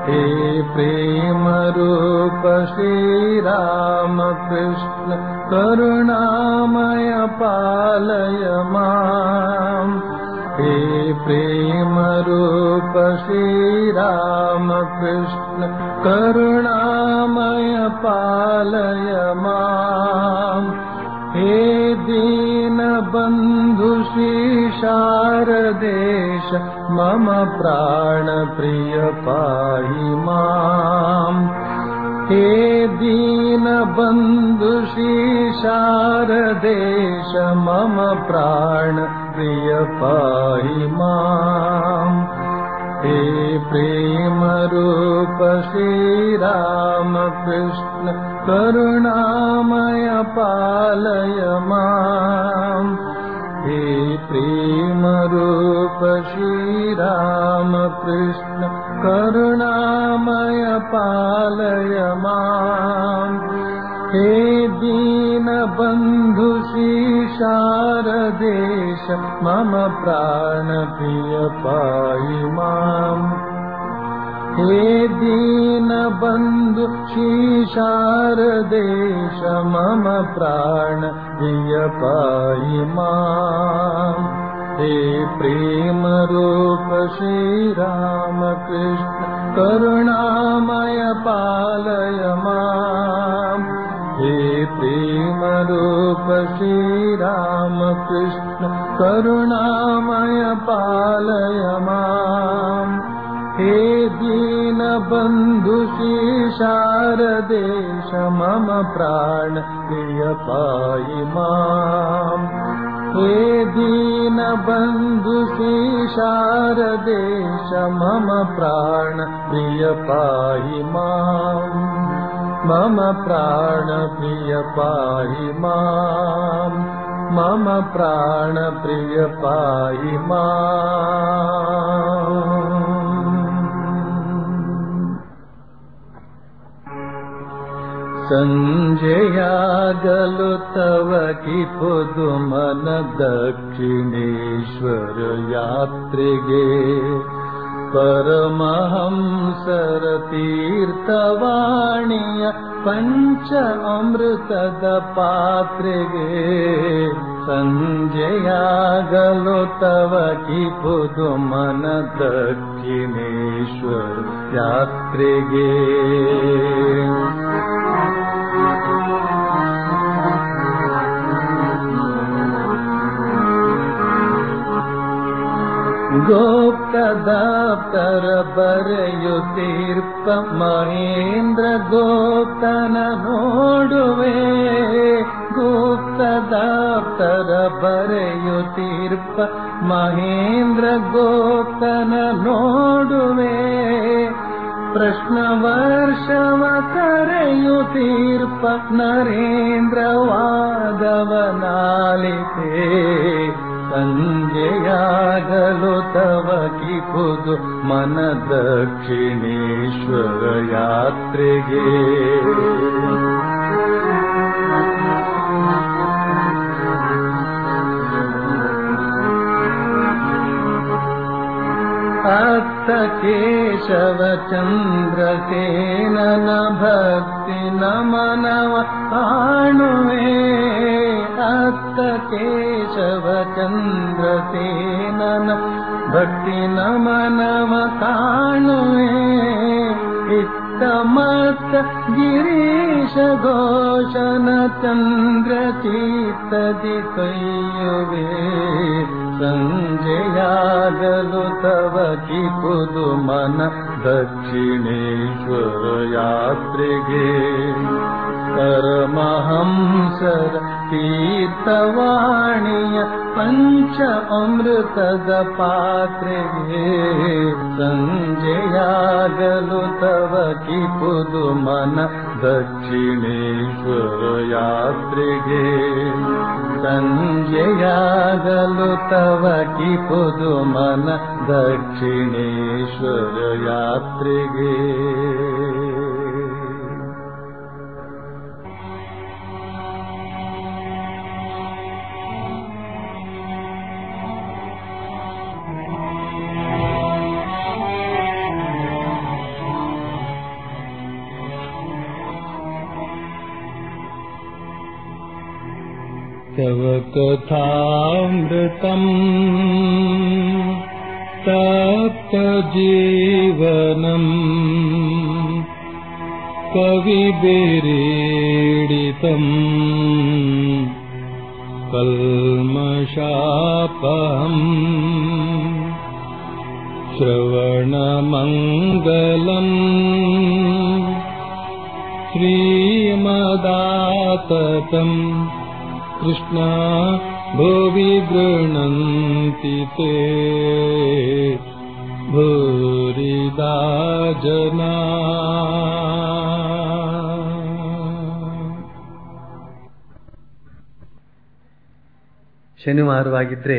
हे प्रेम रूप श्रीराम कृष्ण करुणामय पालय माम् हे प्रेम रूप श्रीराम कृष्ण करुणामय पालय माम् हे दीनबन्धु शारदेश मम प्राणप्रिय पाहि माम् हे दीनबन्धु शारदेश मम प्राणप्रिय पाहि माम् हे प्रेमरूप श्रीरामकृष्ण करुणामय पालय माम् हे प्रेमरूप श्रीरामकृष्ण करुणामय पालय माम् हे दीनबन्धु शारदेश मम प्राणप्रिय पाहि माम् हे दीनबन्धु शारदेश मम प्राणप्रिय पाहि माम् हे प्रेमरूप श्रीरामकृष्ण करुणामय पालय माम् हे प्रेमरूप श्रीरामकृष्ण करुणामय पालय माम् हे दीनबन्धु शारदेश मम प्राण प्रिय पाहि माम् हे दीनबन्धु शारदेश मम प्राण प्रिय पाहि माम् मम प्राण प्रिय पाहि माम् मम प्राण प्रिय पाहि माम् सञ्जयागलु तव कि पुदुमन दक्षिणेश्वर यात्रिगे परमहंसर तीर्थवाणीय पञ्च अमृतद पात्रिगे सञ्जयागलो तव कि पुदुमन दक्षिणेश्वर यात्रिगे ಗೋಪ್ತದಾಪ್ತರ ಬರೆಯುತ್ತೀರ್ಪ ಮಹೇಂದ್ರ ಗೋಪ್ತನ ನೋಡುವೆ ಗುಪ್ತದಾಪ್ತರ ಬರೆಯುತ್ತೀರ್ಪ ಮಹೇಂದ್ರ ಗೋಪ್ತನ ನೋಡುವೆ ಪ್ರಶ್ನ ವರ್ಷವ ಕರೆಯುತ್ತೀರ್ಪ ನರೇಂದ್ರ ವಾದವನಾಲಿತೆ ಸಂಜೆಯಾಗಲು ತವ ಕಿಪುದು ಮನ ದಕ್ಷಿಣೇಶ್ವರ ಯಾತ್ರೆಗೆ ಅತ್ತ ಕೇಶವ ಚಂದ್ರಸೇನನ ಭಕ್ತಿ ನಮನವ ಕಾಣುವೆ ಅತ್ತ ಕೇಶವ ಚಂದ್ರಸೇನನ ಭಕ್ತಿ ನಮನವ ಕಾಣುವೆ ಇತ್ತ ಮತ್ತ ಗಿರೀಶ ಘೋಷನ ಚಂದ್ರ ಚೀತದಿ ಕೈಯುವೆ ಸಂಜೆಯಾಗಲು ತವ ಕಿಪುದು ಮನ ದಕ್ಷಿಣೇಶ್ವರ ಯಾತ್ರೆಗೆ ಪರಮಹಂಸರ ತೀರ್ಥವಾಣಿಯ ಪಂಚ ಅಮೃತದ ಪಾತ್ರೆಗೆ ಸಂಜೆಯಾಗಲು ತವ ಕಿಪುದು ಮನ ದಕ್ಷಿಣೇಶ್ವರ ಯಾತ್ರೆಗೆ ಸಂಜೆಯಾಗಲು ತವ ಕಿಪುದು ಮನ ದಕ್ಷಿಣೇಶ್ವರ ಯಾತ್ರೆಗೆ तव कथामृतम् तप्तजीवनम् कविभिरीडितम् कल्मषापहम् श्रवणमङ्गलम् श्रीमदाततम् कृष्णा भुवि गृह्णन्ति ते भूरिदा जना ಶನಿವಾರವಾಗಿದ್ರೆ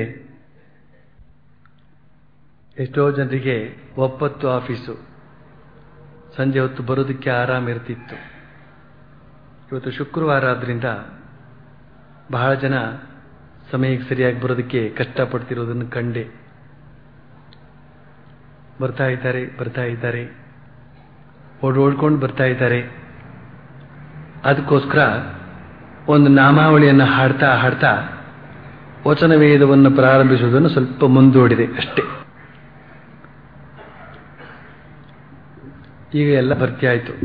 ಎಷ್ಟೋ ಜನರಿಗೆ ಒಪ್ಪತ್ತು ಆಫೀಸು ಸಂಜೆ ಹೊತ್ತು ಬರೋದಕ್ಕೆ ಆರಾಮ ಇರ್ತಿತ್ತು ಇವತ್ತು ಶುಕ್ರವಾರ ಆದ್ರಿಂದ ಬಹಳ ಜನ ಸಮಯಕ್ಕೆ ಸರಿಯಾಗಿ ಬರೋದಕ್ಕೆ ಕಷ್ಟಪಡ್ತಿರೋದನ್ನು ಕಂಡೆ ಬರ್ತಾ ಇದ್ದಾರೆ ಬರ್ತಾ ಇದ್ದಾರೆ ಓಡೋಡ್ಕೊಂಡು ಬರ್ತಾ ಇದ್ದಾರೆ ಅದಕ್ಕೋಸ್ಕರ ಒಂದು ನಾಮಾವಳಿಯನ್ನು ಹಾಡ್ತಾ ಹಾಡ್ತಾ ವಚನ ವೇದವನ್ನು ಪ್ರಾರಂಭಿಸುವುದನ್ನು ಸ್ವಲ್ಪ ಮುಂದೂಡಿದೆ ಅಷ್ಟೇ ಈಗ ಎಲ್ಲ ಭರ್ತಿ ಆಯಿತು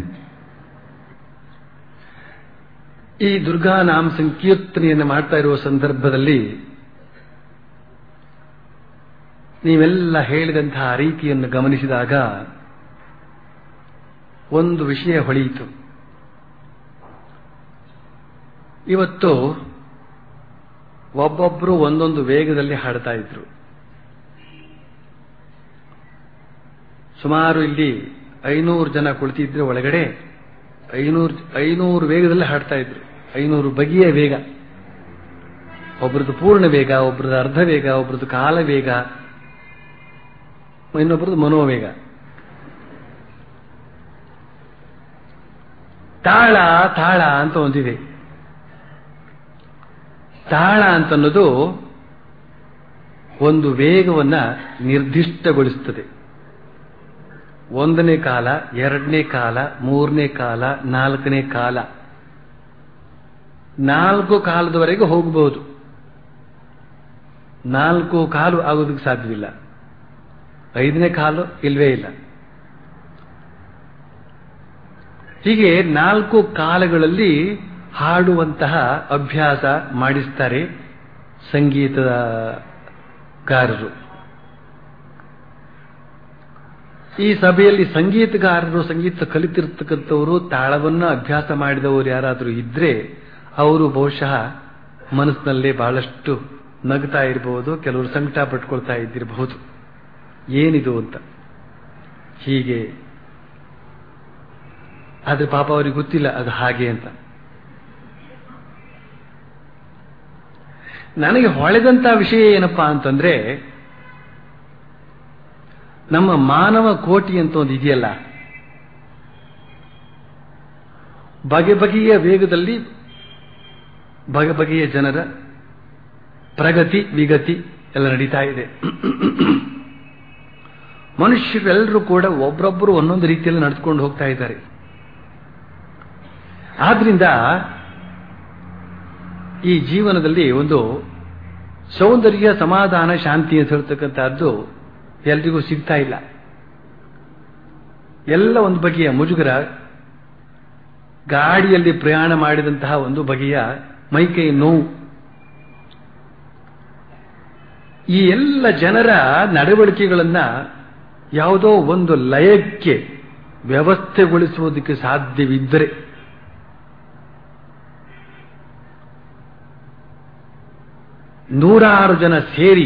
ಈ ದುರ್ಗಾ ನಾಮ ಸಂಕೀರ್ತನೆಯನ್ನು ಮಾಡ್ತಾ ಇರುವ ಸಂದರ್ಭದಲ್ಲಿ ನೀವೆಲ್ಲ ಹೇಳಿದಂತಹ ರೀತಿಯನ್ನು ಗಮನಿಸಿದಾಗ ಒಂದು ವಿಷಯ ಹೊಳೆಯಿತು ಇವತ್ತು ಒಬ್ಬೊಬ್ಬರು ಒಂದೊಂದು ವೇಗದಲ್ಲಿ ಹಾಡ್ತಾ ಇದ್ರು ಸುಮಾರು ಇಲ್ಲಿ ಐನೂರು ಜನ ಕುಳಿತಿದ್ರೆ ಒಳಗಡೆ ಐನೂರು ಐನೂರು ವೇಗದಲ್ಲಿ ಹಾಡ್ತಾ ಇದ್ರು ಐನೂರು ಬಗೆಯ ವೇಗ ಒಬ್ರದ್ದು ಪೂರ್ಣ ವೇಗ ಒಬ್ರದ್ದು ಅರ್ಧ ವೇಗ ಒಬ್ರದ್ದು ಕಾಲ ವೇಗ ಇನ್ನೊಬ್ರದ್ದು ಮನೋವೇಗ ತಾಳ ತಾಳ ಅಂತ ಒಂದಿದೆ ತಾಳ ಅಂತನ್ನೋದು ಒಂದು ವೇಗವನ್ನ ನಿರ್ದಿಷ್ಟಗೊಳಿಸುತ್ತದೆ ಒಂದನೇ ಕಾಲ ಎರಡನೇ ಕಾಲ ಮೂರನೇ ಕಾಲ ನಾಲ್ಕನೇ ಕಾಲ ನಾಲ್ಕು ಕಾಲದವರೆಗೆ ಹೋಗಬಹುದು ನಾಲ್ಕು ಕಾಲು ಆಗೋದಕ್ಕೆ ಸಾಧ್ಯವಿಲ್ಲ ಐದನೇ ಕಾಲು ಇಲ್ವೇ ಇಲ್ಲ ಹೀಗೆ ನಾಲ್ಕು ಕಾಲಗಳಲ್ಲಿ ಹಾಡುವಂತಹ ಅಭ್ಯಾಸ ಮಾಡಿಸ್ತಾರೆ ಸಂಗೀತಗಾರರು ಈ ಸಭೆಯಲ್ಲಿ ಸಂಗೀತಗಾರರು ಸಂಗೀತ ಕಲಿತಿರ್ತಕ್ಕಂಥವರು ತಾಳವನ್ನು ಅಭ್ಯಾಸ ಮಾಡಿದವರು ಯಾರಾದರೂ ಇದ್ರೆ ಅವರು ಬಹುಶಃ ಮನಸ್ಸಿನಲ್ಲೇ ಬಹಳಷ್ಟು ನಗ್ತಾ ಇರಬಹುದು ಕೆಲವರು ಸಂಕಟ ಪಟ್ಕೊಳ್ತಾ ಇದ್ದಿರಬಹುದು ಏನಿದು ಅಂತ ಹೀಗೆ ಆದ್ರೆ ಪಾಪ ಅವ್ರಿಗೆ ಗೊತ್ತಿಲ್ಲ ಅದು ಹಾಗೆ ಅಂತ ನನಗೆ ಹೊಳೆದಂತ ವಿಷಯ ಏನಪ್ಪಾ ಅಂತಂದ್ರೆ ನಮ್ಮ ಮಾನವ ಕೋಟಿ ಅಂತ ಒಂದು ಇದೆಯಲ್ಲ ಬಗೆ ಬಗೆಯ ವೇಗದಲ್ಲಿ ಬಗೆ ಬಗೆಯ ಜನರ ಪ್ರಗತಿ ವಿಗತಿ ಎಲ್ಲ ನಡೀತಾ ಇದೆ ಮನುಷ್ಯರೆಲ್ಲರೂ ಕೂಡ ಒಬ್ಬರೊಬ್ಬರು ಒಂದೊಂದು ರೀತಿಯಲ್ಲಿ ನಡೆದುಕೊಂಡು ಹೋಗ್ತಾ ಇದ್ದಾರೆ ಆದ್ರಿಂದ ಈ ಜೀವನದಲ್ಲಿ ಒಂದು ಸೌಂದರ್ಯ ಸಮಾಧಾನ ಶಾಂತಿ ಅಂತ ಹೇಳ್ತಕ್ಕಂಥದ್ದು ಎಲ್ರಿಗೂ ಸಿಗ್ತಾ ಇಲ್ಲ ಎಲ್ಲ ಒಂದು ಬಗೆಯ ಮುಜುಗರ ಗಾಡಿಯಲ್ಲಿ ಪ್ರಯಾಣ ಮಾಡಿದಂತಹ ಒಂದು ಬಗೆಯ ಮೈಕೈ ನೋವು ಈ ಎಲ್ಲ ಜನರ ನಡವಳಿಕೆಗಳನ್ನ ಯಾವುದೋ ಒಂದು ಲಯಕ್ಕೆ ವ್ಯವಸ್ಥೆಗೊಳಿಸುವುದಕ್ಕೆ ಸಾಧ್ಯವಿದ್ದರೆ ನೂರಾರು ಜನ ಸೇರಿ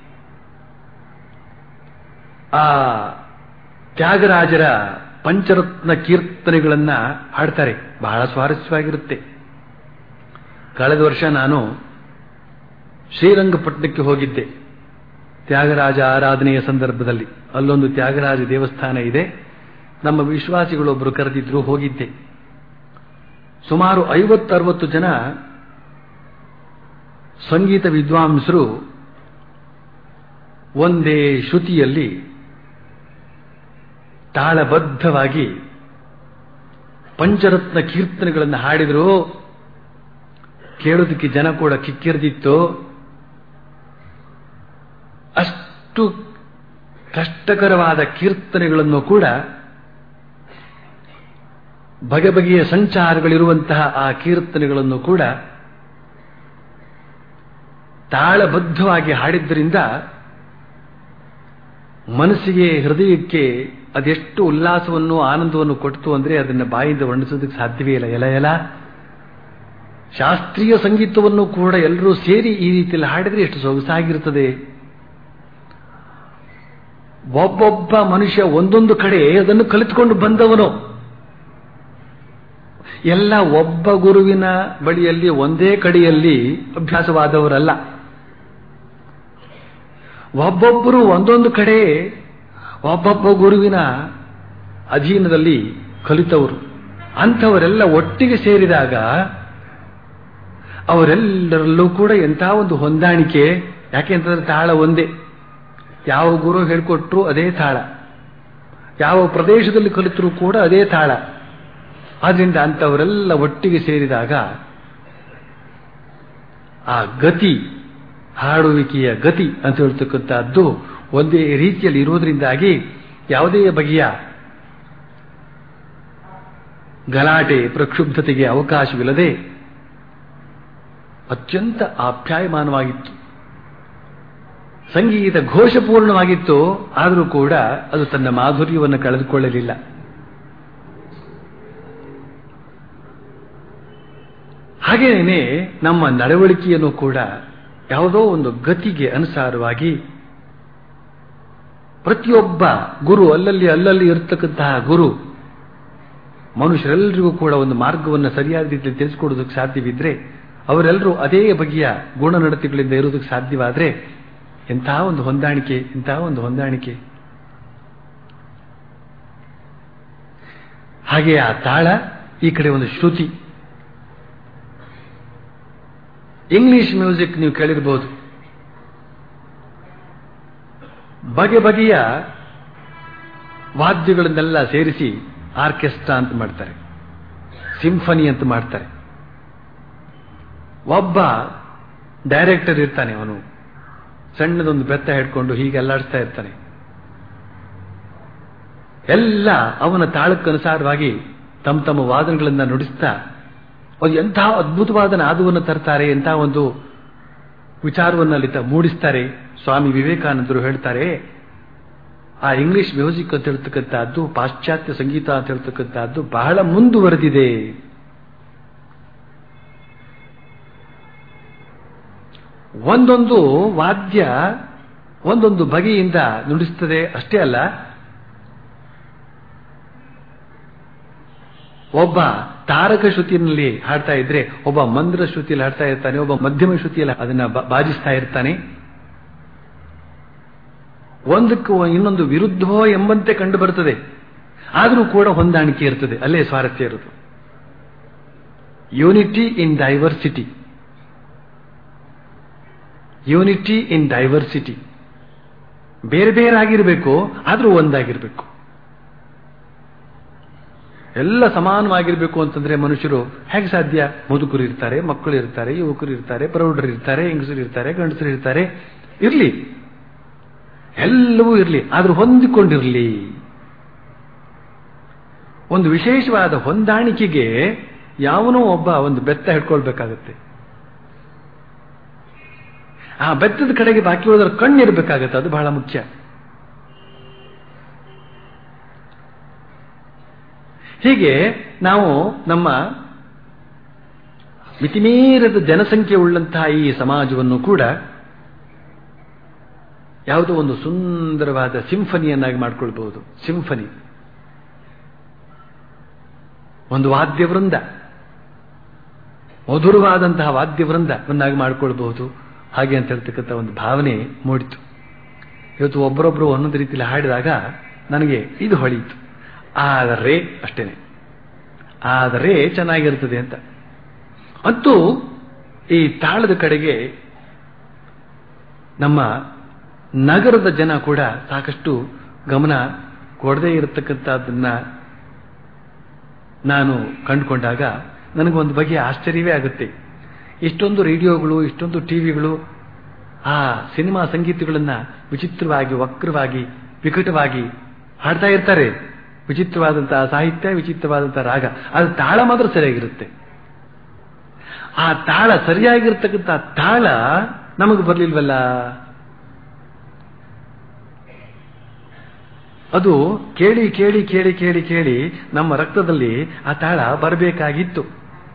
ಆ ತ್ಯಾಗರಾಜರ ಪಂಚರತ್ನ ಕೀರ್ತನೆಗಳನ್ನ ಹಾಡ್ತಾರೆ ಬಹಳ ಸ್ವಾರಸ್ಯವಾಗಿರುತ್ತೆ ಕಳೆದ ವರ್ಷ ನಾನು ಶ್ರೀರಂಗಪಟ್ಟಣಕ್ಕೆ ಹೋಗಿದ್ದೆ ತ್ಯಾಗರಾಜ ಆರಾಧನೆಯ ಸಂದರ್ಭದಲ್ಲಿ ಅಲ್ಲೊಂದು ತ್ಯಾಗರಾಜ ದೇವಸ್ಥಾನ ಇದೆ ನಮ್ಮ ವಿಶ್ವಾಸಿಗಳೊಬ್ಬರು ಕರೆದಿದ್ರು ಹೋಗಿದ್ದೆ ಸುಮಾರು ಐವತ್ತರವತ್ತು ಜನ ಸಂಗೀತ ವಿದ್ವಾಂಸರು ಒಂದೇ ಶ್ರುತಿಯಲ್ಲಿ ತಾಳಬದ್ಧವಾಗಿ ಪಂಚರತ್ನ ಕೀರ್ತನೆಗಳನ್ನು ಹಾಡಿದರು ಕೇಳೋದಕ್ಕೆ ಜನ ಕೂಡ ಕಿಕ್ಕಿರ್ದಿತ್ತು ಅಷ್ಟು ಕಷ್ಟಕರವಾದ ಕೀರ್ತನೆಗಳನ್ನು ಕೂಡ ಬಗೆ ಬಗೆಯ ಸಂಚಾರಗಳಿರುವಂತಹ ಆ ಕೀರ್ತನೆಗಳನ್ನು ಕೂಡ ತಾಳಬದ್ಧವಾಗಿ ಹಾಡಿದ್ದರಿಂದ ಮನಸ್ಸಿಗೆ ಹೃದಯಕ್ಕೆ ಅದೆಷ್ಟು ಉಲ್ಲಾಸವನ್ನು ಆನಂದವನ್ನು ಕೊಡ್ತು ಅಂದ್ರೆ ಅದನ್ನ ಬಾಯಿಂದ ವರ್ಣಿಸೋದಕ್ಕೆ ಸಾಧ್ಯವೇ ಇಲ್ಲ ಎಲ ಎಲ ಶಾಸ್ತ್ರೀಯ ಸಂಗೀತವನ್ನು ಕೂಡ ಎಲ್ಲರೂ ಸೇರಿ ಈ ರೀತಿಯಲ್ಲಿ ಹಾಡಿದ್ರೆ ಎಷ್ಟು ಸೊಗಸಾಗಿರ್ತದೆ ಒಬ್ಬೊಬ್ಬ ಮನುಷ್ಯ ಒಂದೊಂದು ಕಡೆ ಅದನ್ನು ಕಲಿತುಕೊಂಡು ಬಂದವನು ಎಲ್ಲ ಒಬ್ಬ ಗುರುವಿನ ಬಳಿಯಲ್ಲಿ ಒಂದೇ ಕಡೆಯಲ್ಲಿ ಅಭ್ಯಾಸವಾದವರಲ್ಲ ಒಬ್ಬೊಬ್ಬರು ಒಂದೊಂದು ಕಡೆ ಒಬ್ಬೊಬ್ಬ ಗುರುವಿನ ಅಧೀನದಲ್ಲಿ ಕಲಿತವರು ಅಂಥವರೆಲ್ಲ ಒಟ್ಟಿಗೆ ಸೇರಿದಾಗ ಅವರೆಲ್ಲರಲ್ಲೂ ಕೂಡ ಎಂಥ ಒಂದು ಹೊಂದಾಣಿಕೆ ಯಾಕೆಂತಂದ್ರೆ ತಾಳ ಒಂದೇ ಯಾವ ಗುರು ಹೇಳ್ಕೊಟ್ರು ಅದೇ ತಾಳ ಯಾವ ಪ್ರದೇಶದಲ್ಲಿ ಕಲಿತರೂ ಕೂಡ ಅದೇ ತಾಳ ಆದ್ರಿಂದ ಅಂಥವರೆಲ್ಲ ಒಟ್ಟಿಗೆ ಸೇರಿದಾಗ ಆ ಗತಿ ಹಾಡುವಿಕೆಯ ಗತಿ ಅಂತ ಹೇಳ್ತಕ್ಕಂಥದ್ದು ಒಂದೇ ರೀತಿಯಲ್ಲಿ ಇರುವುದರಿಂದಾಗಿ ಯಾವುದೇ ಬಗೆಯ ಗಲಾಟೆ ಪ್ರಕ್ಷುಬ್ಧತೆಗೆ ಅವಕಾಶವಿಲ್ಲದೆ ಅತ್ಯಂತ ಆಪ್ಯಾಯಮಾನವಾಗಿತ್ತು ಸಂಗೀತ ಘೋಷಪೂರ್ಣವಾಗಿತ್ತು ಆದರೂ ಕೂಡ ಅದು ತನ್ನ ಮಾಧುರ್ಯವನ್ನು ಕಳೆದುಕೊಳ್ಳಲಿಲ್ಲ ಹಾಗೇನೆ ನಮ್ಮ ನಡವಳಿಕೆಯನ್ನು ಕೂಡ ಯಾವುದೋ ಒಂದು ಗತಿಗೆ ಅನುಸಾರವಾಗಿ ಪ್ರತಿಯೊಬ್ಬ ಗುರು ಅಲ್ಲಲ್ಲಿ ಅಲ್ಲಲ್ಲಿ ಇರತಕ್ಕಂತಹ ಗುರು ಮನುಷ್ಯರೆಲ್ಲರಿಗೂ ಕೂಡ ಒಂದು ಮಾರ್ಗವನ್ನು ಸರಿಯಾದ ರೀತಿಯಲ್ಲಿ ತಿಳಿಸಿಕೊಡೋದಕ್ಕೆ ಸಾಧ್ಯವಿದ್ರೆ ಅವರೆಲ್ಲರೂ ಅದೇ ಬಗೆಯ ಗುಣನಡತೆಗಳಿಂದ ಇರೋದಕ್ಕೆ ಸಾಧ್ಯವಾದ್ರೆ ಎಂತಹ ಒಂದು ಹೊಂದಾಣಿಕೆ ಇಂತಹ ಒಂದು ಹೊಂದಾಣಿಕೆ ಹಾಗೆ ಆ ತಾಳ ಈ ಕಡೆ ಒಂದು ಶ್ರುತಿ ಇಂಗ್ಲಿಷ್ ಮ್ಯೂಸಿಕ್ ನೀವು ಕೇಳಿರಬಹುದು ಬಗೆ ಬಗೆಯ ವಾದ್ಯಗಳನ್ನೆಲ್ಲ ಸೇರಿಸಿ ಆರ್ಕೆಸ್ಟ್ರಾ ಅಂತ ಮಾಡ್ತಾರೆ ಸಿಂಫನಿ ಅಂತ ಮಾಡ್ತಾರೆ ಒಬ್ಬ ಡೈರೆಕ್ಟರ್ ಇರ್ತಾನೆ ಅವನು ಸಣ್ಣದೊಂದು ಬೆತ್ತ ಹಿಡ್ಕೊಂಡು ಹೀಗೆ ಅಲ್ಲಾಡಿಸ್ತಾ ಇರ್ತಾನೆ ಎಲ್ಲ ಅವನ ತಾಳಕ್ಕನುಸಾರವಾಗಿ ತಮ್ಮ ತಮ್ಮ ವಾದನಗಳನ್ನ ನುಡಿಸ್ತಾ ಅದು ಎಂಥ ಅದ್ಭುತವಾದ ನಾದವನ್ನು ತರ್ತಾರೆ ಎಂಥ ಒಂದು ವಿಚಾರವನ್ನು ಅಲ್ಲಿ ತ- ಮೂಡಿಸ್ತಾರೆ ಸ್ವಾಮಿ ವಿವೇಕಾನಂದರು ಹೇಳ್ತಾರೆ ಆ ಇಂಗ್ಲಿಷ್ ಮ್ಯೂಸಿಕ್ ಅಂತ ಹೇಳ್ತಕ್ಕಂಥದ್ದು ಪಾಶ್ಚಾತ್ಯ ಸಂಗೀತ ಅಂತ ಹೇಳ್ತಕ್ಕಂಥದ್ದು ಬಹಳ ಮುಂದುವರೆದಿದೆ ಒಂದೊಂದು ವಾದ್ಯ ಒಂದೊಂದು ಬಗೆಯಿಂದ ನುಡಿಸ್ತದೆ ಅಷ್ಟೇ ಅಲ್ಲ ಒಬ್ಬ ತಾರಕ ಶ್ರುತಿಯಲ್ಲಿ ಹಾಡ್ತಾ ಇದ್ರೆ ಒಬ್ಬ ಮಂದ್ರ ಶ್ರುತಿಯಲ್ಲಿ ಹಾಡ್ತಾ ಇರ್ತಾನೆ ಒಬ್ಬ ಮಧ್ಯಮ ಶ್ರುತಿಯಲ್ಲಿ ಅದನ್ನ ಬ- ಬಾಜಿಸ್ತಾ ಇರ್ತಾನೆ ಒಂದಕ್ಕೂ ಇನ್ನೊಂದು ವಿರುದ್ಧವೋ ಎಂಬಂತೆ ಕಂಡು ಬರುತ್ತದೆ ಆದರೂ ಕೂಡ ಹೊಂದಾಣಿಕೆ ಇರ್ತದೆ ಅಲ್ಲೇ ಸ್ವಾರಸ್ಯ ಇರುವುದು unity in diversity unity in diversity ಬೇರೆ ಬೇರೆ ಆಗಿರಬೇಕು ಆದರೂ ಒಂದಾಗಿರಬೇಕು ಎಲ್ಲ ಸಮಾನವಾಗಿರ್ಬೇಕು ಅಂತಂದ್ರೆ ಮನುಷ್ಯರು ಹೇಗೆ ಸಾಧ್ಯ ಮುದುಕರು ಇರ್ತಾರೆ ಮಕ್ಕಳು ಇರ್ತಾರೆ ಯುವಕರು ಇರ್ತಾರೆ ಪ್ರೌಢರು ಇರ್ತಾರೆ ಹೆಂಗಸರು ಇರ್ತಾರೆ ಗಂಡಸರು ಇರ್ತಾರೆ ಇರ್ಲಿ ಎಲ್ಲವೂ ಇರಲಿ ಆದ್ರೂ ಹೊಂದಿಕೊಂಡಿರಲಿ ಒಂದು ವಿಶೇಷವಾದ ಹೊಂದಾಣಿಕೆಗೆ ಯಾವನೋ ಒಬ್ಬ ಒಂದು ಬೆತ್ತ ಹಿಡ್ಕೊಳ್ಬೇಕಾಗತ್ತೆ ಆ ಬೆತ್ತದ ಕಡೆಗೆ ಬಾಕಿ ಹೋದ್ರ ಕಣ್ಣಿರ್ಬೇಕಾಗತ್ತೆ ಅದು ಬಹಳ ಮುಖ್ಯ ಹೀಗೆ ನಾವು ನಮ್ಮ ಮಿತಿಮೀರದ ಜನಸಂಖ್ಯೆ ಉಳ್ಳಂತಹ ಈ ಸಮಾಜವನ್ನು ಕೂಡ ಯಾವುದೋ ಒಂದು ಸುಂದರವಾದ ಸಿಂಫನಿಯನ್ನಾಗಿ ಮಾಡ್ಕೊಳ್ಬಹುದು ಸಿಂಫನಿ ಒಂದು ವಾದ್ಯವೃಂದ ಮಧುರವಾದಂತಹ ವಾದ್ಯವೃಂದವನ್ನಾಗಿ ಮಾಡಿಕೊಳ್ಬಹುದು ಹಾಗೆ ಅಂತ ಹೇಳ್ತಕ್ಕಂಥ ಒಂದು ಭಾವನೆ ಮೂಡಿತು ಇವತ್ತು ಒಬ್ಬರೊಬ್ಬರು ಒಂದೊಂದು ರೀತಿಯಲ್ಲಿ ಹಾಡಿದಾಗ ನನಗೆ ಇದು ಹೊಳೆಯಿತು ಆದರೆ ಅಷ್ಟೇನೆ ಆದರೆ ಚೆನ್ನಾಗಿರ್ತದೆ ಅಂತ ಮತ್ತು ಈ ತಾಳದ ಕಡೆಗೆ ನಮ್ಮ ನಗರದ ಜನ ಕೂಡ ಸಾಕಷ್ಟು ಗಮನ ಕೊಡದೇ ಇರತಕ್ಕಂಥದ್ದನ್ನ ನಾನು ಕಂಡುಕೊಂಡಾಗ ನನಗೊಂದು ಬಗೆಯ ಆಶ್ಚರ್ಯವೇ ಆಗುತ್ತೆ ಇಷ್ಟೊಂದು ರೇಡಿಯೋಗಳು ಇಷ್ಟೊಂದು ಟಿವಿಗಳು ಆ ಸಿನಿಮಾ ಸಂಗೀತಗಳನ್ನ ವಿಚಿತ್ರವಾಗಿ ವಕ್ರವಾಗಿ ವಿಕಟವಾಗಿ ಹಾಡ್ತಾ ಇರ್ತಾರೆ ವಿಚಿತ್ರವಾದಂತಹ ಸಾಹಿತ್ಯ ವಿಚಿತ್ರವಾದಂತಹ ರಾಗ ಅದು ತಾಳ ಮಾತ್ರ ಸರಿಯಾಗಿರುತ್ತೆ ಆ ತಾಳ ಸರಿಯಾಗಿರ್ತಕ್ಕಂಥ ತಾಳ ನಮಗೆ ಬರಲಿಲ್ವಲ್ಲ ಅದು ಕೇಳಿ ಕೇಳಿ ಕೇಳಿ ಕೇಳಿ ಕೇಳಿ ನಮ್ಮ ರಕ್ತದಲ್ಲಿ ಆ ತಾಳ ಬರಬೇಕಾಗಿತ್ತು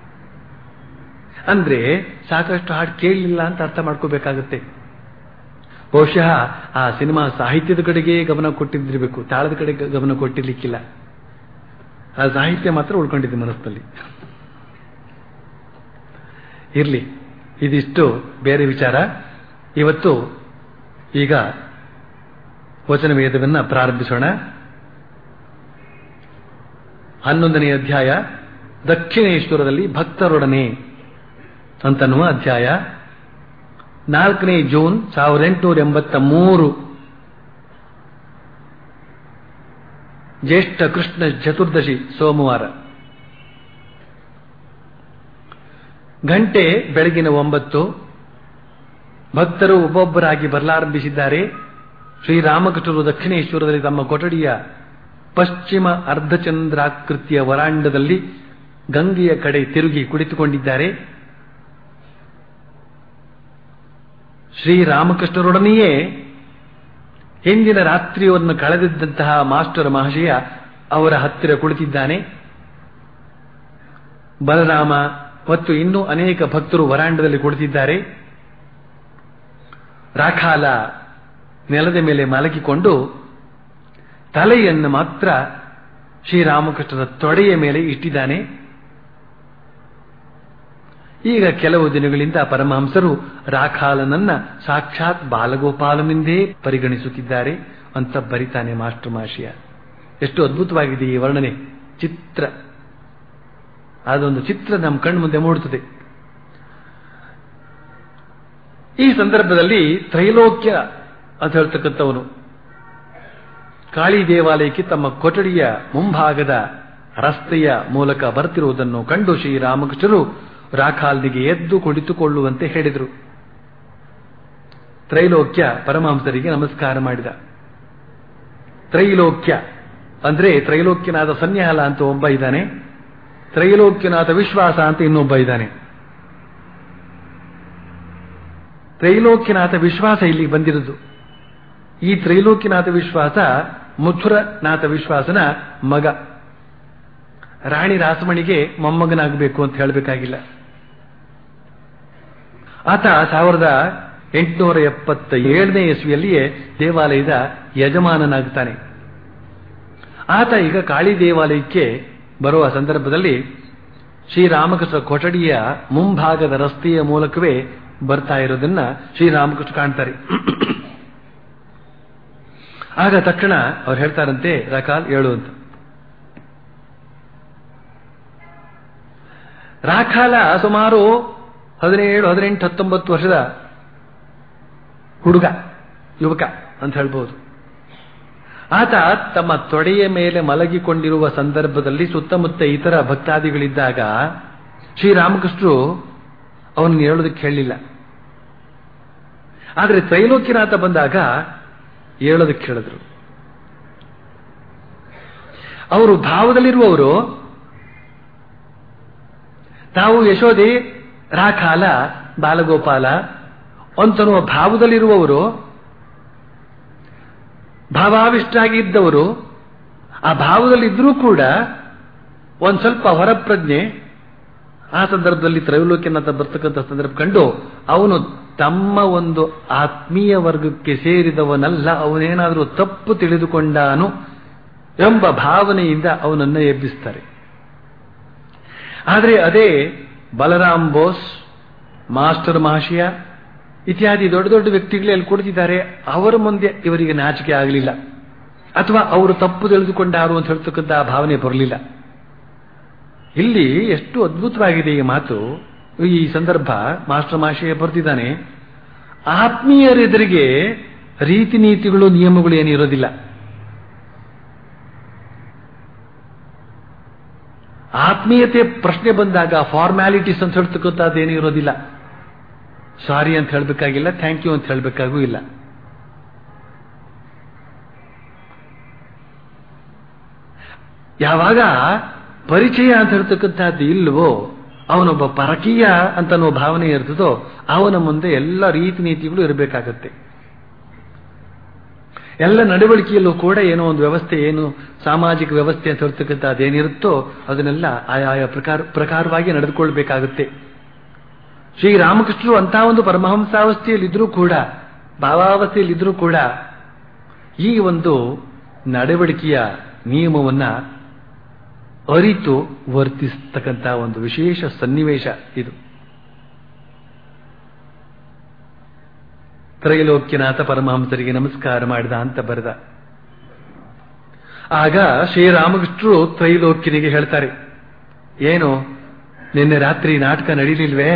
ಅಂದ್ರೆ ಸಾಕಷ್ಟು ಹಾಡು ಕೇಳಲಿಲ್ಲ ಅಂತ ಅರ್ಥ ಮಾಡ್ಕೋಬೇಕಾಗತ್ತೆ ಬಹುಶಃ ಆ ಸಿನಿಮಾ ಸಾಹಿತ್ಯದ ಕಡೆಗೆ ಗಮನ ಕೊಟ್ಟಿದ್ದಿರಬೇಕು ತಾಳದ ಕಡೆ ಗಮನ ಕೊಟ್ಟಿರ್ಲಿಕ್ಕಿಲ್ಲ ಆ ಸಾಹಿತ್ಯ ಮಾತ್ರ ಉಳ್ಕೊಂಡಿದೆ ಮನಸ್ಸಲ್ಲಿ ಇರ್ಲಿ ಇದಿಷ್ಟು ಬೇರೆ ವಿಚಾರ ಇವತ್ತು ಈಗ ವಚನ ವೇದವನ್ನ ಪ್ರಾರಂಭಿಸೋಣ ಹನ್ನೊಂದನೇ ಅಧ್ಯಾಯ ದಕ್ಷಿಣೇಶ್ವರದಲ್ಲಿ ಭಕ್ತರೊಡನೆ ಅಂತನ್ನುವ ಅಧ್ಯಾಯ ನಾಲ್ಕನೇ ಜೂನ್ ಸಾವಿರದ ಎಂಟುನೂರ ಎಂಬತ್ತ ಮೂರು ಜ್ಯೇಷ್ಠ ಕೃಷ್ಣ ಚತುರ್ದಶಿ ಸೋಮವಾರ ಗಂಟೆ ಬೆಳಗಿನ ಒಂಬತ್ತು ಭಕ್ತರು ಒಬ್ಬೊಬ್ಬರಾಗಿ ಬರಲಾರಂಭಿಸಿದ್ದಾರೆ ಶ್ರೀರಾಮಕೃಷ್ಣರು ದಕ್ಷಿಣೇಶ್ವರದಲ್ಲಿ ತಮ್ಮ ಕೊಠಡಿಯ ಪಶ್ಚಿಮ ಅರ್ಧಚಂದ್ರಾಕೃತಿಯ ವರಾಂಡದಲ್ಲಿ ಗಂಗೆಯ ಕಡೆ ತಿರುಗಿ ಕುಳಿತುಕೊಂಡಿದ್ದಾರೆ ಶ್ರೀರಾಮಕೃಷ್ಣರೊಡನೆಯೇ ಹಿಂದಿನ ರಾತ್ರಿಯನ್ನು ಕಳೆದಿದ್ದಂತಹ ಮಾಸ್ಟರ್ ಮಹಾಶಯ ಅವರ ಹತ್ತಿರ ಕುಳಿತಿದ್ದಾನೆ ಬಲರಾಮ ಮತ್ತು ಇನ್ನೂ ಅನೇಕ ಭಕ್ತರು ವರಾಂಡದಲ್ಲಿ ಕುಳಿತಿದ್ದಾರೆ ರಾಖಾಲ ನೆಲದ ಮೇಲೆ ಮಲಗಿಕೊಂಡು ತಲೆಯನ್ನು ಮಾತ್ರ ಶ್ರೀರಾಮಕೃಷ್ಣರ ತೊಡೆಯ ಮೇಲೆ ಇಟ್ಟಿದ್ದಾನೆ ಈಗ ಕೆಲವು ದಿನಗಳಿಂದ ಪರಮಹಂಸರು ರಾಖಾಲನನ್ನ ಸಾಕ್ಷಾತ್ ಬಾಲಗೋಪಾಲನೆಂದೇ ಪರಿಗಣಿಸುತ್ತಿದ್ದಾರೆ ಅಂತ ಬರಿತಾನೆ ಮಾಸ್ಟರ್ ಮಾಷಿಯ ಎಷ್ಟು ಅದ್ಭುತವಾಗಿದೆ ಈ ವರ್ಣನೆ ಚಿತ್ರ ಅದೊಂದು ಚಿತ್ರ ನಮ್ಮ ಕಣ್ಣು ಮುಂದೆ ಮೂಡುತ್ತದೆ ಈ ಸಂದರ್ಭದಲ್ಲಿ ತ್ರೈಲೋಕ್ಯ ಅಂತ ಹೇಳ್ತಕ್ಕಂಥವನು ಕಾಳಿ ದೇವಾಲಯಕ್ಕೆ ತಮ್ಮ ಕೊಠಡಿಯ ಮುಂಭಾಗದ ರಸ್ತೆಯ ಮೂಲಕ ಬರ್ತಿರುವುದನ್ನು ಕಂಡು ಶ್ರೀರಾಮಕೃಷ್ಣರು ರಾಖಾಲ್ನಿಗೆ ಎದ್ದು ಕುಳಿತುಕೊಳ್ಳುವಂತೆ ಹೇಳಿದರು ತ್ರೈಲೋಕ್ಯ ಪರಮಹಂಸರಿಗೆ ನಮಸ್ಕಾರ ಮಾಡಿದ ತ್ರೈಲೋಕ್ಯ ಅಂದ್ರೆ ತ್ರೈಲೋಕ್ಯನಾದ ಸನ್ಯಾಲ ಅಂತ ಒಬ್ಬ ಇದ್ದಾನೆ ತ್ರೈಲೋಕ್ಯನಾಥ ವಿಶ್ವಾಸ ಅಂತ ಇನ್ನೊಬ್ಬ ಇದ್ದಾನೆ ತ್ರೈಲೋಕ್ಯನಾಥ ವಿಶ್ವಾಸ ಇಲ್ಲಿ ಬಂದಿರುವುದು ಈ ತ್ರೈಲೋಕ್ಯನಾಥ ವಿಶ್ವಾಸ ಮಥುರನಾಥ ವಿಶ್ವಾಸನ ಮಗ ರಾಣಿ ರಾಸಮಣಿಗೆ ಮೊಮ್ಮಗನಾಗಬೇಕು ಅಂತ ಹೇಳಬೇಕಾಗಿಲ್ಲ ಆತ ಸಾವಿರದ ಎಂಟುನೂರ ಎಪ್ಪತ್ತ ಏಳನೇ ಇಸ್ವಿಯಲ್ಲಿಯೇ ದೇವಾಲಯದ ಯಜಮಾನನಾಗ್ತಾನೆ ಆತ ಈಗ ಕಾಳಿ ದೇವಾಲಯಕ್ಕೆ ಬರುವ ಸಂದರ್ಭದಲ್ಲಿ ಶ್ರೀರಾಮಕೃಷ್ಣ ಕೊಠಡಿಯ ಮುಂಭಾಗದ ರಸ್ತೆಯ ಮೂಲಕವೇ ಬರ್ತಾ ಇರೋದನ್ನ ಶ್ರೀರಾಮಕೃಷ್ಣ ಕಾಣ್ತಾರೆ ಆಗ ತಕ್ಷಣ ಅವ್ರು ಹೇಳ್ತಾರಂತೆ ರಕಾಲ್ ಹೇಳು ಅಂತ ರಾಖಾಲ ಸುಮಾರು ಹದಿನೇಳು ಹದಿನೆಂಟು ಹತ್ತೊಂಬತ್ತು ವರ್ಷದ ಹುಡುಗ ಯುವಕ ಅಂತ ಹೇಳ್ಬೋದು ಆತ ತಮ್ಮ ತೊಡೆಯ ಮೇಲೆ ಮಲಗಿಕೊಂಡಿರುವ ಸಂದರ್ಭದಲ್ಲಿ ಸುತ್ತಮುತ್ತ ಇತರ ಭಕ್ತಾದಿಗಳಿದ್ದಾಗ ಶ್ರೀರಾಮಕೃಷ್ಣರು ಅವನನ್ನು ಹೇಳೋದಕ್ಕೆ ಹೇಳಲಿಲ್ಲ ಆದರೆ ತ್ರೈಲೋಕ್ಯನಾಥ ಬಂದಾಗ ಹೇಳೋದಕ್ಕೆ ಹೇಳಿದ್ರು ಅವರು ಭಾವದಲ್ಲಿರುವವರು ತಾವು ಯಶೋದೆ ರಾಖಾಲ ಬಾಲಗೋಪಾಲ ಅಂತನ್ನುವ ಭಾವದಲ್ಲಿರುವವರು ಭಾವಾವಿಷ್ಟಾಗಿದ್ದವರು ಆ ಭಾವದಲ್ಲಿದ್ದರೂ ಕೂಡ ಒಂದು ಸ್ವಲ್ಪ ಹೊರಪ್ರಜ್ಞೆ ಆ ಸಂದರ್ಭದಲ್ಲಿ ತ್ರೈಲೋಕ್ಯನಾಥ ಬರ್ತಕ್ಕಂಥ ಸಂದರ್ಭ ಕಂಡು ಅವನು ತಮ್ಮ ಒಂದು ಆತ್ಮೀಯ ವರ್ಗಕ್ಕೆ ಸೇರಿದವನಲ್ಲ ಅವನೇನಾದರೂ ತಪ್ಪು ತಿಳಿದುಕೊಂಡಾನು ಎಂಬ ಭಾವನೆಯಿಂದ ಅವನನ್ನು ಎಬ್ಬಿಸ್ತಾರೆ ಆದರೆ ಅದೇ ಬಲರಾಮ್ ಬೋಸ್ ಮಾಸ್ಟರ್ ಮಹಾಶಯ ಇತ್ಯಾದಿ ದೊಡ್ಡ ದೊಡ್ಡ ವ್ಯಕ್ತಿಗಳೇ ಅಲ್ಲಿ ಕೊಡ್ತಿದ್ದಾರೆ ಅವರ ಮುಂದೆ ಇವರಿಗೆ ನಾಚಿಕೆ ಆಗಲಿಲ್ಲ ಅಥವಾ ಅವರು ತಪ್ಪು ತಿಳಿದುಕೊಂಡಾರು ಅಂತ ಹೇಳ್ತಕ್ಕಂಥ ಆ ಭಾವನೆ ಬರಲಿಲ್ಲ ಇಲ್ಲಿ ಎಷ್ಟು ಅದ್ಭುತವಾಗಿದೆ ಈ ಮಾತು ಈ ಸಂದರ್ಭ ಮಾಸ್ಟರ್ ಮಾಶಯ ಬರ್ತಿದ್ದಾನೆ ಆತ್ಮೀಯರೆದುರಿಗೆ ರೀತಿ ನೀತಿಗಳು ನಿಯಮಗಳು ಏನಿರೋದಿಲ್ಲ ಆತ್ಮೀಯತೆ ಪ್ರಶ್ನೆ ಬಂದಾಗ ಫಾರ್ಮ್ಯಾಲಿಟೀಸ್ ಅಂತ ಹೇಳ್ತಕ್ಕಂಥದ್ದೇನೂ ಇರೋದಿಲ್ಲ ಸಾರಿ ಅಂತ ಹೇಳಬೇಕಾಗಿಲ್ಲ ಥ್ಯಾಂಕ್ ಯು ಅಂತ ಹೇಳಬೇಕಾಗೂ ಇಲ್ಲ ಯಾವಾಗ ಪರಿಚಯ ಅಂತ ಹೇಳ್ತಕ್ಕಂಥದ್ದು ಇಲ್ವೋ ಅವನೊಬ್ಬ ಪರಕೀಯ ಅಂತ ಅನ್ನೋ ಭಾವನೆ ಇರ್ತದೋ ಅವನ ಮುಂದೆ ಎಲ್ಲ ರೀತಿ ನೀತಿಗಳು ಇರಬೇಕಾಗತ್ತೆ ಎಲ್ಲ ನಡವಳಿಕೆಯಲ್ಲೂ ಕೂಡ ಏನೋ ಒಂದು ವ್ಯವಸ್ಥೆ ಏನು ಸಾಮಾಜಿಕ ವ್ಯವಸ್ಥೆ ಅಂತ ಹೇಳ್ತಕ್ಕಂಥ ಅದೇನಿರುತ್ತೋ ಅದನ್ನೆಲ್ಲ ಆಯಾಯ ಪ್ರಕಾರ ಪ್ರಕಾರವಾಗಿ ನಡೆದುಕೊಳ್ಬೇಕಾಗುತ್ತೆ ಶ್ರೀರಾಮಕೃಷ್ಣರು ಅಂತ ಒಂದು ಪರಮಹಂಸಾವಸ್ಥೆಯಲ್ಲಿದ್ದರೂ ಕೂಡ ಭಾವಾವಸ್ಥೆಯಲ್ಲಿದ್ದರೂ ಕೂಡ ಈ ಒಂದು ನಡವಳಿಕೆಯ ನಿಯಮವನ್ನ ಅರಿತು ವರ್ತಿಸ್ತಕ್ಕಂಥ ಒಂದು ವಿಶೇಷ ಸನ್ನಿವೇಶ ಇದು ತ್ರೈಲೋಕ್ಯನಾಥ ಪರಮಹಂಸರಿಗೆ ನಮಸ್ಕಾರ ಮಾಡಿದ ಅಂತ ಬರೆದ ಆಗ ಶ್ರೀರಾಮಕೃಷ್ಣರು ತ್ರೈಲೋಕ್ಯನಿಗೆ ಹೇಳ್ತಾರೆ ಏನು ನಿನ್ನೆ ರಾತ್ರಿ ನಾಟಕ ನಡೀಲಿಲ್ವೇ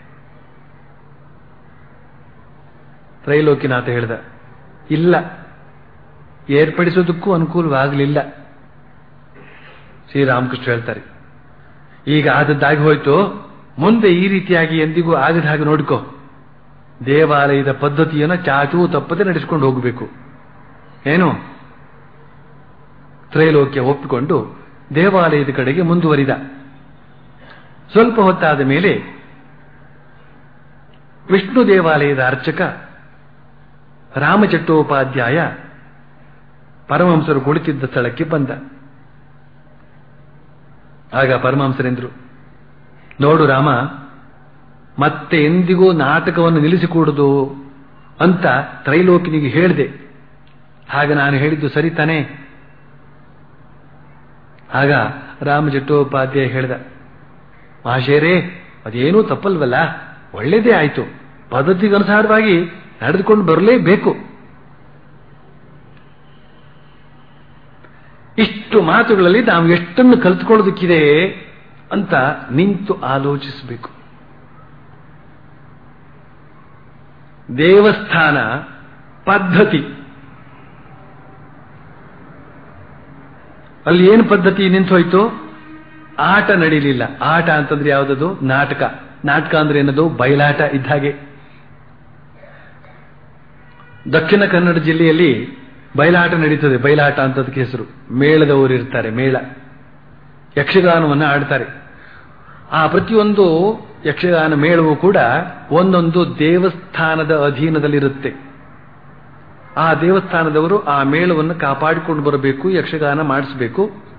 ತ್ರೈಲೋಕ್ಯನಾಥ ಹೇಳ್ದ ಇಲ್ಲ ಏರ್ಪಡಿಸೋದಕ್ಕೂ ಅನುಕೂಲವಾಗಲಿಲ್ಲ ಶ್ರೀರಾಮಕೃಷ್ಣ ಹೇಳ್ತಾರೆ ಈಗ ಆದದ್ದಾಗಿ ಹೋಯ್ತು ಮುಂದೆ ಈ ರೀತಿಯಾಗಿ ಎಂದಿಗೂ ಆಗದ ಹಾಗೆ ನೋಡ್ಕೋ ದೇವಾಲಯದ ಪದ್ಧತಿಯನ್ನು ಚಾಚೂ ತಪ್ಪದೆ ನಡೆಸಿಕೊಂಡು ಹೋಗಬೇಕು ಏನು ತ್ರೈಲೋಕ್ಯ ಒಪ್ಪಿಕೊಂಡು ದೇವಾಲಯದ ಕಡೆಗೆ ಮುಂದುವರಿದ ಸ್ವಲ್ಪ ಹೊತ್ತಾದ ಮೇಲೆ ವಿಷ್ಣು ದೇವಾಲಯದ ಅರ್ಚಕ ರಾಮಚಟ್ಟೋಪಾಧ್ಯಾಯ ಪರಮಹಂಸರು ಕುಳಿತಿದ್ದ ಸ್ಥಳಕ್ಕೆ ಬಂದ ಆಗ ಪರಮಹಂಸರೆಂದ್ರು ನೋಡು ರಾಮ ಮತ್ತೆ ಎಂದಿಗೂ ನಾಟಕವನ್ನು ನಿಲ್ಲಿಸಿಕೊಡುದು ಅಂತ ತ್ರೈಲೋಕಿನಿಗೆ ಹೇಳಿದೆ ಹಾಗ ನಾನು ಹೇಳಿದ್ದು ಸರಿ ತಾನೇ ಆಗ ರಾಮಚಟ್ಟೋಪಾಧ್ಯಾಯ ಹೇಳಿದ ಮಹಾಶಯರೇ ಅದೇನೂ ತಪ್ಪಲ್ವಲ್ಲ ಒಳ್ಳೇದೇ ಆಯ್ತು ಪದ್ಧತಿಗನುಸಾರವಾಗಿ ನಡೆದುಕೊಂಡು ಬರಲೇಬೇಕು ಇಷ್ಟು ಮಾತುಗಳಲ್ಲಿ ನಾವು ಎಷ್ಟನ್ನು ಕಲಿತುಕೊಳ್ಳೋದಕ್ಕಿದೆ ಅಂತ ನಿಂತು ಆಲೋಚಿಸಬೇಕು ದೇವಸ್ಥಾನ ಪದ್ಧತಿ ಅಲ್ಲಿ ಏನು ಪದ್ಧತಿ ನಿಂತು ಹೋಯ್ತು ಆಟ ನಡೀಲಿಲ್ಲ ಆಟ ಅಂತಂದ್ರೆ ಯಾವುದದು ನಾಟಕ ನಾಟಕ ಅಂದ್ರೆ ಏನದು ಬಯಲಾಟ ಇದ್ದ ಹಾಗೆ ದಕ್ಷಿಣ ಕನ್ನಡ ಜಿಲ್ಲೆಯಲ್ಲಿ ಬಯಲಾಟ ನಡೀತದೆ ಬಯಲಾಟ ಅಂತದಕ್ಕೆ ಹೆಸರು ಮೇಳದವರು ಇರ್ತಾರೆ ಮೇಳ ಯಕ್ಷಗಾನವನ್ನು ಆಡ್ತಾರೆ ಆ ಪ್ರತಿಯೊಂದು ಯಕ್ಷಗಾನ ಮೇಳವೂ ಕೂಡ ಒಂದೊಂದು ದೇವಸ್ಥಾನದ ಅಧೀನದಲ್ಲಿರುತ್ತೆ ಆ ದೇವಸ್ಥಾನದವರು ಆ ಮೇಳವನ್ನು ಕಾಪಾಡಿಕೊಂಡು ಬರಬೇಕು ಯಕ್ಷಗಾನ ಮಾಡಿಸಬೇಕು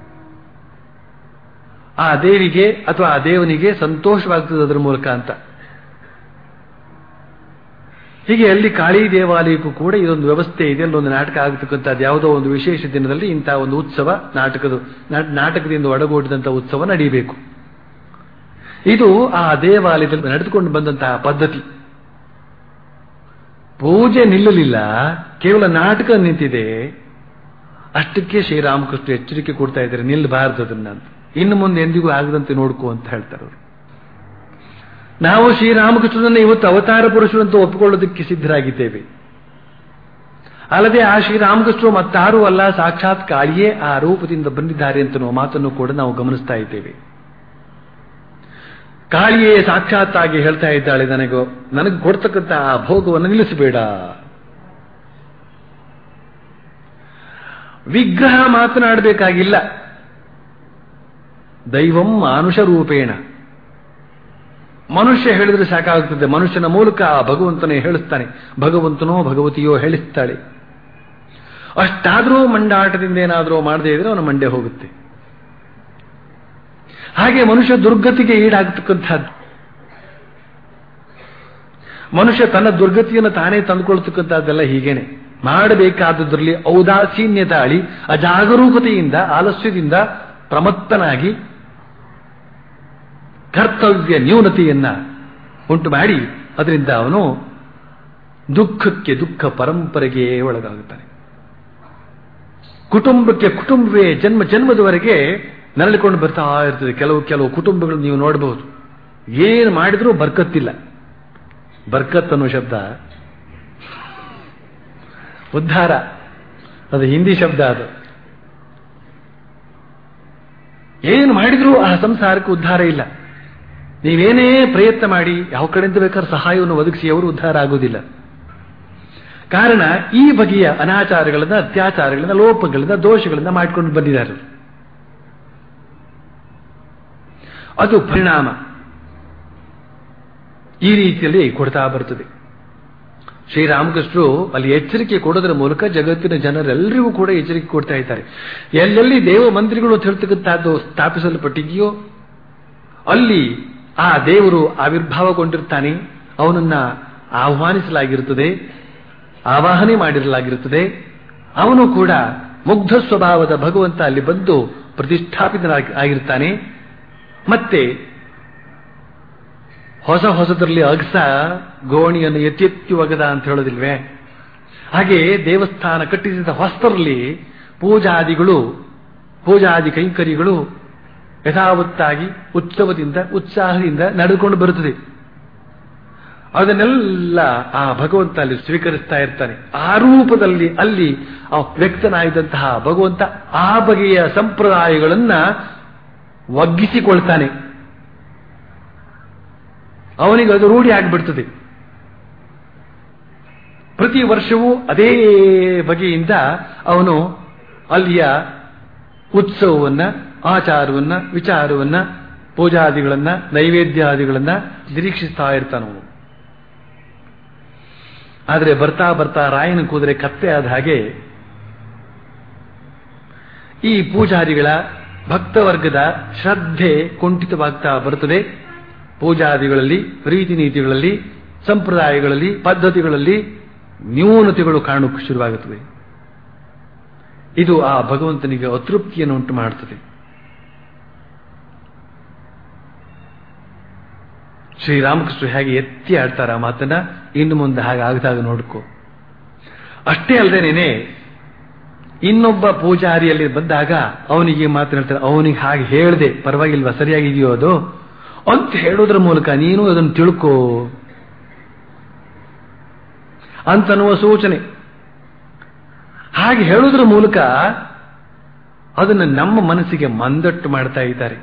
ಆ ದೇವಿಗೆ ಅಥವಾ ಆ ದೇವನಿಗೆ ಸಂತೋಷವಾಗ್ತದೆ ಅದರ ಮೂಲಕ ಅಂತ ಹೀಗೆ ಅಲ್ಲಿ ಕಾಳಿ ದೇವಾಲಯಕ್ಕೂ ಕೂಡ ಇದೊಂದು ವ್ಯವಸ್ಥೆ ಇದೆ ಅಲ್ಲೊಂದು ನಾಟಕ ಆಗತಕ್ಕಂಥದ್ದು ಯಾವುದೋ ಒಂದು ವಿಶೇಷ ದಿನದಲ್ಲಿ ಇಂತಹ ಒಂದು ಉತ್ಸವ ನಾಟಕದ ನಾಟಕದಿಂದ ಒಡಗೂಡಿದಂತಹ ಉತ್ಸವ ನಡೆಯಬೇಕು ಇದು ಆ ದೇವಾಲಯದಲ್ಲಿ ನಡೆದುಕೊಂಡು ಬಂದಂತಹ ಪದ್ಧತಿ ಪೂಜೆ ನಿಲ್ಲಲಿಲ್ಲ ಕೇವಲ ನಾಟಕ ನಿಂತಿದೆ ಅಷ್ಟಕ್ಕೆ ಶ್ರೀರಾಮಕೃಷ್ಣ ಎಚ್ಚರಿಕೆ ಕೊಡ್ತಾ ಇದ್ದಾರೆ ನಿಲ್ಲಬಾರದು ಅದನ್ನ ಅಂತ ಇನ್ನು ಮುಂದೆ ಎಂದಿಗೂ ಆಗದಂತೆ ನೋಡ್ಕೋ ಅಂತ ಹೇಳ್ತಾರೆ ಅವರು ನಾವು ಶ್ರೀರಾಮಕೃಷ್ಣನನ್ನ ಇವತ್ತು ಅವತಾರ ಪುರುಷರು ಅಂತ ಒಪ್ಪಿಕೊಳ್ಳೋದಕ್ಕೆ ಸಿದ್ಧರಾಗಿದ್ದೇವೆ ಅಲ್ಲದೆ ಆ ಶ್ರೀರಾಮಕೃಷ್ಣರು ಮತ್ತಾರೂ ಅಲ್ಲ ಸಾಕ್ಷಾತ್ ಕಾಳಿಯೇ ಆ ರೂಪದಿಂದ ಬಂದಿದ್ದಾರೆ ಅಂತ ಮಾತನ್ನು ಕೂಡ ನಾವು ಗಮನಿಸ್ತಾ ಇದ್ದೇವೆ ಕಾಳಿಯೇ ಸಾಕ್ಷಾತ್ತಾಗಿ ಹೇಳ್ತಾ ಇದ್ದಾಳೆ ನನಗೂ ನನಗೆ ಕೊಡ್ತಕ್ಕಂಥ ಆ ಭೋಗವನ್ನು ನಿಲ್ಲಿಸಬೇಡ ವಿಗ್ರಹ ಮಾತನಾಡಬೇಕಾಗಿಲ್ಲ ದೈವಂ ಮಾನುಷ ರೂಪೇಣ ಮನುಷ್ಯ ಹೇಳಿದ್ರೆ ಸಾಕಾಗುತ್ತದೆ ಮನುಷ್ಯನ ಮೂಲಕ ಆ ಭಗವಂತನೇ ಹೇಳಿಸ್ತಾನೆ ಭಗವಂತನೋ ಭಗವತಿಯೋ ಹೇಳಿಸ್ತಾಳೆ ಅಷ್ಟಾದರೂ ಮಂಡಾಟದಿಂದ ಏನಾದರೂ ಮಾಡದೇ ಇದ್ರೆ ಅವನ ಮಂಡೆ ಹೋಗುತ್ತೆ ಹಾಗೆ ಮನುಷ್ಯ ದುರ್ಗತಿಗೆ ಈಡಾಗತಕ್ಕಂಥದ್ದು ಮನುಷ್ಯ ತನ್ನ ದುರ್ಗತಿಯನ್ನು ತಾನೇ ತಂದುಕೊಳ್ತಕ್ಕಂಥದ್ದೆಲ್ಲ ಹೀಗೇನೆ ಮಾಡಬೇಕಾದದ್ರಲ್ಲಿ ಔದಾಸೀನ್ಯ ತಾಳಿ ಅಜಾಗರೂಕತೆಯಿಂದ ಆಲಸ್ಯದಿಂದ ಪ್ರಮತ್ತನಾಗಿ ಕರ್ತವ್ಯ ನ್ಯೂನತೆಯನ್ನ ಉಂಟು ಮಾಡಿ ಅದರಿಂದ ಅವನು ದುಃಖಕ್ಕೆ ದುಃಖ ಪರಂಪರೆಗೆ ಒಳಗಾಗುತ್ತಾನೆ ಕುಟುಂಬಕ್ಕೆ ಕುಟುಂಬವೇ ಜನ್ಮ ಜನ್ಮದವರೆಗೆ ನರಳಿಕೊಂಡು ಬರ್ತಾ ಇರ್ತದೆ ಕೆಲವು ಕೆಲವು ಕುಟುಂಬಗಳು ನೀವು ನೋಡಬಹುದು ಏನು ಮಾಡಿದ್ರೂ ಬರ್ಕತ್ತಿಲ್ಲ ಬರ್ಕತ್ ಅನ್ನೋ ಶಬ್ದ ಉದ್ಧಾರ ಅದು ಹಿಂದಿ ಶಬ್ದ ಅದು ಏನು ಮಾಡಿದ್ರೂ ಆ ಸಂಸಾರಕ್ಕೆ ಉದ್ಧಾರ ಇಲ್ಲ ನೀವೇನೇ ಪ್ರಯತ್ನ ಮಾಡಿ ಯಾವ ಕಡೆಯಿಂದ ಬೇಕಾದ್ರೆ ಸಹಾಯವನ್ನು ಒದಗಿಸಿ ಅವರು ಉದ್ಧಾರ ಆಗುವುದಿಲ್ಲ ಕಾರಣ ಈ ಬಗೆಯ ಅನಾಚಾರಗಳನ್ನ ಅತ್ಯಾಚಾರಗಳನ್ನ ಲೋಪಗಳನ್ನ ದೋಷಗಳನ್ನ ಮಾಡಿಕೊಂಡು ಬಂದಿದ್ದಾರೆ ಅದು ಪರಿಣಾಮ ಈ ರೀತಿಯಲ್ಲಿ ಕೊಡ್ತಾ ಬರ್ತದೆ ಶ್ರೀರಾಮಕೃಷ್ಣರು ಅಲ್ಲಿ ಎಚ್ಚರಿಕೆ ಕೊಡೋದರ ಮೂಲಕ ಜಗತ್ತಿನ ಜನರೆಲ್ಲರಿಗೂ ಕೂಡ ಎಚ್ಚರಿಕೆ ಕೊಡ್ತಾ ಇದ್ದಾರೆ ಎಲ್ಲೆಲ್ಲಿ ದೇವ ಮಂದಿರಗಳು ಅಂತ ಹೇಳ್ತಕ್ಕಂಥದ್ದು ಸ್ಥಾಪಿಸಲ್ಪಟ್ಟಿದೆಯೋ ಅಲ್ಲಿ ಆ ದೇವರು ಆವಿರ್ಭಾವಗೊಂಡಿರ್ತಾನೆ ಅವನನ್ನ ಆಹ್ವಾನಿಸಲಾಗಿರುತ್ತದೆ ಆವಾಹನೆ ಮಾಡಿರಲಾಗಿರುತ್ತದೆ ಅವನು ಕೂಡ ಮುಗ್ಧ ಸ್ವಭಾವದ ಭಗವಂತ ಅಲ್ಲಿ ಬಂದು ಪ್ರತಿಷ್ಠಾಪಿತನಾಗಿ ಆಗಿರ್ತಾನೆ ಮತ್ತೆ ಹೊಸ ಹೊಸದರಲ್ಲಿ ಅಗಸ ಗೋಣಿಯನ್ನು ಎತ್ತಿ ಎತ್ತಿ ಒಗದ ಅಂತ ಹೇಳೋದಿಲ್ವೇ ಹಾಗೆ ದೇವಸ್ಥಾನ ಕಟ್ಟಿಸಿದ ಹೊಸ್ತರಲ್ಲಿ ಪೂಜಾದಿಗಳು ಪೂಜಾದಿ ಕೈಂಕರ್ಯಗಳು ಯಥಾವತ್ತಾಗಿ ಉತ್ಸವದಿಂದ ಉತ್ಸಾಹದಿಂದ ನಡೆದುಕೊಂಡು ಬರುತ್ತದೆ ಅದನ್ನೆಲ್ಲ ಆ ಭಗವಂತ ಅಲ್ಲಿ ಸ್ವೀಕರಿಸ್ತಾ ಇರ್ತಾನೆ ಆ ರೂಪದಲ್ಲಿ ಅಲ್ಲಿ ಆ ವ್ಯಕ್ತನಾಗಿದ್ದಂತಹ ಭಗವಂತ ಆ ಬಗೆಯ ಸಂಪ್ರದಾಯಗಳನ್ನ ಒಗ್ಗಿಸಿಕೊಳ್ತಾನೆ ಅವನಿಗೆ ಅದು ರೂಢಿ ಆಗಿಬಿಡ್ತದೆ ಪ್ರತಿ ವರ್ಷವೂ ಅದೇ ಬಗೆಯಿಂದ ಅವನು ಅಲ್ಲಿಯ ಉತ್ಸವವನ್ನ ಆಚಾರವನ್ನ ವಿಚಾರವನ್ನ ಪೂಜಾದಿಗಳನ್ನ ನೈವೇದ್ಯಾದಿಗಳನ್ನ ನಿರೀಕ್ಷಿಸ್ತಾ ಇರ್ತಾನವನು ಆದರೆ ಬರ್ತಾ ಬರ್ತಾ ರಾಯನ ಕೂದರೆ ಕತ್ತೆ ಆದ ಹಾಗೆ ಈ ಪೂಜಾರಿಗಳ ಭಕ್ತವರ್ಗದ ಶ್ರದ್ಧೆ ಕುಂಠಿತವಾಗ್ತಾ ಬರುತ್ತದೆ ಪೂಜಾದಿಗಳಲ್ಲಿ ರೀತಿ ನೀತಿಗಳಲ್ಲಿ ಸಂಪ್ರದಾಯಗಳಲ್ಲಿ ಪದ್ಧತಿಗಳಲ್ಲಿ ನ್ಯೂನತೆಗಳು ಕಾಣೋಕೆ ಶುರುವಾಗುತ್ತದೆ ಇದು ಆ ಭಗವಂತನಿಗೆ ಅತೃಪ್ತಿಯನ್ನು ಉಂಟು ಮಾಡುತ್ತದೆ ಶ್ರೀರಾಮಕೃಷ್ಣ ಹೇಗೆ ಎತ್ತಿ ಆಡ್ತಾರ ಆ ಮಾತನ್ನ ಇನ್ನು ಮುಂದೆ ಹಾಗೆ ಆಗದಾಗ ನೋಡ್ಕೋ ಅಷ್ಟೇ ಅಲ್ಲದೇನೆ ಇನ್ನೊಬ್ಬ ಪೂಜಾರಿಯಲ್ಲಿ ಬಂದಾಗ ಅವನಿಗೆ ಮಾತನಾಡ್ತಾರೆ ಅವನಿಗೆ ಹಾಗೆ ಹೇಳ್ದೆ ಪರವಾಗಿಲ್ವಾ ಸರಿಯಾಗಿದೆಯೋ ಅದು ಅಂತ ಹೇಳೋದ್ರ ಮೂಲಕ ನೀನು ಅದನ್ನು ತಿಳ್ಕೋ ಅಂತನ್ನುವ ಸೂಚನೆ ಹಾಗೆ ಹೇಳೋದ್ರ ಮೂಲಕ ಅದನ್ನು ನಮ್ಮ ಮನಸ್ಸಿಗೆ ಮಂದಟ್ಟು ಮಾಡ್ತಾ ಇದ್ದಾರೆ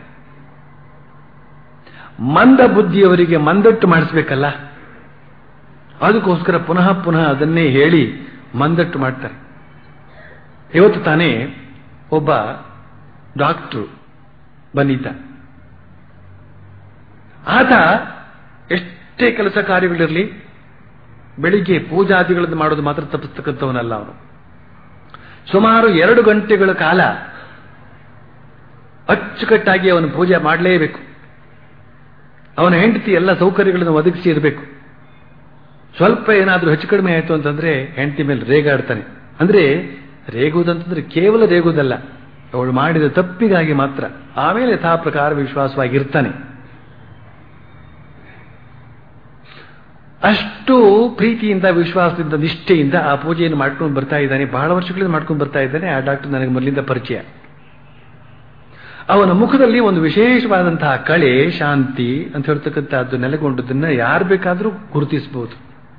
ಮಂದ ಬುದ್ಧಿಯವರಿಗೆ ಮಂದಟ್ಟು ಮಾಡಿಸ್ಬೇಕಲ್ಲ ಅದಕ್ಕೋಸ್ಕರ ಪುನಃ ಪುನಃ ಅದನ್ನೇ ಹೇಳಿ ಮಂದಟ್ಟು ಮಾಡ್ತಾರೆ ಇವತ್ತು ತಾನೇ ಒಬ್ಬ ಡಾಕ್ಟ್ರು ಬಂದಿದ್ದ ಆತ ಎಷ್ಟೇ ಕೆಲಸ ಕಾರ್ಯಗಳಿರಲಿ ಬೆಳಿಗ್ಗೆ ಪೂಜಾದಿಗಳನ್ನು ಮಾಡೋದು ಮಾತ್ರ ತಪ್ಪಿಸ್ತಕ್ಕಂಥವನಲ್ಲ ಅವನು ಸುಮಾರು ಎರಡು ಗಂಟೆಗಳ ಕಾಲ ಅಚ್ಚುಕಟ್ಟಾಗಿ ಅವನು ಪೂಜೆ ಮಾಡಲೇಬೇಕು ಅವನ ಹೆಂಡತಿ ಎಲ್ಲ ಸೌಕರ್ಯಗಳನ್ನು ಒದಗಿಸಿ ಇರಬೇಕು ಸ್ವಲ್ಪ ಏನಾದರೂ ಹೆಚ್ಚು ಕಡಿಮೆ ಆಯಿತು ಅಂತಂದ್ರೆ ಹೆಂಡತಿ ಮೇಲೆ ರೇಗಾಡ್ತಾನೆ ಅಂದ್ರೆ ರೇಗುವುದಂತಂದ್ರೆ ಕೇವಲ ರೇಗುವುದಲ್ಲ ಅವಳು ಮಾಡಿದ ತಪ್ಪಿಗಾಗಿ ಮಾತ್ರ ಆಮೇಲೆ ಯಥಾ ಪ್ರಕಾರ ವಿಶ್ವಾಸವಾಗಿರ್ತಾನೆ ಅಷ್ಟು ಪ್ರೀತಿಯಿಂದ ವಿಶ್ವಾಸದಿಂದ ನಿಷ್ಠೆಯಿಂದ ಆ ಪೂಜೆಯನ್ನು ಮಾಡ್ಕೊಂಡು ಬರ್ತಾ ಇದ್ದಾನೆ ಬಹಳ ವರ್ಷಗಳಿಂದ ಮಾಡ್ಕೊಂಡು ಬರ್ತಾ ಇದ್ದಾನೆ ಆ ಡಾಕ್ಟರ್ ನನಗೆ ಮೊದಲಿಂದ ಪರಿಚಯ ಅವನ ಮುಖದಲ್ಲಿ ಒಂದು ವಿಶೇಷವಾದಂತಹ ಕಳೆ ಶಾಂತಿ ಅಂತ ಹೇಳ್ತಕ್ಕಂಥದ್ದು ನೆಲೆಗೊಂಡದನ್ನ ಯಾರು ಬೇಕಾದರೂ ಗುರುತಿಸಬಹುದು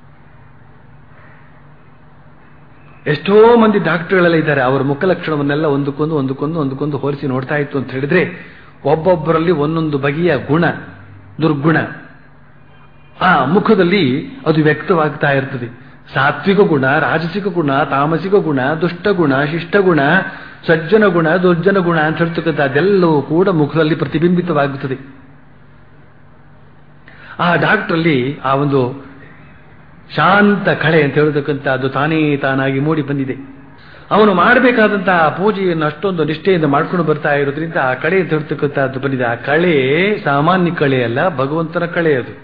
ಎಷ್ಟೋ ಮಂದಿ ಡಾಕ್ಟರ್ಗಳೆಲ್ಲ ಇದ್ದಾರೆ ಅವರ ಮುಖ ಲಕ್ಷಣವನ್ನೆಲ್ಲ ಒಂದಕ್ಕೊಂದು ಒಂದಕ್ಕೊಂದು ಒಂದಕ್ಕೊಂದು ಹೋಲಿಸಿ ನೋಡ್ತಾ ಇತ್ತು ಅಂತ ಹೇಳಿದ್ರೆ ಒಬ್ಬೊಬ್ಬರಲ್ಲಿ ಒಂದೊಂದು ಬಗೆಯ ಗುಣ ದುರ್ಗುಣ ಆ ಮುಖದಲ್ಲಿ ಅದು ವ್ಯಕ್ತವಾಗ್ತಾ ಇರ್ತದೆ ಸಾತ್ವಿಕ ಗುಣ ರಾಜಸಿಕ ಗುಣ ತಾಮಸಿಕ ಗುಣ ದುಷ್ಟ ಗುಣ ಶಿಷ್ಟ ಗುಣ ಸಜ್ಜನ ಗುಣ ದುರ್ಜನ ಗುಣ ಅಂತ ಹೇಳ್ತಕ್ಕಂಥ ಅದೆಲ್ಲವೂ ಕೂಡ ಮುಖದಲ್ಲಿ ಪ್ರತಿಬಿಂಬಿತವಾಗುತ್ತದೆ ಆ ಡಾಕ್ಟ್ರಲ್ಲಿ ಆ ಒಂದು ಶಾಂತ ಕಳೆ ಅಂತ ಹೇಳ್ತಕ್ಕಂಥ ಅದು ತಾನೇ ತಾನಾಗಿ ಮೂಡಿ ಬಂದಿದೆ ಅವನು ಮಾಡಬೇಕಾದಂತಹ ಪೂಜೆಯನ್ನು ಅಷ್ಟೊಂದು ನಿಷ್ಠೆಯಿಂದ ಮಾಡ್ಕೊಂಡು ಬರ್ತಾ ಇರೋದ್ರಿಂದ ಆ ಕಳೆ ಅಂತ ಹೇಳ್ತಕ್ಕಂಥದ್ದು ಬಂದಿದೆ ಆ ಕಳೆ ಸಾಮಾನ್ಯ ಕಳೆ ಅಲ್ಲ ಭಗವಂತನ ಕಳೆ ಅದು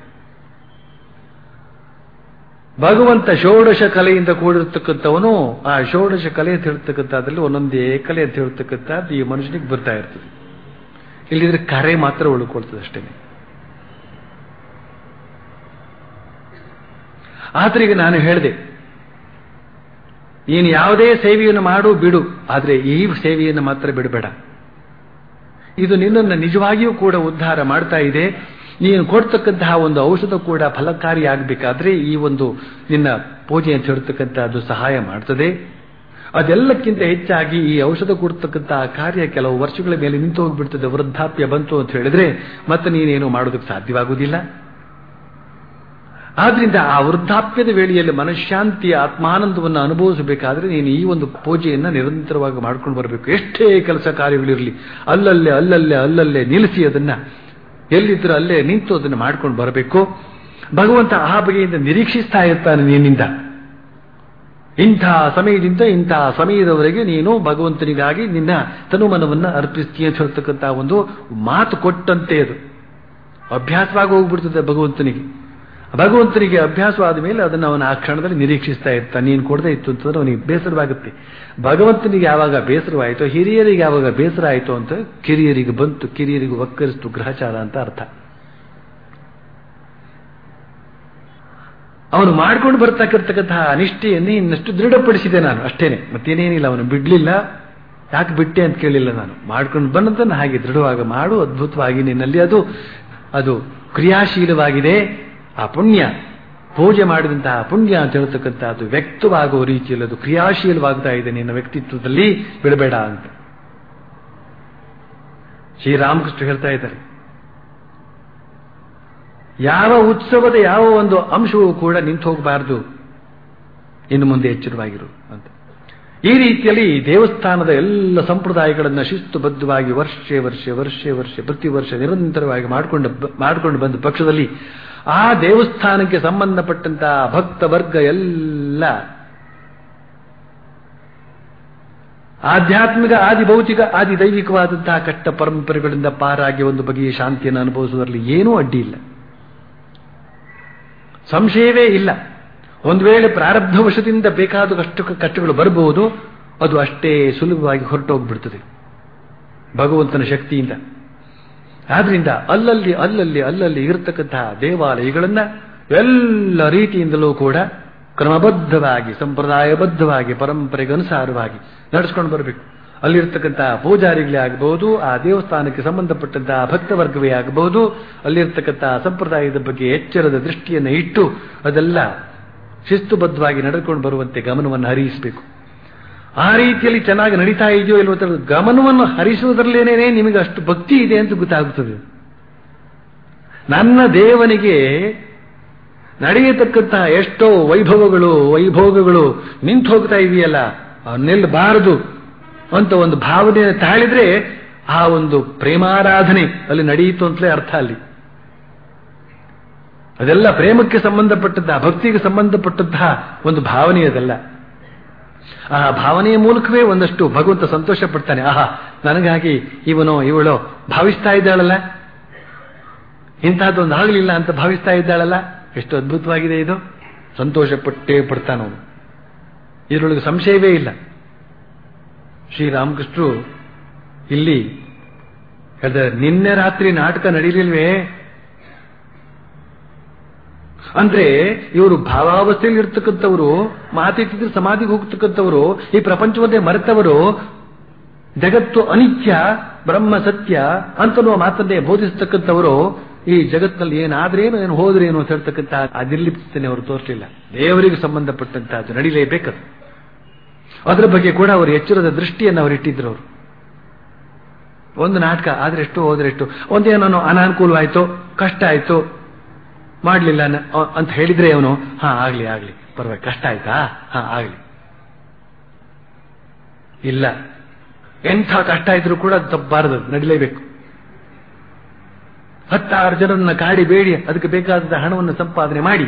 ಭಗವಂತ ಷೋಡಶ ಕಲೆಯಿಂದ ಕೂಡಿರ್ತಕ್ಕಂಥವನು ಆ ಷೋಡಶ ಕಲೆ ಅಂತ ಹೇಳ್ತಕ್ಕಂಥದ್ರಲ್ಲಿ ಒಂದೊಂದೇ ಕಲೆ ಅಂತ ಹೇಳ್ತಕ್ಕಂಥದ್ದು ಈ ಮನುಷ್ಯನಿಗೆ ಬರ್ತಾ ಇರ್ತದೆ ಇಲ್ಲಿದ್ರೆ ಕರೆ ಮಾತ್ರ ಉಳ್ಕೊಳ್ತದೆ ಅಷ್ಟೇ ಆದ್ರೆ ಈಗ ನಾನು ಹೇಳಿದೆ ನೀನು ಯಾವುದೇ ಸೇವೆಯನ್ನು ಮಾಡು ಬಿಡು ಆದರೆ ಈ ಸೇವೆಯನ್ನು ಮಾತ್ರ ಬಿಡಬೇಡ ಇದು ನಿನ್ನನ್ನು ನಿಜವಾಗಿಯೂ ಕೂಡ ಉದ್ಧಾರ ಮಾಡ್ತಾ ಇದೆ ನೀನು ಕೊಡ್ತಕ್ಕಂತಹ ಒಂದು ಔಷಧ ಕೂಡ ಫಲಕಾರಿಯಾಗಬೇಕಾದ್ರೆ ಈ ಒಂದು ನಿನ್ನ ಪೂಜೆ ಅಂತ ಹೇಳ್ತಕ್ಕಂಥದ್ದು ಸಹಾಯ ಮಾಡ್ತದೆ ಅದೆಲ್ಲಕ್ಕಿಂತ ಹೆಚ್ಚಾಗಿ ಈ ಔಷಧ ಕೊಡ್ತಕ್ಕಂಥ ಕಾರ್ಯ ಕೆಲವು ವರ್ಷಗಳ ಮೇಲೆ ನಿಂತು ಹೋಗ್ಬಿಡ್ತದೆ ವೃದ್ಧಾಪ್ಯ ಬಂತು ಅಂತ ಹೇಳಿದ್ರೆ ಮತ್ತೆ ನೀನೇನು ಮಾಡೋದಕ್ಕೆ ಸಾಧ್ಯವಾಗುವುದಿಲ್ಲ ಆದ್ರಿಂದ ಆ ವೃದ್ಧಾಪ್ಯದ ವೇಳೆಯಲ್ಲಿ ಮನಃಶಾಂತಿಯ ಆತ್ಮಾನಂದವನ್ನು ಅನುಭವಿಸಬೇಕಾದ್ರೆ ನೀನು ಈ ಒಂದು ಪೂಜೆಯನ್ನ ನಿರಂತರವಾಗಿ ಮಾಡ್ಕೊಂಡು ಬರಬೇಕು ಎಷ್ಟೇ ಕೆಲಸ ಕಾರ್ಯಗಳಿರಲಿ ಅಲ್ಲಲ್ಲೇ ಅಲ್ಲಲ್ಲೇ ಅಲ್ಲಲ್ಲೇ ನಿಲ್ಲಿಸಿ ಅದನ್ನ ಎಲ್ಲಿದ್ರೂ ಅಲ್ಲೇ ನಿಂತು ಅದನ್ನು ಮಾಡ್ಕೊಂಡು ಬರಬೇಕು ಭಗವಂತ ಆ ಬಗೆಯಿಂದ ನಿರೀಕ್ಷಿಸ್ತಾ ಇರ್ತಾನೆ ನಿನ್ನಿಂದ ಇಂಥ ಸಮಯದಿಂದ ಇಂಥ ಸಮಯದವರೆಗೆ ನೀನು ಭಗವಂತನಿಗಾಗಿ ನಿನ್ನ ತನುಮನವನ್ನ ಅರ್ಪಿಸ್ತೀಯ ಅಂತ ಹೇಳ್ತಕ್ಕಂಥ ಒಂದು ಮಾತು ಕೊಟ್ಟಂತೆ ಅದು ಅಭ್ಯಾಸವಾಗಿ ಹೋಗ್ಬಿಡ್ತದೆ ಭಗವಂತನಿಗೆ ಭಗವಂತನಿಗೆ ಅಭ್ಯಾಸವಾದ ಮೇಲೆ ಅದನ್ನು ಅವನ ಆ ಕ್ಷಣದಲ್ಲಿ ನಿರೀಕ್ಷಿಸ್ತಾ ಇರ್ತಾನೆ ನೀನು ಕೊಡದೇ ಇತ್ತು ಅಂತಂದ್ರೆ ಅವನಿಗೆ ಬೇಸರವಾಗುತ್ತೆ ಭಗವಂತನಿಗೆ ಯಾವಾಗ ಬೇಸರವಾಯಿತೋ ಹಿರಿಯರಿಗೆ ಯಾವಾಗ ಬೇಸರ ಆಯಿತು ಅಂತ ಕಿರಿಯರಿಗೆ ಬಂತು ಕಿರಿಯರಿಗೆ ಒಕ್ಕರಿಸ್ತು ಗ್ರಹಚಾರ ಅಂತ ಅರ್ಥ ಅವನು ಮಾಡ್ಕೊಂಡು ಬರ್ತಕ್ಕಿರ್ತಕ್ಕಂತಹ ಅನಿಷ್ಠೆಯನ್ನೇ ಇನ್ನಷ್ಟು ದೃಢಪಡಿಸಿದೆ ನಾನು ಅಷ್ಟೇನೆ ಮತ್ತೇನೇನಿಲ್ಲ ಅವನು ಬಿಡ್ಲಿಲ್ಲ ಯಾಕೆ ಬಿಟ್ಟೆ ಅಂತ ಕೇಳಿಲ್ಲ ನಾನು ಮಾಡ್ಕೊಂಡು ಬಂದದನ್ನು ಹಾಗೆ ದೃಢವಾಗಿ ಮಾಡು ಅದ್ಭುತವಾಗಿ ನಿನ್ನಲ್ಲಿ ಅದು ಅದು ಕ್ರಿಯಾಶೀಲವಾಗಿದೆ ಆ ಪುಣ್ಯ ಪೂಜೆ ಮಾಡಿದಂತಹ ಪುಣ್ಯ ಅಂತ ಹೇಳ್ತಕ್ಕಂಥ ಅದು ವ್ಯಕ್ತವಾಗುವ ರೀತಿಯಲ್ಲಿ ಅದು ಕ್ರಿಯಾಶೀಲವಾಗ್ತಾ ಇದೆ ನಿನ್ನ ವ್ಯಕ್ತಿತ್ವದಲ್ಲಿ ಬಿಡಬೇಡ ಅಂತ ಶ್ರೀರಾಮಕೃಷ್ಣ ಹೇಳ್ತಾ ಇದ್ದಾರೆ ಯಾವ ಉತ್ಸವದ ಯಾವ ಒಂದು ಅಂಶವೂ ಕೂಡ ನಿಂತು ಹೋಗಬಾರದು ಇನ್ನು ಮುಂದೆ ಎಚ್ಚರವಾಗಿರು ಅಂತ ಈ ರೀತಿಯಲ್ಲಿ ದೇವಸ್ಥಾನದ ಎಲ್ಲ ಸಂಪ್ರದಾಯಗಳನ್ನು ಶಿಸ್ತುಬದ್ಧವಾಗಿ ವರ್ಷೆ ವರ್ಷ ವರ್ಷೆ ವರ್ಷ ಪ್ರತಿ ವರ್ಷ ನಿರಂತರವಾಗಿ ಮಾಡಿಕೊಂಡು ಮಾಡಿಕೊಂಡು ಬಂದ ಪಕ್ಷದಲ್ಲಿ ಆ ದೇವಸ್ಥಾನಕ್ಕೆ ಸಂಬಂಧಪಟ್ಟಂತಹ ಭಕ್ತ ವರ್ಗ ಎಲ್ಲ ಆಧ್ಯಾತ್ಮಿಕ ಆದಿ ಭೌತಿಕ ಆದಿ ದೈವಿಕವಾದಂತಹ ಕಟ್ಟ ಪರಂಪರೆಗಳಿಂದ ಪಾರಾಗಿ ಒಂದು ಬಗೆಯ ಶಾಂತಿಯನ್ನು ಅನುಭವಿಸುವುದರಲ್ಲಿ ಏನೂ ಅಡ್ಡಿ ಇಲ್ಲ ಸಂಶಯವೇ ಇಲ್ಲ ಒಂದು ವೇಳೆ ಪ್ರಾರಬ್ಧ ವಶದಿಂದ ಬೇಕಾದ ಕಷ್ಟ ಕಷ್ಟಗಳು ಬರಬಹುದು ಅದು ಅಷ್ಟೇ ಸುಲಭವಾಗಿ ಹೊರಟೋಗ್ಬಿಡ್ತದೆ ಭಗವಂತನ ಶಕ್ತಿಯಿಂದ ಆದ್ರಿಂದ ಅಲ್ಲಲ್ಲಿ ಅಲ್ಲಲ್ಲಿ ಅಲ್ಲಲ್ಲಿ ಇರತಕ್ಕಂತಹ ದೇವಾಲಯಗಳನ್ನ ಎಲ್ಲ ರೀತಿಯಿಂದಲೂ ಕೂಡ ಕ್ರಮಬದ್ಧವಾಗಿ ಸಂಪ್ರದಾಯಬದ್ಧವಾಗಿ ಪರಂಪರೆಗೆ ಅನುಸಾರವಾಗಿ ನಡೆಸ್ಕೊಂಡು ಬರಬೇಕು ಅಲ್ಲಿರ್ತಕ್ಕಂತಹ ಪೂಜಾರಿಗಳೇ ಆಗಬಹುದು ಆ ದೇವಸ್ಥಾನಕ್ಕೆ ಸಂಬಂಧಪಟ್ಟಂತಹ ಭಕ್ತವರ್ಗವೇ ಆಗಬಹುದು ಅಲ್ಲಿರ್ತಕ್ಕಂತಹ ಸಂಪ್ರದಾಯದ ಬಗ್ಗೆ ಎಚ್ಚರದ ದೃಷ್ಟಿಯನ್ನು ಇಟ್ಟು ಅದೆಲ್ಲ ಶಿಸ್ತುಬದ್ಧವಾಗಿ ನಡೆದುಕೊಂಡು ಬರುವಂತೆ ಗಮನವನ್ನು ಹರಿಸಬೇಕು ಆ ರೀತಿಯಲ್ಲಿ ಚೆನ್ನಾಗಿ ನಡೀತಾ ಇದೆಯೋ ಇಲ್ವೋ ಅಂತ ಗಮನವನ್ನು ಹರಿಸುವುದರಲ್ಲೇನೇ ನಿಮಗೆ ಅಷ್ಟು ಭಕ್ತಿ ಇದೆ ಅಂತ ಗೊತ್ತಾಗುತ್ತದೆ ನನ್ನ ದೇವನಿಗೆ ನಡೆಯತಕ್ಕಂತಹ ಎಷ್ಟೋ ವೈಭವಗಳು ವೈಭೋಗಗಳು ನಿಂತು ಹೋಗ್ತಾ ಇದೆಯಲ್ಲ ನಿಲ್ಲಬಾರದು ಅಂತ ಒಂದು ಭಾವನೆಯನ್ನು ತಾಳಿದ್ರೆ ಆ ಒಂದು ಪ್ರೇಮಾರಾಧನೆ ಅಲ್ಲಿ ನಡೆಯಿತು ಅಂತಲೇ ಅರ್ಥ ಅಲ್ಲಿ ಅದೆಲ್ಲ ಪ್ರೇಮಕ್ಕೆ ಸಂಬಂಧಪಟ್ಟಂತಹ ಭಕ್ತಿಗೆ ಸಂಬಂಧಪಟ್ಟಂತಹ ಒಂದು ಭಾವನೆ ಅದಲ್ಲ ಆ ಭಾವನೆಯ ಮೂಲಕವೇ ಒಂದಷ್ಟು ಭಗವಂತ ಸಂತೋಷ ಪಡ್ತಾನೆ ಆಹಾ ನನಗಾಗಿ ಇವನೋ ಇವಳೋ ಭಾವಿಸ್ತಾ ಇದ್ದಾಳಲ್ಲ ಇಂತಹದ್ದೊಂದು ಆಗಲಿಲ್ಲ ಅಂತ ಭಾವಿಸ್ತಾ ಇದ್ದಾಳಲ್ಲ ಎಷ್ಟು ಅದ್ಭುತವಾಗಿದೆ ಇದು ಸಂತೋಷ ಪಟ್ಟೇ ಪಡ್ತಾನವನು ಇದರೊಳಗೆ ಸಂಶಯವೇ ಇಲ್ಲ ಶ್ರೀರಾಮಕೃಷ್ಣರು ಇಲ್ಲಿ ಹೇಳಿದ್ರೆ ನಿನ್ನೆ ರಾತ್ರಿ ನಾಟಕ ನಡೀಲಿಲ್ವೇ ಅಂದ್ರೆ ಇವರು ಭಾವಾವಸ್ಥೆಯಲ್ಲಿ ಇರ್ತಕ್ಕಂಥವರು ಮಾತೆತ್ತಿದ್ರೆ ಸಮಾಧಿಗೆ ಹೋಗ್ತಕ್ಕಂಥವರು ಈ ಪ್ರಪಂಚವನ್ನೇ ಮರೆತವರು ಜಗತ್ತು ಅನಿತ್ಯ ಬ್ರಹ್ಮ ಸತ್ಯ ಅಂತನ್ನುವ ಮಾತನ್ನೇ ಬೋಧಿಸತಕ್ಕಂಥವರು ಈ ಜಗತ್ತಿನಲ್ಲಿ ಏನಾದ್ರೇನು ಏನು ಹೋದ್ರೇನು ಅಂತ ಹೇಳ್ತಕ್ಕಂಥ ಆ ನಿರ್ಲಿಪ್ತನೆ ಅವರು ತೋರಿಸಲಿಲ್ಲ ದೇವರಿಗೆ ಸಂಬಂಧಪಟ್ಟಂತಹದ್ದು ನಡೀಲೇಬೇಕದು ಅದರ ಬಗ್ಗೆ ಕೂಡ ಅವರು ಎಚ್ಚರದ ದೃಷ್ಟಿಯನ್ನು ಅವರು ಇಟ್ಟಿದ್ರು ಅವರು ಒಂದು ನಾಟಕ ಆದ್ರೆ ಎಷ್ಟು ಹೋದ್ರೆ ಎಷ್ಟು ಒಂದೇನೋ ಅನಾನುಕೂಲವಾಯ್ತು ಕಷ್ಟ ಆಯ್ತು ಮಾಡಲಿಲ್ಲ ಅಂತ ಹೇಳಿದ್ರೆ ಅವನು ಹಾ ಆಗ್ಲಿ ಆಗ್ಲಿ ಪರವಾಗಿ ಕಷ್ಟ ಆಯ್ತಾ ಹಾ ಆಗ್ಲಿ ಇಲ್ಲ ಎಂಥ ಕಷ್ಟ ಇದ್ರೂ ಕೂಡ ತಪ್ಪಬಾರದು ನಡಿಲೇಬೇಕು ಹತ್ತಾರು ಜನರನ್ನ ಕಾಡಿ ಬೇಡಿ ಅದಕ್ಕೆ ಬೇಕಾದ ಹಣವನ್ನು ಸಂಪಾದನೆ ಮಾಡಿ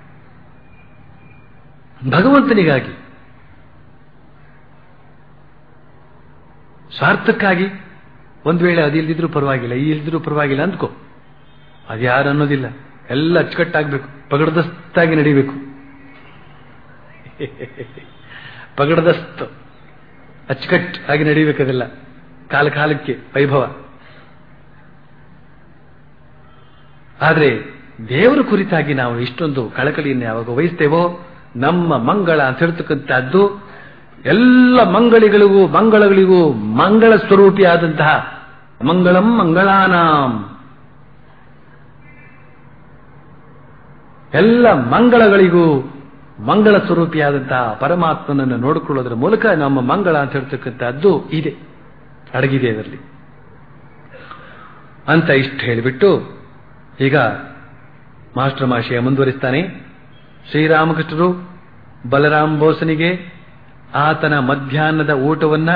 ಭಗವಂತನಿಗಾಗಿ ಸ್ವಾರ್ಥಕ್ಕಾಗಿ ಒಂದು ವೇಳೆ ಅದು ಇಲ್ದಿದ್ರೂ ಪರವಾಗಿಲ್ಲ ಈ ಇಲ್ದಿದ್ರೂ ಪರವಾಗಿಲ್ಲ ಅಂದ್ಕೋ ಅದು ಯಾರು ಅನ್ನೋದಿಲ್ಲ ಎಲ್ಲ ಅಚ್ಚುಕಟ್ಟಾಗಬೇಕು ಪಗಡದಸ್ತಾಗಿ ನಡಿಬೇಕು ಪಗಡದಸ್ತು ಅಚ್ಚುಕಟ್ ಆಗಿ ನಡಿಬೇಕದೆಲ್ಲ ಕಾಲ ಕಾಲಕ್ಕೆ ವೈಭವ ಆದರೆ ದೇವರ ಕುರಿತಾಗಿ ನಾವು ಇಷ್ಟೊಂದು ಕಳಕಳಿಯನ್ನು ಯಾವಾಗ ವಹಿಸ್ತೇವೋ ನಮ್ಮ ಮಂಗಳ ಅಂತ ಹೇಳ್ತಕ್ಕಂಥದ್ದು ಎಲ್ಲ ಮಂಗಳಿಗಳಿಗೂ ಮಂಗಳಗಳಿಗೂ ಮಂಗಳ ಸ್ವರೂಪಿಯಾದಂತಹ ಮಂಗಳಂ ಮಂಗಳಾನಾಂ ಎಲ್ಲ ಮಂಗಳಗಳಿಗೂ ಮಂಗಳ ಸ್ವರೂಪಿಯಾದಂತಹ ಪರಮಾತ್ಮನನ್ನು ನೋಡಿಕೊಳ್ಳೋದ್ರ ಮೂಲಕ ನಮ್ಮ ಮಂಗಳ ಅಂತ ಹೇಳ್ತಕ್ಕಂಥದ್ದು ಇದೆ ಅಡಗಿದೆ ಅದರಲ್ಲಿ ಅಂತ ಇಷ್ಟು ಹೇಳಿಬಿಟ್ಟು ಈಗ ಮಾಸ್ಟರ್ ಮಾಶಯ ಮುಂದುವರಿಸ್ತಾನೆ ಶ್ರೀರಾಮಕೃಷ್ಣರು ಬಲರಾಮ್ ಬೋಸನಿಗೆ ಆತನ ಮಧ್ಯಾಹ್ನದ ಊಟವನ್ನ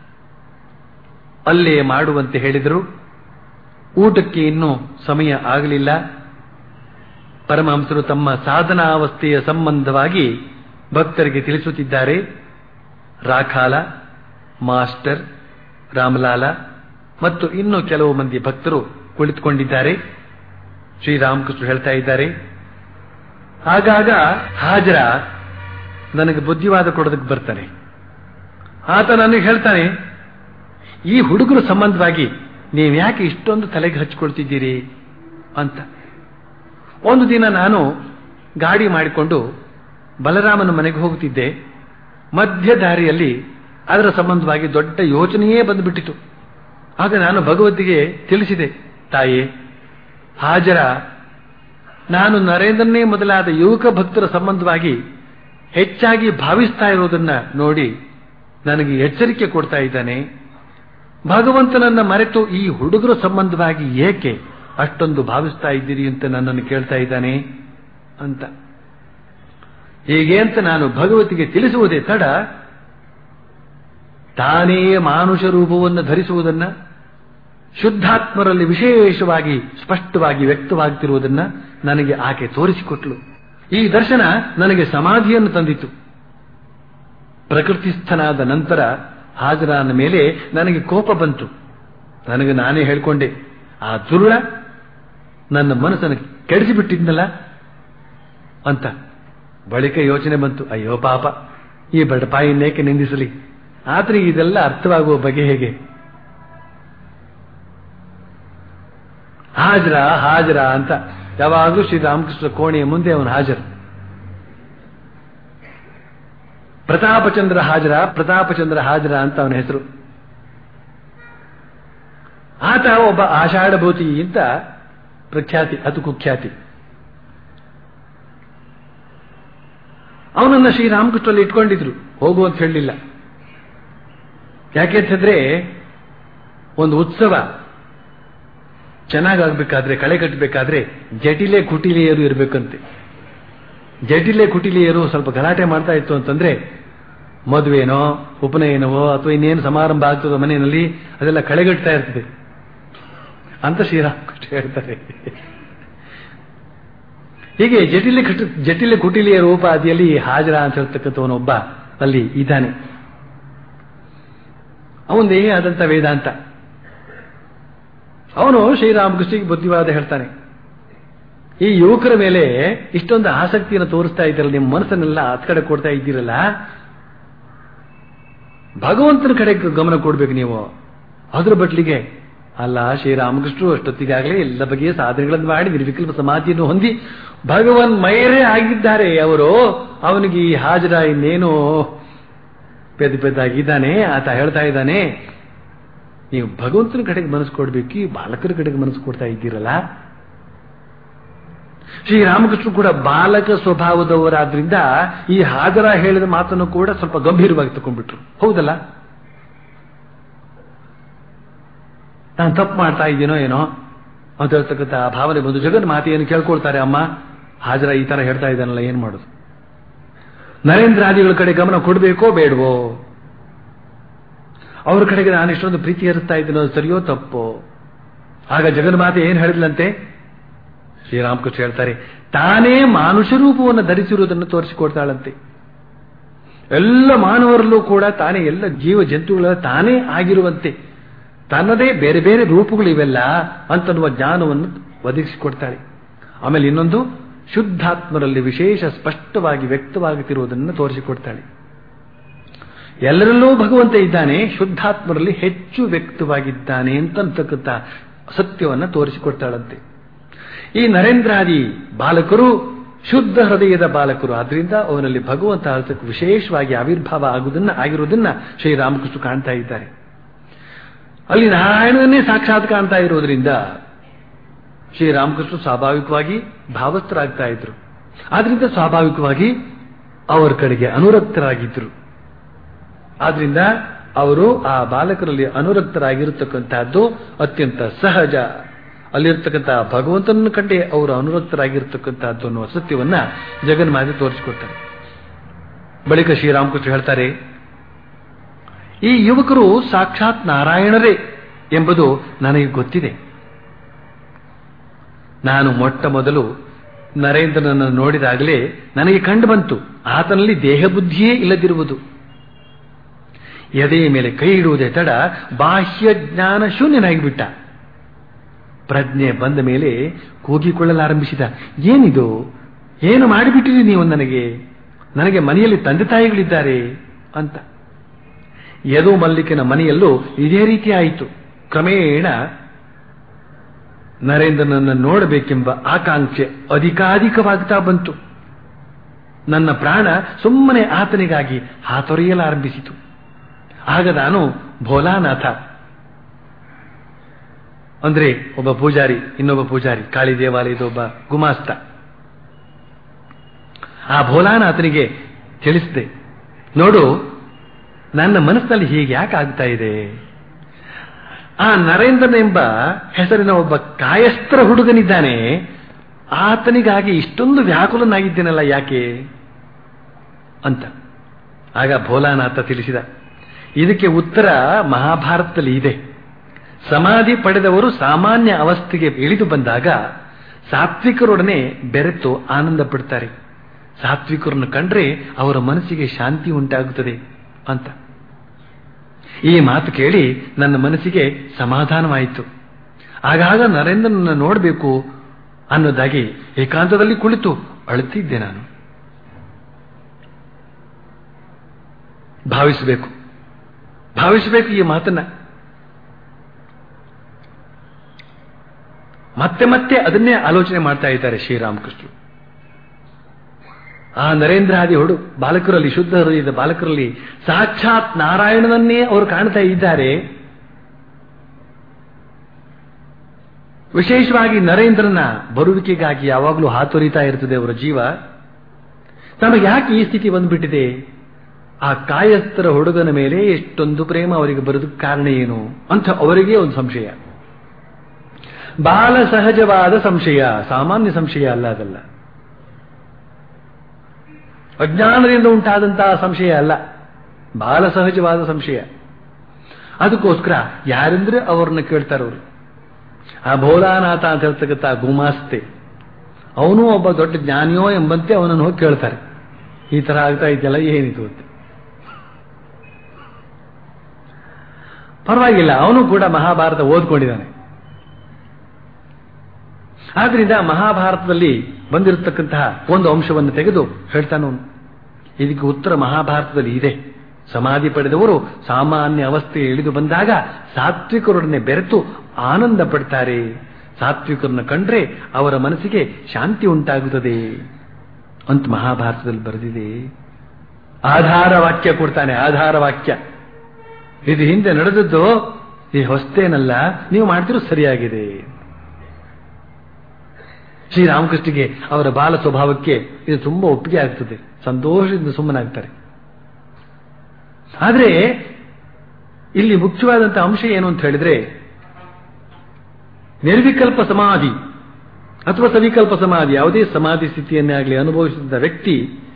ಅಲ್ಲೇ ಮಾಡುವಂತೆ ಹೇಳಿದರು ಊಟಕ್ಕೆ ಇನ್ನೂ ಸಮಯ ಆಗಲಿಲ್ಲ ಪರಮಹಂಸರು ತಮ್ಮ ಸಾಧನಾವಸ್ಥೆಯ ಸಂಬಂಧವಾಗಿ ಭಕ್ತರಿಗೆ ತಿಳಿಸುತ್ತಿದ್ದಾರೆ ರಾಖಾಲ ಮಾಸ್ಟರ್ ರಾಮಲಾಲ ಮತ್ತು ಇನ್ನೂ ಕೆಲವು ಮಂದಿ ಭಕ್ತರು ಕುಳಿತುಕೊಂಡಿದ್ದಾರೆ ಶ್ರೀರಾಮಕೃಷ್ಣ ಹೇಳ್ತಾ ಇದ್ದಾರೆ ಆಗಾಗ ಹಾಜರ ನನಗೆ ಬುದ್ಧಿವಾದ ಕೊಡೋದಕ್ಕೆ ಬರ್ತಾನೆ ಆತ ನನಗೆ ಹೇಳ್ತಾನೆ ಈ ಹುಡುಗರ ಸಂಬಂಧವಾಗಿ ನೀವು ಯಾಕೆ ಇಷ್ಟೊಂದು ತಲೆಗೆ ಹಚ್ಕೊಳ್ತಿದ್ದೀರಿ ಅಂತ ಒಂದು ದಿನ ನಾನು ಗಾಡಿ ಮಾಡಿಕೊಂಡು ಬಲರಾಮನ ಮನೆಗೆ ಹೋಗುತ್ತಿದ್ದೆ ಮಧ್ಯ ದಾರಿಯಲ್ಲಿ ಅದರ ಸಂಬಂಧವಾಗಿ ದೊಡ್ಡ ಯೋಚನೆಯೇ ಬಂದುಬಿಟ್ಟಿತು ಆಗ ನಾನು ಭಗವದ್ದಿಗೆ ತಿಳಿಸಿದೆ ತಾಯೇ ಹಾಜರ ನಾನು ನರೇಂದ್ರನೇ ಮೊದಲಾದ ಯುವಕ ಭಕ್ತರ ಸಂಬಂಧವಾಗಿ ಹೆಚ್ಚಾಗಿ ಭಾವಿಸ್ತಾ ಇರೋದನ್ನ ನೋಡಿ ನನಗೆ ಎಚ್ಚರಿಕೆ ಕೊಡ್ತಾ ಇದ್ದಾನೆ ಭಗವಂತನನ್ನ ಮರೆತು ಈ ಹುಡುಗರ ಸಂಬಂಧವಾಗಿ ಏಕೆ ಅಷ್ಟೊಂದು ಭಾವಿಸ್ತಾ ಇದ್ದೀರಿ ಅಂತ ನನ್ನನ್ನು ಕೇಳ್ತಾ ಇದ್ದಾನೆ ಅಂತ ಹೀಗೆ ಅಂತ ನಾನು ಭಗವತಿಗೆ ತಿಳಿಸುವುದೇ ತಡ ತಾನೇ ಮಾನುಷ ರೂಪವನ್ನು ಧರಿಸುವುದನ್ನ ಶುದ್ಧಾತ್ಮರಲ್ಲಿ ವಿಶೇಷವಾಗಿ ಸ್ಪಷ್ಟವಾಗಿ ವ್ಯಕ್ತವಾಗ್ತಿರುವುದನ್ನ ನನಗೆ ಆಕೆ ತೋರಿಸಿಕೊಟ್ಲು ಈ ದರ್ಶನ ನನಗೆ ಸಮಾಧಿಯನ್ನು ತಂದಿತು ಪ್ರಕೃತಿಸ್ಥನಾದ ನಂತರ ಹಾಜರಾದ ಮೇಲೆ ನನಗೆ ಕೋಪ ಬಂತು ನನಗೆ ನಾನೇ ಹೇಳ್ಕೊಂಡೆ ಆ ದುರುಳ ನನ್ನ ಮನಸ್ಸನ್ನು ಕೆಡಿಸಿಬಿಟ್ಟಿದ್ನಲ್ಲ ಅಂತ ಬಳಿಕ ಯೋಚನೆ ಬಂತು ಅಯ್ಯೋ ಪಾಪ ಈ ಬಡಪಾಯಿನ್ನೇಕೆ ನಿಂದಿಸಲಿ ಆತನಿಗೆ ಇದೆಲ್ಲ ಅರ್ಥವಾಗುವ ಬಗೆ ಹೇಗೆ ಹಾಜರ ಹಾಜರ ಅಂತ ಯಾವಾಗಲೂ ಶ್ರೀರಾಮಕೃಷ್ಣ ಕೋಣೆಯ ಮುಂದೆ ಅವನು ಹಾಜರು ಪ್ರತಾಪಚಂದ್ರ ಹಾಜರ ಪ್ರತಾಪಚಂದ್ರ ಹಾಜರ ಅಂತ ಅವನ ಹೆಸರು ಆತ ಒಬ್ಬ ಆಷಾಢಭೂತಿ ಅಂತ ಪ್ರಖ್ಯಾತಿ ಅದು ಕುಖ್ಯಾತಿ ಅವನನ್ನ ಶ್ರೀರಾಮಕೃಷ್ಣಲ್ಲಿ ಇಟ್ಕೊಂಡಿದ್ರು ಹೋಗು ಅಂತ ಹೇಳಲಿಲ್ಲ ಯಾಕೆಂತಂದ್ರೆ ಒಂದು ಉತ್ಸವ ಚೆನ್ನಾಗಾಗಬೇಕಾದ್ರೆ ಕಳೆ ಕಟ್ಟಬೇಕಾದ್ರೆ ಜಟಿಲೆ ಕುಟಿಲೆಯರು ಇರಬೇಕಂತೆ ಜಟಿಲೆ ಕುಟಿಲೆಯರು ಸ್ವಲ್ಪ ಗಲಾಟೆ ಮಾಡ್ತಾ ಇತ್ತು ಅಂತಂದ್ರೆ ಮದುವೆನೋ ಉಪನಯನವೋ ಅಥವಾ ಇನ್ನೇನು ಸಮಾರಂಭ ಆಗ್ತದೋ ಮನೆಯಲ್ಲಿ ಅದೆಲ್ಲ ಕಳೆಗಟ್ತಾ ಇರ್ತದೆ ಅಂತ ಶ್ರೀರಾಮಕೃಷ್ಣ ಹೇಳ್ತಾರೆ ಹೀಗೆ ಜಟಿಲೆ ಕಟ್ಟು ಜಟಿಲೆ ಕುಟಿಲೆಯ ರೂಪಾದಿಯಲ್ಲಿ ಹಾಜರ ಅಂತ ಹೇಳ್ತಕ್ಕಂಥವನೊಬ್ಬ ಅಲ್ಲಿ ಇದ್ದಾನೆ ಅವನದೇ ಆದಂತ ವೇದಾಂತ ಅವನು ಶ್ರೀರಾಮಕೃಷ್ಣಿಗೆ ಬುದ್ಧಿವಾದ ಹೇಳ್ತಾನೆ ಈ ಯುವಕರ ಮೇಲೆ ಇಷ್ಟೊಂದು ಆಸಕ್ತಿಯನ್ನು ತೋರಿಸ್ತಾ ಇದ್ದೀರಲ್ಲ ನಿಮ್ಮ ಮನಸ್ಸನ್ನೆಲ್ಲ ಹತ್ ಕಡೆ ಕೊಡ್ತಾ ಇದ್ದೀರಲ್ಲ ಭಗವಂತನ ಕಡೆ ಗಮನ ಕೊಡ್ಬೇಕು ನೀವು ಅದ್ರ ಬಟ್ಲಿಗೆ ಅಲ್ಲ ಶ್ರೀರಾಮಕೃಷ್ಣರು ಅಷ್ಟೊತ್ತಿಗಾಗಲೇ ಎಲ್ಲ ಬಗೆಯ ಸಾಧನೆಗಳನ್ನು ಮಾಡಿ ನಿರ್ವಿಕಲ್ಪ ಸಮಾಧಿಯನ್ನು ಹೊಂದಿ ಭಗವನ್ ಮೈರೇ ಆಗಿದ್ದಾರೆ ಅವರು ಅವನಿಗೆ ಈ ಹಾಜರ ಇನ್ನೇನು ಪೆದ್ದ ಪೆದ್ದಾಗಿದ್ದಾನೆ ಆತ ಹೇಳ್ತಾ ಇದ್ದಾನೆ ನೀವು ಭಗವಂತನ ಕಡೆಗೆ ಮನಸ್ಸು ಕೊಡ್ಬೇಕು ಈ ಬಾಲಕರ ಕಡೆಗೆ ಮನಸ್ಸು ಕೊಡ್ತಾ ಇದ್ದೀರಲ್ಲ ಶ್ರೀರಾಮಕೃಷ್ಣ ಕೂಡ ಬಾಲಕ ಸ್ವಭಾವದವರಾದ್ರಿಂದ ಈ ಹಾಜರ ಹೇಳಿದ ಮಾತನ್ನು ಕೂಡ ಸ್ವಲ್ಪ ಗಂಭೀರವಾಗಿ ತಗೊಂಡ್ಬಿಟ್ರು ಹೌದಲ್ಲ ನಾನು ತಪ್ಪು ಮಾಡ್ತಾ ಇದ್ದೀನೋ ಏನೋ ಅಂತ ಹೇಳ್ತಕ್ಕಂಥ ಭಾವನೆ ಬಂದು ಜಗನ್ ಮಾತೆಯನ್ನು ಕೇಳ್ಕೊಳ್ತಾರೆ ಅಮ್ಮ ಹಾಜರ ಈ ತರ ಹೇಳ್ತಾ ಇದ್ದಾನಲ್ಲ ಏನ್ ಮಾಡೋದು ನರೇಂದ್ರಾದಿಗಳ ಕಡೆ ಗಮನ ಕೊಡಬೇಕೋ ಬೇಡವೋ ಅವ್ರ ಕಡೆಗೆ ನಾನು ಇಷ್ಟೊಂದು ಪ್ರೀತಿ ಹರಿಸ್ತಾ ಇದ್ದೀನೋ ಸರಿಯೋ ತಪ್ಪೋ ಆಗ ಜಗನ್ಮಾತೆ ಏನ್ ಹೇಳಿದ್ಲಂತೆ ಶ್ರೀರಾಮಕೃಷ್ಣ ಹೇಳ್ತಾರೆ ತಾನೇ ಮಾನುಷ ರೂಪವನ್ನು ಧರಿಸಿರುವುದನ್ನು ತೋರಿಸಿಕೊಡ್ತಾಳಂತೆ ಎಲ್ಲ ಮಾನವರಲ್ಲೂ ಕೂಡ ತಾನೇ ಎಲ್ಲ ಜೀವ ಜಂತುಗಳ ತಾನೇ ಆಗಿರುವಂತೆ ತನ್ನದೇ ಬೇರೆ ಬೇರೆ ರೂಪಗಳು ಇವೆಲ್ಲ ಅಂತನ್ನುವ ಜ್ಞಾನವನ್ನು ಒದಗಿಸಿಕೊಡ್ತಾಳೆ ಆಮೇಲೆ ಇನ್ನೊಂದು ಶುದ್ಧಾತ್ಮರಲ್ಲಿ ವಿಶೇಷ ಸ್ಪಷ್ಟವಾಗಿ ವ್ಯಕ್ತವಾಗುತ್ತಿರುವುದನ್ನು ತೋರಿಸಿಕೊಡ್ತಾಳೆ ಎಲ್ಲರಲ್ಲೂ ಭಗವಂತ ಇದ್ದಾನೆ ಶುದ್ಧಾತ್ಮರಲ್ಲಿ ಹೆಚ್ಚು ವ್ಯಕ್ತವಾಗಿದ್ದಾನೆ ಅಂತಕ್ಕಂಥ ಸತ್ಯವನ್ನು ತೋರಿಸಿಕೊಡ್ತಾಳಂತೆ ಈ ನರೇಂದ್ರಾದಿ ಬಾಲಕರು ಶುದ್ಧ ಹೃದಯದ ಬಾಲಕರು ಆದ್ರಿಂದ ಅವನಲ್ಲಿ ಭಗವಂತ ಅರ್ಥಕ್ಕೆ ವಿಶೇಷವಾಗಿ ಆವಿರ್ಭಾವ ಆಗುವುದನ್ನ ಆಗಿರುವುದನ್ನ ಶ್ರೀರಾಮಕೃಷ್ಣ ಕಾಣ್ತಾ ಇದ್ದಾರೆ ಅಲ್ಲಿ ನಾರಾಯಣನೇ ಸಾಕ್ಷಾತ್ ಕಾಣ್ತಾ ಇರೋದ್ರಿಂದ ಶ್ರೀರಾಮಕೃಷ್ಣ ಸ್ವಾಭಾವಿಕವಾಗಿ ಭಾವಸ್ಥರಾಗ್ತಾ ಇದ್ರು ಆದ್ರಿಂದ ಸ್ವಾಭಾವಿಕವಾಗಿ ಅವರ ಕಡೆಗೆ ಅನುರಕ್ತರಾಗಿದ್ದರು ಆದ್ರಿಂದ ಅವರು ಆ ಬಾಲಕರಲ್ಲಿ ಅನುರಕ್ತರಾಗಿರತಕ್ಕಂತಹದ್ದು ಅತ್ಯಂತ ಸಹಜ ಅಲ್ಲಿರ್ತಕ್ಕಂತಹ ಭಗವಂತನನ್ನು ಕಂಡೇ ಅವರು ಅನುರಕ್ತರಾಗಿರ್ತಕ್ಕಂತಹದ್ದು ಅನ್ನುವ ಸತ್ಯವನ್ನ ಜಗನ್ಮಾತೆ ತೋರಿಸಿಕೊಡ್ತಾರೆ ಬಳಿಕ ಶ್ರೀರಾಮಕೃಷ್ಣ ಹೇಳ್ತಾರೆ ಈ ಯುವಕರು ಸಾಕ್ಷಾತ್ ನಾರಾಯಣರೇ ಎಂಬುದು ನನಗೆ ಗೊತ್ತಿದೆ ನಾನು ಮೊಟ್ಟ ಮೊದಲು ನರೇಂದ್ರನನ್ನು ನೋಡಿದಾಗಲೇ ನನಗೆ ಕಂಡು ಬಂತು ಆತನಲ್ಲಿ ದೇಹ ಬುದ್ಧಿಯೇ ಇಲ್ಲದಿರುವುದು ಎದೆಯ ಮೇಲೆ ಕೈ ಇಡುವುದೇ ತಡ ಬಾಹ್ಯ ಜ್ಞಾನ ಶೂನ್ಯನಾಗಿಬಿಟ್ಟ ಪ್ರಜ್ಞೆ ಬಂದ ಮೇಲೆ ಕೂಗಿಕೊಳ್ಳಲಾರಂಭಿಸಿದ ಏನಿದು ಏನು ಮಾಡಿಬಿಟ್ಟಿರಿ ನೀವು ನನಗೆ ನನಗೆ ಮನೆಯಲ್ಲಿ ತಂದೆ ತಾಯಿಗಳಿದ್ದಾರೆ ಅಂತ ಯದು ಮಲ್ಲಿಕನ ಮನೆಯಲ್ಲೂ ಇದೇ ರೀತಿ ಆಯಿತು ಕ್ರಮೇಣ ನರೇಂದ್ರನನ್ನು ನೋಡಬೇಕೆಂಬ ಆಕಾಂಕ್ಷೆ ಅಧಿಕಾಧಿಕವಾಗ್ತಾ ಬಂತು ನನ್ನ ಪ್ರಾಣ ಸುಮ್ಮನೆ ಆತನಿಗಾಗಿ ಹಾತೊರೆಯಲಾರಂಭಿಸಿತು ಆಗ ನಾನು ಭೋಲಾನಾಥ ಅಂದ್ರೆ ಒಬ್ಬ ಪೂಜಾರಿ ಇನ್ನೊಬ್ಬ ಪೂಜಾರಿ ಕಾಳಿ ದೇವಾಲಯದ ಒಬ್ಬ ಗುಮಾಸ್ತ ಆ ಭೋಲಾನಾಥನಿಗೆ ತಿಳಿಸಿದೆ ನೋಡು ನನ್ನ ಮನಸ್ಸಿನಲ್ಲಿ ಹೀಗೆ ಯಾಕೆ ಆಗ್ತಾ ಇದೆ ಆ ನರೇಂದ್ರನ್ ಎಂಬ ಹೆಸರಿನ ಒಬ್ಬ ಕಾಯಸ್ತ್ರ ಹುಡುಗನಿದ್ದಾನೆ ಆತನಿಗಾಗಿ ಇಷ್ಟೊಂದು ವ್ಯಾಕುಲನಾಗಿದ್ದೇನಲ್ಲ ಯಾಕೆ ಅಂತ ಆಗ ಭೋಲಾನಾಥ ತಿಳಿಸಿದ ಇದಕ್ಕೆ ಉತ್ತರ ಮಹಾಭಾರತದಲ್ಲಿ ಇದೆ ಸಮಾಧಿ ಪಡೆದವರು ಸಾಮಾನ್ಯ ಅವಸ್ಥೆಗೆ ಇಳಿದು ಬಂದಾಗ ಸಾತ್ವಿಕರೊಡನೆ ಬೆರೆತು ಆನಂದ ಪಡ್ತಾರೆ ಸಾತ್ವಿಕರನ್ನು ಕಂಡ್ರೆ ಅವರ ಮನಸ್ಸಿಗೆ ಶಾಂತಿ ಉಂಟಾಗುತ್ತದೆ ಅಂತ ಈ ಮಾತು ಕೇಳಿ ನನ್ನ ಮನಸ್ಸಿಗೆ ಸಮಾಧಾನವಾಯಿತು ಆಗಾಗ ನರೇಂದ್ರನನ್ನ ನೋಡಬೇಕು ಅನ್ನೋದಾಗಿ ಏಕಾಂತದಲ್ಲಿ ಕುಳಿತು ಅಳುತ್ತಿದ್ದೆ ನಾನು ಭಾವಿಸಬೇಕು ಭಾವಿಸಬೇಕು ಈ ಮಾತನ್ನ ಮತ್ತೆ ಮತ್ತೆ ಅದನ್ನೇ ಆಲೋಚನೆ ಮಾಡ್ತಾ ಇದ್ದಾರೆ ಶ್ರೀರಾಮಕೃಷ್ಣರು ಆ ನರೇಂದ್ರಾದಿ ಹುಡು ಬಾಲಕರಲ್ಲಿ ಶುದ್ಧ ಹೃದಯದ ಬಾಲಕರಲ್ಲಿ ಸಾಕ್ಷಾತ್ ನಾರಾಯಣನನ್ನೇ ಅವರು ಕಾಣ್ತಾ ಇದ್ದಾರೆ ವಿಶೇಷವಾಗಿ ನರೇಂದ್ರನ ಬರುವಿಕೆಗಾಗಿ ಯಾವಾಗಲೂ ಹಾತೊರಿತಾ ಇರ್ತದೆ ಅವರ ಜೀವ ತಮಗೆ ಯಾಕೆ ಈ ಸ್ಥಿತಿ ಬಂದ್ಬಿಟ್ಟಿದೆ ಆ ಕಾಯಸ್ಥರ ಹುಡುಗನ ಮೇಲೆ ಎಷ್ಟೊಂದು ಪ್ರೇಮ ಅವರಿಗೆ ಬರೋದಕ್ಕೆ ಕಾರಣ ಏನು ಅಂತ ಅವರಿಗೆ ಒಂದು ಸಂಶಯ ಬಾಲ ಸಹಜವಾದ ಸಂಶಯ ಸಾಮಾನ್ಯ ಸಂಶಯ ಅಲ್ಲ ಅದಲ್ಲ ಅಜ್ಞಾನದಿಂದ ಉಂಟಾದಂತಹ ಸಂಶಯ ಅಲ್ಲ ಬಾಲ ಸಹಜವಾದ ಸಂಶಯ ಅದಕ್ಕೋಸ್ಕರ ಯಾರೆಂದ್ರೆ ಅವ್ರನ್ನ ಕೇಳ್ತಾರೆ ಅವರು ಆ ಭೋಲಾನಾಥ ಅಂತ ಹೇಳ್ತಕ್ಕಂಥ ಗುಮಾಸ್ತೆ ಅವನು ಒಬ್ಬ ದೊಡ್ಡ ಜ್ಞಾನಿಯೋ ಎಂಬಂತೆ ಅವನನ್ನು ಹೋಗಿ ಕೇಳ್ತಾರೆ ಈ ತರ ಆಗ್ತಾ ಇದೆಯಲ್ಲ ಏನಿದು ಅಂತ ಪರವಾಗಿಲ್ಲ ಅವನು ಕೂಡ ಮಹಾಭಾರತ ಓದ್ಕೊಂಡಿದ್ದಾನೆ ಆದ್ರಿಂದ ಮಹಾಭಾರತದಲ್ಲಿ ಬಂದಿರತಕ್ಕಂತಹ ಒಂದು ಅಂಶವನ್ನು ತೆಗೆದು ಹೇಳ್ತಾನವನು ಇದಕ್ಕೆ ಉತ್ತರ ಮಹಾಭಾರತದಲ್ಲಿ ಇದೆ ಸಮಾಧಿ ಪಡೆದವರು ಸಾಮಾನ್ಯ ಅವಸ್ಥೆಗೆ ಇಳಿದು ಬಂದಾಗ ಸಾತ್ವಿಕರೊಡನೆ ಬೆರೆತು ಆನಂದ ಪಡ್ತಾರೆ ಸಾತ್ವಿಕರನ್ನು ಕಂಡ್ರೆ ಅವರ ಮನಸ್ಸಿಗೆ ಶಾಂತಿ ಉಂಟಾಗುತ್ತದೆ ಅಂತ ಮಹಾಭಾರತದಲ್ಲಿ ಬರೆದಿದೆ ಆಧಾರ ವಾಕ್ಯ ಕೊಡ್ತಾನೆ ಆಧಾರ ವಾಕ್ಯ ಇದು ಹಿಂದೆ ನಡೆದದ್ದು ಈ ಹೊಸ್ತೇನಲ್ಲ ನೀವು ಮಾಡ್ತಿರೋ ಸರಿಯಾಗಿದೆ ಶ್ರೀರಾಮಕೃಷ್ಣಿಗೆ ಅವರ ಬಾಲ ಸ್ವಭಾವಕ್ಕೆ ಇದು ತುಂಬಾ ಒಪ್ಪಿಗೆ ಆಗ್ತದೆ ಸಂತೋಷದಿಂದ ಸುಮ್ಮನಾಗ್ತಾರೆ ಆದರೆ ಇಲ್ಲಿ ಮುಖ್ಯವಾದಂತಹ ಅಂಶ ಏನು ಅಂತ ಹೇಳಿದ್ರೆ ನಿರ್ವಿಕಲ್ಪ ಸಮಾಧಿ ಅಥವಾ ಸವಿಕಲ್ಪ ಸಮಾಧಿ ಯಾವುದೇ ಸಮಾಧಿ ಸ್ಥಿತಿಯನ್ನೇ ಆಗಲಿ ಅನುಭವಿಸಿದ ವ್ಯಕ್ತಿ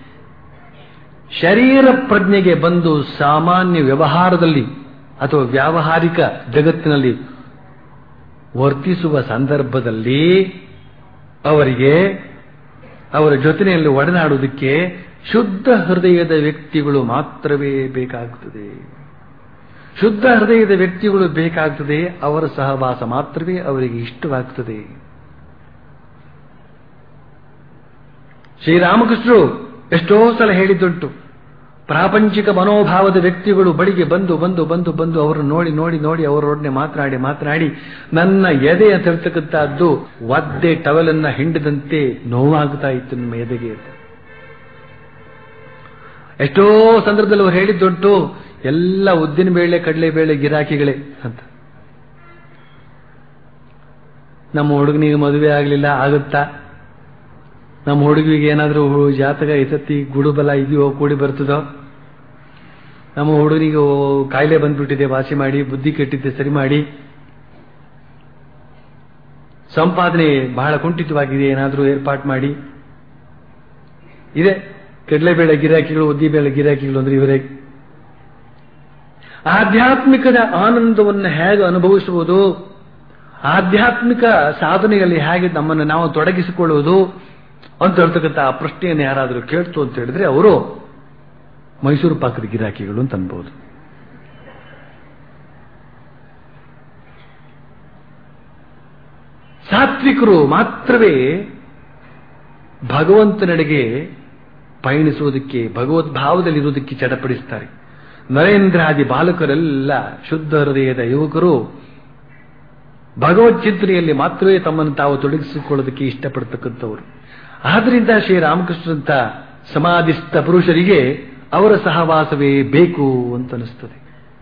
ಶರೀರ ಪ್ರಜ್ಞೆಗೆ ಬಂದು ಸಾಮಾನ್ಯ ವ್ಯವಹಾರದಲ್ಲಿ ಅಥವಾ ವ್ಯಾವಹಾರಿಕ ಜಗತ್ತಿನಲ್ಲಿ ವರ್ತಿಸುವ ಸಂದರ್ಭದಲ್ಲಿ ಅವರಿಗೆ ಅವರ ಜೊತೆಯಲ್ಲಿ ಒಡನಾಡುವುದಕ್ಕೆ ಶುದ್ಧ ಹೃದಯದ ವ್ಯಕ್ತಿಗಳು ಮಾತ್ರವೇ ಬೇಕಾಗುತ್ತದೆ ಶುದ್ಧ ಹೃದಯದ ವ್ಯಕ್ತಿಗಳು ಬೇಕಾಗ್ತದೆ ಅವರ ಸಹವಾಸ ಮಾತ್ರವೇ ಅವರಿಗೆ ಇಷ್ಟವಾಗ್ತದೆ ಶ್ರೀರಾಮಕೃಷ್ಣರು ಎಷ್ಟೋ ಸಲ ಹೇಳಿದ್ದುಂಟು ಪ್ರಾಪಂಚಿಕ ಮನೋಭಾವದ ವ್ಯಕ್ತಿಗಳು ಬಳಿಗೆ ಬಂದು ಬಂದು ಬಂದು ಬಂದು ಅವರನ್ನು ನೋಡಿ ನೋಡಿ ನೋಡಿ ಅವರೊಡನೆ ಮಾತನಾಡಿ ಮಾತನಾಡಿ ನನ್ನ ಎದೆ ಅಂತ ಹೇಳ್ತಕ್ಕಂಥದ್ದು ಒದ್ದೆ ಟವಲನ್ನ ಹಿಂಡದಂತೆ ನೋವಾಗ್ತಾ ಇತ್ತು ನಿಮ್ಮ ಎದೆಗೆ ಅಂತ ಎಷ್ಟೋ ಸಂದರ್ಭದಲ್ಲಿ ಅವರು ಹೇಳಿದ್ದುಂಟು ಎಲ್ಲ ಉದ್ದಿನ ಬೇಳೆ ಕಡಲೆ ಬೇಳೆ ಗಿರಾಕಿಗಳೇ ಅಂತ ನಮ್ಮ ಹುಡುಗನಿಗೆ ಮದುವೆ ಆಗಲಿಲ್ಲ ಆಗುತ್ತಾ ನಮ್ಮ ಹುಡುಗಿಗೆ ಏನಾದರೂ ಜಾತಕ ಎಸತ್ತಿ ಗುಡುಬಲ ಇದೆಯೋ ಕೂಡಿ ಬರ್ತದೋ ನಮ್ಮ ಹುಡುಗನಿಗೆ ಕಾಯಿಲೆ ಬಂದ್ಬಿಟ್ಟಿದೆ ವಾಸಿ ಮಾಡಿ ಬುದ್ಧಿ ಕೆಟ್ಟಿದ್ದೆ ಸರಿ ಮಾಡಿ ಸಂಪಾದನೆ ಬಹಳ ಕುಂಠಿತವಾಗಿದೆ ಏನಾದರೂ ಏರ್ಪಾಟ್ ಮಾಡಿ ಇದೆ ಕಡಲೆಬೇಳೆ ಗಿರಾಕಿಗಳು ಉದ್ದಿಬೇಳೆ ಗಿರಾಕಿಗಳು ಅಂದ್ರೆ ಇವರೇ ಆಧ್ಯಾತ್ಮಿಕದ ಆನಂದವನ್ನು ಹೇಗೆ ಅನುಭವಿಸುವುದು ಆಧ್ಯಾತ್ಮಿಕ ಸಾಧನೆಯಲ್ಲಿ ಹೇಗೆ ನಮ್ಮನ್ನು ನಾವು ತೊಡಗಿಸಿಕೊಳ್ಳುವುದು ಅಂತ ಹೇಳ್ತಕ್ಕಂಥ ಆ ಪ್ರಶ್ನೆಯನ್ನು ಯಾರಾದರೂ ಕೇಳ್ತು ಅಂತ ಹೇಳಿದ್ರೆ ಅವರು ಮೈಸೂರು ಪಾಕದ ಗಿರಾಕಿಗಳು ಅಂತ ಅನ್ಬೋದು ಸಾತ್ವಿಕರು ಮಾತ್ರವೇ ಭಗವಂತನೆಡೆಗೆ ಪಯಣಿಸುವುದಕ್ಕೆ ಭಗವದ್ಭಾವದಲ್ಲಿರುವುದಕ್ಕೆ ಚಡಪಡಿಸ್ತಾರೆ ನರೇಂದ್ರಾದಿ ಬಾಲಕರೆಲ್ಲ ಶುದ್ಧ ಹೃದಯದ ಯುವಕರು ಭಗವತ್ ಚಿಂತನೆಯಲ್ಲಿ ಮಾತ್ರವೇ ತಮ್ಮನ್ನು ತಾವು ತೊಡಗಿಸಿಕೊಳ್ಳೋದಕ್ಕೆ ಇಷ್ಟಪಡ್ತಕ್ಕಂಥವರು ಆದ್ರಿಂದ ಶ್ರೀರಾಮಕೃಷ್ಣಂತ ಸಮಾಧಿಸ್ಥ ಪುರುಷರಿಗೆ ಅವರ ಸಹವಾಸವೇ ಬೇಕು ಅಂತ ಅನಿಸ್ತದೆ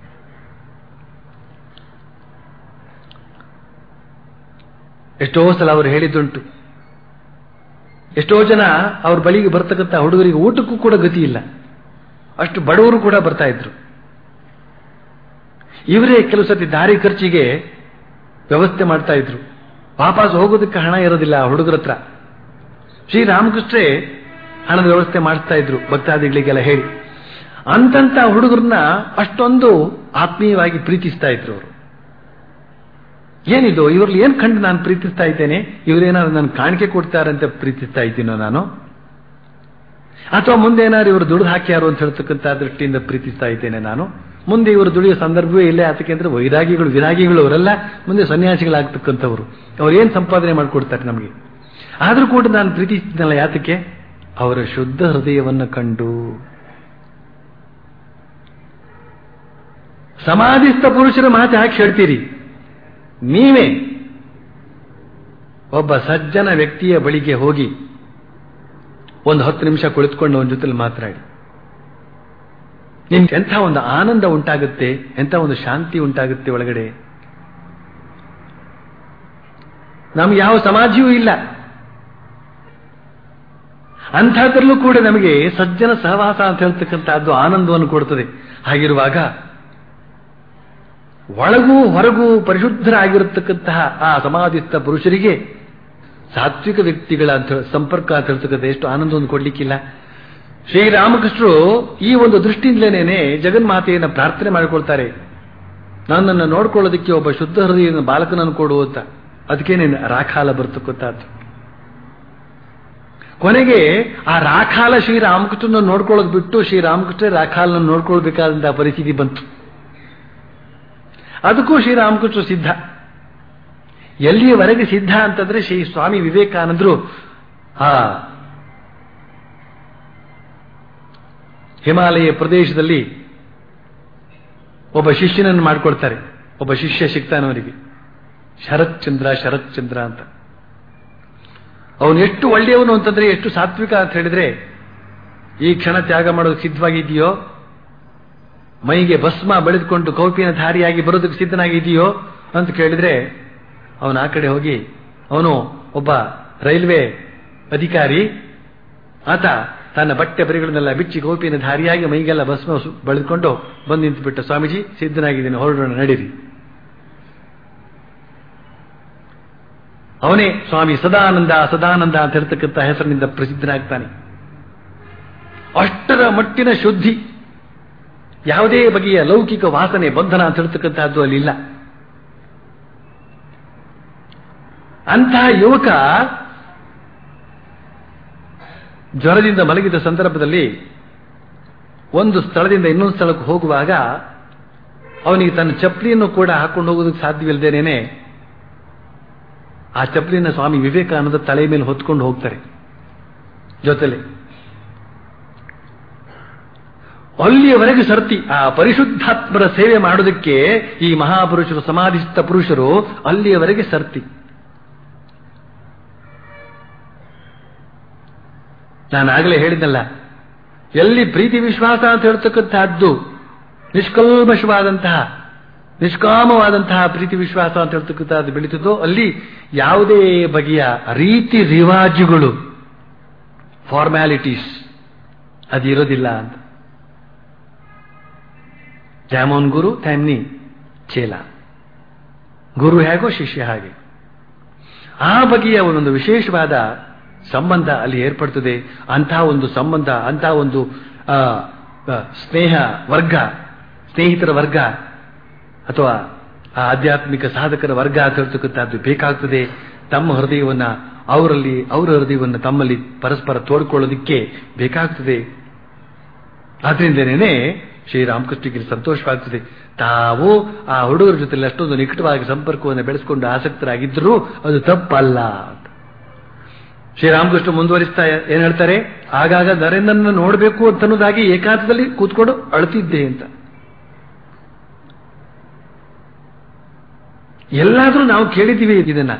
ಎಷ್ಟೋ ಸಲ ಅವರು ಹೇಳಿದ್ದುಂಟು ಎಷ್ಟೋ ಜನ ಅವ್ರ ಬಳಿಗೆ ಬರ್ತಕ್ಕಂಥ ಹುಡುಗರಿಗೆ ಊಟಕ್ಕೂ ಕೂಡ ಗತಿ ಇಲ್ಲ ಅಷ್ಟು ಬಡವರು ಕೂಡ ಬರ್ತಾ ಇದ್ರು ಇವರೇ ಕೆಲವು ಸತಿ ದಾರಿ ಖರ್ಚಿಗೆ ವ್ಯವಸ್ಥೆ ಮಾಡ್ತಾ ಇದ್ರು ವಾಪಸ್ ಹೋಗೋದಕ್ಕೆ ಹಣ ಇರೋದಿಲ್ಲ ಆ ಹುಡುಗರ ಹತ್ರ ಶ್ರೀರಾಮಕೃಷ್ಣೇ ಹಣದ ವ್ಯವಸ್ಥೆ ಮಾಡ್ತಾ ಇದ್ರು ಭಕ್ತಾದಿಗಳಿಗೆಲ್ಲ ಹೇಳಿ ಅಂತಂತ ಹುಡುಗರನ್ನ ಅಷ್ಟೊಂದು ಆತ್ಮೀಯವಾಗಿ ಪ್ರೀತಿಸ್ತಾ ಇದ್ರು ಅವರು ಏನಿದು ಇವ್ರಲ್ಲಿ ಏನ್ ಕಂಡು ನಾನು ಪ್ರೀತಿಸ್ತಾ ಇದ್ದೇನೆ ಇವರೇನಾದ್ರು ನಾನು ಕಾಣಿಕೆ ಕೊಡ್ತಾರಂತ ಪ್ರೀತಿಸ್ತಾ ಇದ್ದೀನೋ ನಾನು ಅಥವಾ ಮುಂದೆ ಏನಾದ್ರು ಇವರು ದುಡ್ದು ಹಾಕ್ಯಾರು ಅಂತ ಹೇಳ್ತಕ್ಕಂಥ ದೃಷ್ಟಿಯಿಂದ ಪ್ರೀತಿಸ್ತಾ ಇದ್ದೇನೆ ನಾನು ಮುಂದೆ ಇವರು ದುಡಿಯೋ ಸಂದರ್ಭವೇ ಇಲ್ಲೇ ಆತಕ್ಕೆ ಅಂದ್ರೆ ವೈರಾಗಿಗಳು ವಿರಾಗಿಗಳು ಅವರೆಲ್ಲ ಮುಂದೆ ಸನ್ಯಾಸಿಗಳಾಗ್ತಕ್ಕಂಥವ್ರು ಅವ್ರು ಏನ್ ಸಂಪಾದನೆ ಮಾಡಿಕೊಡ್ತಾರೆ ನಮಗೆ ಆದ್ರೂ ಕೂಡ ನಾನು ಪ್ರೀತಿಸ್ತೀನಲ್ಲ ಯಾತಕ್ಕೆ ಅವರ ಶುದ್ಧ ಹೃದಯವನ್ನು ಕಂಡು ಸಮಾಧಿಸ್ಥ ಪುರುಷರ ಮಾತು ಯಾಕೆ ಹೇಳ್ತೀರಿ ನೀವೇ ಒಬ್ಬ ಸಜ್ಜನ ವ್ಯಕ್ತಿಯ ಬಳಿಗೆ ಹೋಗಿ ಒಂದು ಹತ್ತು ನಿಮಿಷ ಕುಳಿತುಕೊಂಡು ಅವನ ಜೊತೆಲಿ ಮಾತನಾಡಿ ನಿಮ್ಗೆ ಎಂಥ ಒಂದು ಆನಂದ ಉಂಟಾಗುತ್ತೆ ಎಂಥ ಒಂದು ಶಾಂತಿ ಉಂಟಾಗುತ್ತೆ ಒಳಗಡೆ ನಮ್ಗೆ ಯಾವ ಸಮಾಧಿಯೂ ಇಲ್ಲ ಅಂಥದ್ರಲ್ಲೂ ಕೂಡ ನಮಗೆ ಸಜ್ಜನ ಸಹವಾಸ ಅಂತ ಹೇಳ್ತಕ್ಕಂಥದ್ದು ಆನಂದವನ್ನು ಕೊಡುತ್ತದೆ ಹಾಗಿರುವಾಗ ಒಳಗೂ ಹೊರಗೂ ಪರಿಶುದ್ಧರಾಗಿರತಕ್ಕಂತಹ ಆ ಸಮಾಧಿಸ್ಥ ಪುರುಷರಿಗೆ ಸಾತ್ವಿಕ ವ್ಯಕ್ತಿಗಳ ಅಂತ ಸಂಪರ್ಕ ಅಂತ ಹೇಳ್ತಕ್ಕಂಥ ಎಷ್ಟು ಆನಂದವನ್ನು ಕೊಡ್ಲಿಕ್ಕಿಲ್ಲ ಶ್ರೀರಾಮಕೃಷ್ಣರು ಈ ಒಂದು ದೃಷ್ಟಿಯಿಂದಲೇನೆ ಜಗನ್ಮಾತೆಯನ್ನು ಪ್ರಾರ್ಥನೆ ಮಾಡಿಕೊಳ್ತಾರೆ ನನ್ನನ್ನು ನೋಡ್ಕೊಳ್ಳೋದಕ್ಕೆ ಒಬ್ಬ ಶುದ್ಧ ಹೃದಯ ಬಾಲಕನನ್ನು ಕೊಡು ಅಂತ ಅದಕ್ಕೇನೆ ರಾಖಾಲ ಬರ್ತಕ್ಕಂಥದ್ದು ಕೊನೆಗೆ ಆ ರಾಖಾಲ ಶ್ರೀರಾಮಕೃಷ್ಣನ ನೋಡ್ಕೊಳ್ಳೋದು ಬಿಟ್ಟು ಶ್ರೀರಾಮಕೃಷ್ಣ ರಾಖಾಲನ ನೋಡ್ಕೊಳ್ಬೇಕಾದಂತಹ ಪರಿಸ್ಥಿತಿ ಬಂತು ಅದಕ್ಕೂ ಶ್ರೀರಾಮಕೃಷ್ಣ ಸಿದ್ಧ ಎಲ್ಲಿಯವರೆಗೆ ಸಿದ್ಧ ಅಂತಂದ್ರೆ ಶ್ರೀ ಸ್ವಾಮಿ ವಿವೇಕಾನಂದರು ಆ ಹಿಮಾಲಯ ಪ್ರದೇಶದಲ್ಲಿ ಒಬ್ಬ ಶಿಷ್ಯನನ್ನು ಮಾಡಿಕೊಡ್ತಾರೆ ಒಬ್ಬ ಶಿಷ್ಯ ಸಿಗ್ತಾನವರಿಗೆ ಶರತ್ ಚಂದ್ರ ಶರತ್ ಚಂದ್ರ ಅಂತ ಅವನು ಎಷ್ಟು ಒಳ್ಳೆಯವನು ಅಂತಂದ್ರೆ ಎಷ್ಟು ಸಾತ್ವಿಕ ಅಂತ ಹೇಳಿದ್ರೆ ಈ ಕ್ಷಣ ತ್ಯಾಗ ಮಾಡೋದಕ್ಕೆ ಸಿದ್ಧವಾಗಿದೆಯೋ ಮೈಗೆ ಭಸ್ಮ ಬೆಳೆದುಕೊಂಡು ಕೌಪಿನ ಧಾರಿಯಾಗಿ ಬರೋದಕ್ಕೆ ಸಿದ್ಧನಾಗಿದೆಯೋ ಅಂತ ಕೇಳಿದ್ರೆ ಅವನು ಆ ಕಡೆ ಹೋಗಿ ಅವನು ಒಬ್ಬ ರೈಲ್ವೆ ಅಧಿಕಾರಿ ಆತ ತನ್ನ ಬಟ್ಟೆ ಬರಿಗಳನ್ನೆಲ್ಲ ಬಿಚ್ಚಿ ಗೋಪಿನ ಧಾರಿಯಾಗಿ ಮೈಗೆಲ್ಲ ಭಸ್ಮ ಬೆಳೆದುಕೊಂಡು ಬಂದು ನಿಂತುಬಿಟ್ಟ ಸ್ವಾಮೀಜಿ ಸಿದ್ಧನಾಗಿದ್ದೀನಿ ಹೊರಡೋಣ ನಡೀರಿ ಅವನೇ ಸ್ವಾಮಿ ಸದಾನಂದ ಸದಾನಂದ ಅಂತ ಹೇಳ್ತಕ್ಕಂಥ ಹೆಸರಿನಿಂದ ಪ್ರಸಿದ್ಧನಾಗ್ತಾನೆ ಅಷ್ಟರ ಮಟ್ಟಿನ ಶುದ್ಧಿ ಯಾವುದೇ ಬಗೆಯ ಲೌಕಿಕ ವಾಸನೆ ಬಂಧನ ಅಂತ ಹೇಳ್ತಕ್ಕಂಥದ್ದು ಅಲ್ಲಿಲ್ಲ ಅಂತಹ ಯುವಕ ಜ್ವರದಿಂದ ಮಲಗಿದ ಸಂದರ್ಭದಲ್ಲಿ ಒಂದು ಸ್ಥಳದಿಂದ ಇನ್ನೊಂದು ಸ್ಥಳಕ್ಕೆ ಹೋಗುವಾಗ ಅವನಿಗೆ ತನ್ನ ಚಪ್ಪಲಿಯನ್ನು ಕೂಡ ಹಾಕೊಂಡು ಹೋಗೋದಕ್ಕೆ ಸಾಧ್ಯವಿಲ್ಲದೇನೆ ಆ ಚಪ್ಪಲಿನ ಸ್ವಾಮಿ ವಿವೇಕಾನಂದ ತಲೆ ಮೇಲೆ ಹೊತ್ಕೊಂಡು ಹೋಗ್ತಾರೆ ಜೊತೆಲೆ ಅಲ್ಲಿಯವರೆಗೆ ಸರ್ತಿ ಆ ಪರಿಶುದ್ಧಾತ್ಮರ ಸೇವೆ ಮಾಡೋದಕ್ಕೆ ಈ ಮಹಾಪುರುಷರು ಸಮಾಧಿಸ್ಥ ಪುರುಷರು ಅಲ್ಲಿಯವರೆಗೆ ಸರ್ತಿ ನಾನು ಆಗಲೇ ಹೇಳಿದ್ನಲ್ಲ ಎಲ್ಲಿ ಪ್ರೀತಿ ವಿಶ್ವಾಸ ಅಂತ ಹೇಳ್ತಕ್ಕಂತಹದ್ದು ನಿಷ್ಕಲ್ಮಶವಾದಂತಹ ನಿಷ್ಕಾಮವಾದಂತಹ ಪ್ರೀತಿ ವಿಶ್ವಾಸ ಅಂತ ಹೇಳ್ತಕ್ಕಂಥದ್ದು ಬೆಳೀತದೋ ಅಲ್ಲಿ ಯಾವುದೇ ಬಗೆಯ ರೀತಿ ರಿವಾಜುಗಳು ಫಾರ್ಮ್ಯಾಲಿಟೀಸ್ ಅದು ಇರೋದಿಲ್ಲ ಅಂತ ತ್ಯಾಮೋನ್ ಗುರು ತ್ಯಾಮ್ನಿ ಚೇಲ ಗುರು ಹೇಗೋ ಶಿಷ್ಯ ಹಾಗೆ ಆ ಬಗೆಯ ಒಂದೊಂದು ವಿಶೇಷವಾದ ಸಂಬಂಧ ಅಲ್ಲಿ ಏರ್ಪಡ್ತದೆ ಅಂತಹ ಒಂದು ಸಂಬಂಧ ಅಂತಹ ಒಂದು ಆ, ಆ, ಸ್ನೇಹ ವರ್ಗ ಸ್ನೇಹಿತರ ವರ್ಗ ಅಥವಾ ಆ ಆಧ್ಯಾತ್ಮಿಕ ಸಾಧಕರ ವರ್ಗ ಅಂತ ಹೇಳ್ತಕ್ಕಂಥದ್ದು ಬೇಕಾಗ್ತದೆ ತಮ್ಮ ಹೃದಯವನ್ನ ಅವರಲ್ಲಿ ಅವರ ಹೃದಯವನ್ನು ತಮ್ಮಲ್ಲಿ ಪರಸ್ಪರ ತೋಡ್ಕೊಳ್ಳೋದಿಕ್ಕೆ ಬೇಕಾಗ್ತದೆ ಆದ್ರಿಂದನೇ ಶ್ರೀರಾಮಕೃಷ್ಣಗೆ ಸಂತೋಷವಾಗ್ತದೆ ತಾವು ಆ ಹುಡುಗರ ಜೊತೆ ಅಷ್ಟೊಂದು ನಿಕಟವಾಗಿ ಸಂಪರ್ಕವನ್ನು ಬೆಳೆಸಿಕೊಂಡು ಆಸಕ್ತರಾಗಿದ್ದರೂ ಅದು ತಪ್ಪಲ್ಲ ಅಂತ ಶ್ರೀರಾಮಕೃಷ್ಣ ಮುಂದುವರಿಸ್ತಾ ಏನ್ ಹೇಳ್ತಾರೆ ಆಗಾಗ ನರೇಂದ್ರನ ನೋಡಬೇಕು ಅಂತ ಅನ್ನೋದಾಗಿ ಏಕಾಂತದಲ್ಲಿ ಕೂತ್ಕೊಂಡು ಅಳ್ತಿದ್ದೆ ಅಂತ ಎಲ್ಲಾದ್ರೂ ನಾವು ಕೇಳಿದ್ದೀವಿ ಇದನ್ನ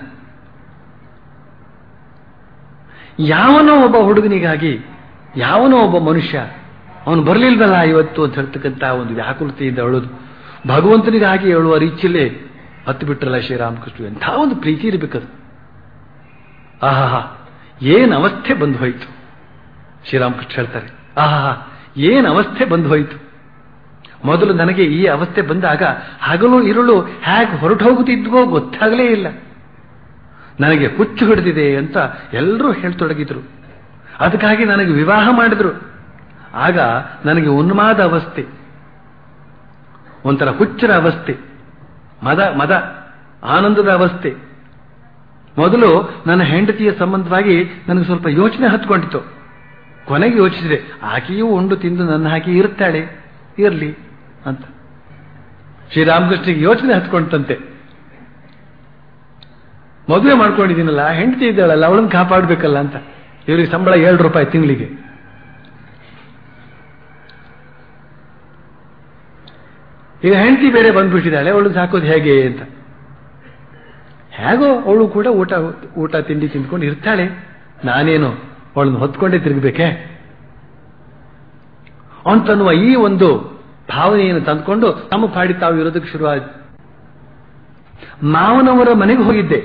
ಯಾವನೋ ಒಬ್ಬ ಹುಡುಗನಿಗಾಗಿ ಯಾವನೋ ಒಬ್ಬ ಮನುಷ್ಯ ಅವನು ಬರಲಿಲ್ವಲ್ಲ ಇವತ್ತು ಅಂತ ಹೇಳ್ತಕ್ಕಂಥ ಒಂದು ವ್ಯಾಕುಲತೆಯಿಂದ ಅಳೋದು ಭಗವಂತನಿಗಾಗಿ ಹೇಳುವ ರೀತಿಯಲ್ಲೇ ಹತ್ತು ಬಿಟ್ರಲ್ಲ ಶ್ರೀರಾಮಕೃಷ್ಣ ಎಂಥ ಒಂದು ಪ್ರೀತಿ ಇರಬೇಕದು ಆಹಾ ಏನ್ ಅವಸ್ಥೆ ಬಂದು ಹೋಯ್ತು ಶ್ರೀರಾಮಕೃಷ್ಣ ಹೇಳ್ತಾರೆ ಆಹಾ ಏನ್ ಅವಸ್ಥೆ ಬಂದು ಹೋಯ್ತು ಮೊದಲು ನನಗೆ ಈ ಅವಸ್ಥೆ ಬಂದಾಗ ಹಗಲು ಇರುಳು ಹೇಗೆ ಹೊರಟು ಹೋಗುತ್ತಿದ್ವೋ ಗೊತ್ತಾಗಲೇ ಇಲ್ಲ ನನಗೆ ಹುಚ್ಚು ಹಿಡಿದಿದೆ ಅಂತ ಎಲ್ಲರೂ ಹೇಳ್ತೊಡಗಿದ್ರು ಅದಕ್ಕಾಗಿ ನನಗೆ ವಿವಾಹ ಮಾಡಿದ್ರು ಆಗ ನನಗೆ ಉನ್ಮಾದ ಅವಸ್ಥೆ ಒಂಥರ ಹುಚ್ಚರ ಅವಸ್ಥೆ ಮದ ಮದ ಆನಂದದ ಅವಸ್ಥೆ ಮೊದಲು ನನ್ನ ಹೆಂಡತಿಯ ಸಂಬಂಧವಾಗಿ ನನಗೆ ಸ್ವಲ್ಪ ಯೋಚನೆ ಹತ್ಕೊಂಡಿತು ಕೊನೆಗೆ ಯೋಚಿಸಿದೆ ಆಕೆಯೂ ಉಂಡು ತಿಂದು ನನ್ನ ಹಾಕಿ ಇರುತ್ತಾಳೆ ಇರಲಿ ಅಂತ ಶ್ರೀರಾಮಕೃಷ್ಣಿಗೆ ಯೋಚನೆ ಹತ್ಕೊಂಡಂತೆ ಮದುವೆ ಮಾಡ್ಕೊಂಡಿದ್ದೀನಲ್ಲ ಹೆಂಡತಿ ಇದ್ದಾಳಲ್ಲ ಅವಳನ್ನು ಕಾಪಾಡಬೇಕಲ್ಲ ಅಂತ ಇವರಿಗೆ ಸಂಬಳ ಏಳು ರೂಪಾಯಿ ತಿಂಗಳಿಗೆ ಈಗ ಹೆಂಡತಿ ಬೇರೆ ಬಂದ್ಬಿಟ್ಟಿದ್ದಾಳೆ ಅವಳು ಸಾಕೋದು ಹೇಗೆ ಅಂತ ಹೇಗೋ ಅವಳು ಕೂಡ ಊಟ ಊಟ ತಿಂಡಿ ತಿಂದ್ಕೊಂಡು ಇರ್ತಾಳೆ ನಾನೇನು ಅವಳನ್ನು ಹೊತ್ಕೊಂಡೇ ತಿರುಗಬೇಕೆ ಅಂತನ್ನುವ ಈ ಒಂದು ಭಾವನೆಯನ್ನು ತಂದುಕೊಂಡು ತಮ್ಮ ಪಾಡಿ ತಾವು ಇರೋದಕ್ಕೆ ಶುರುವಾದ ಮಾವನವರ ಮನೆಗೆ ಹೋಗಿದ್ದೆ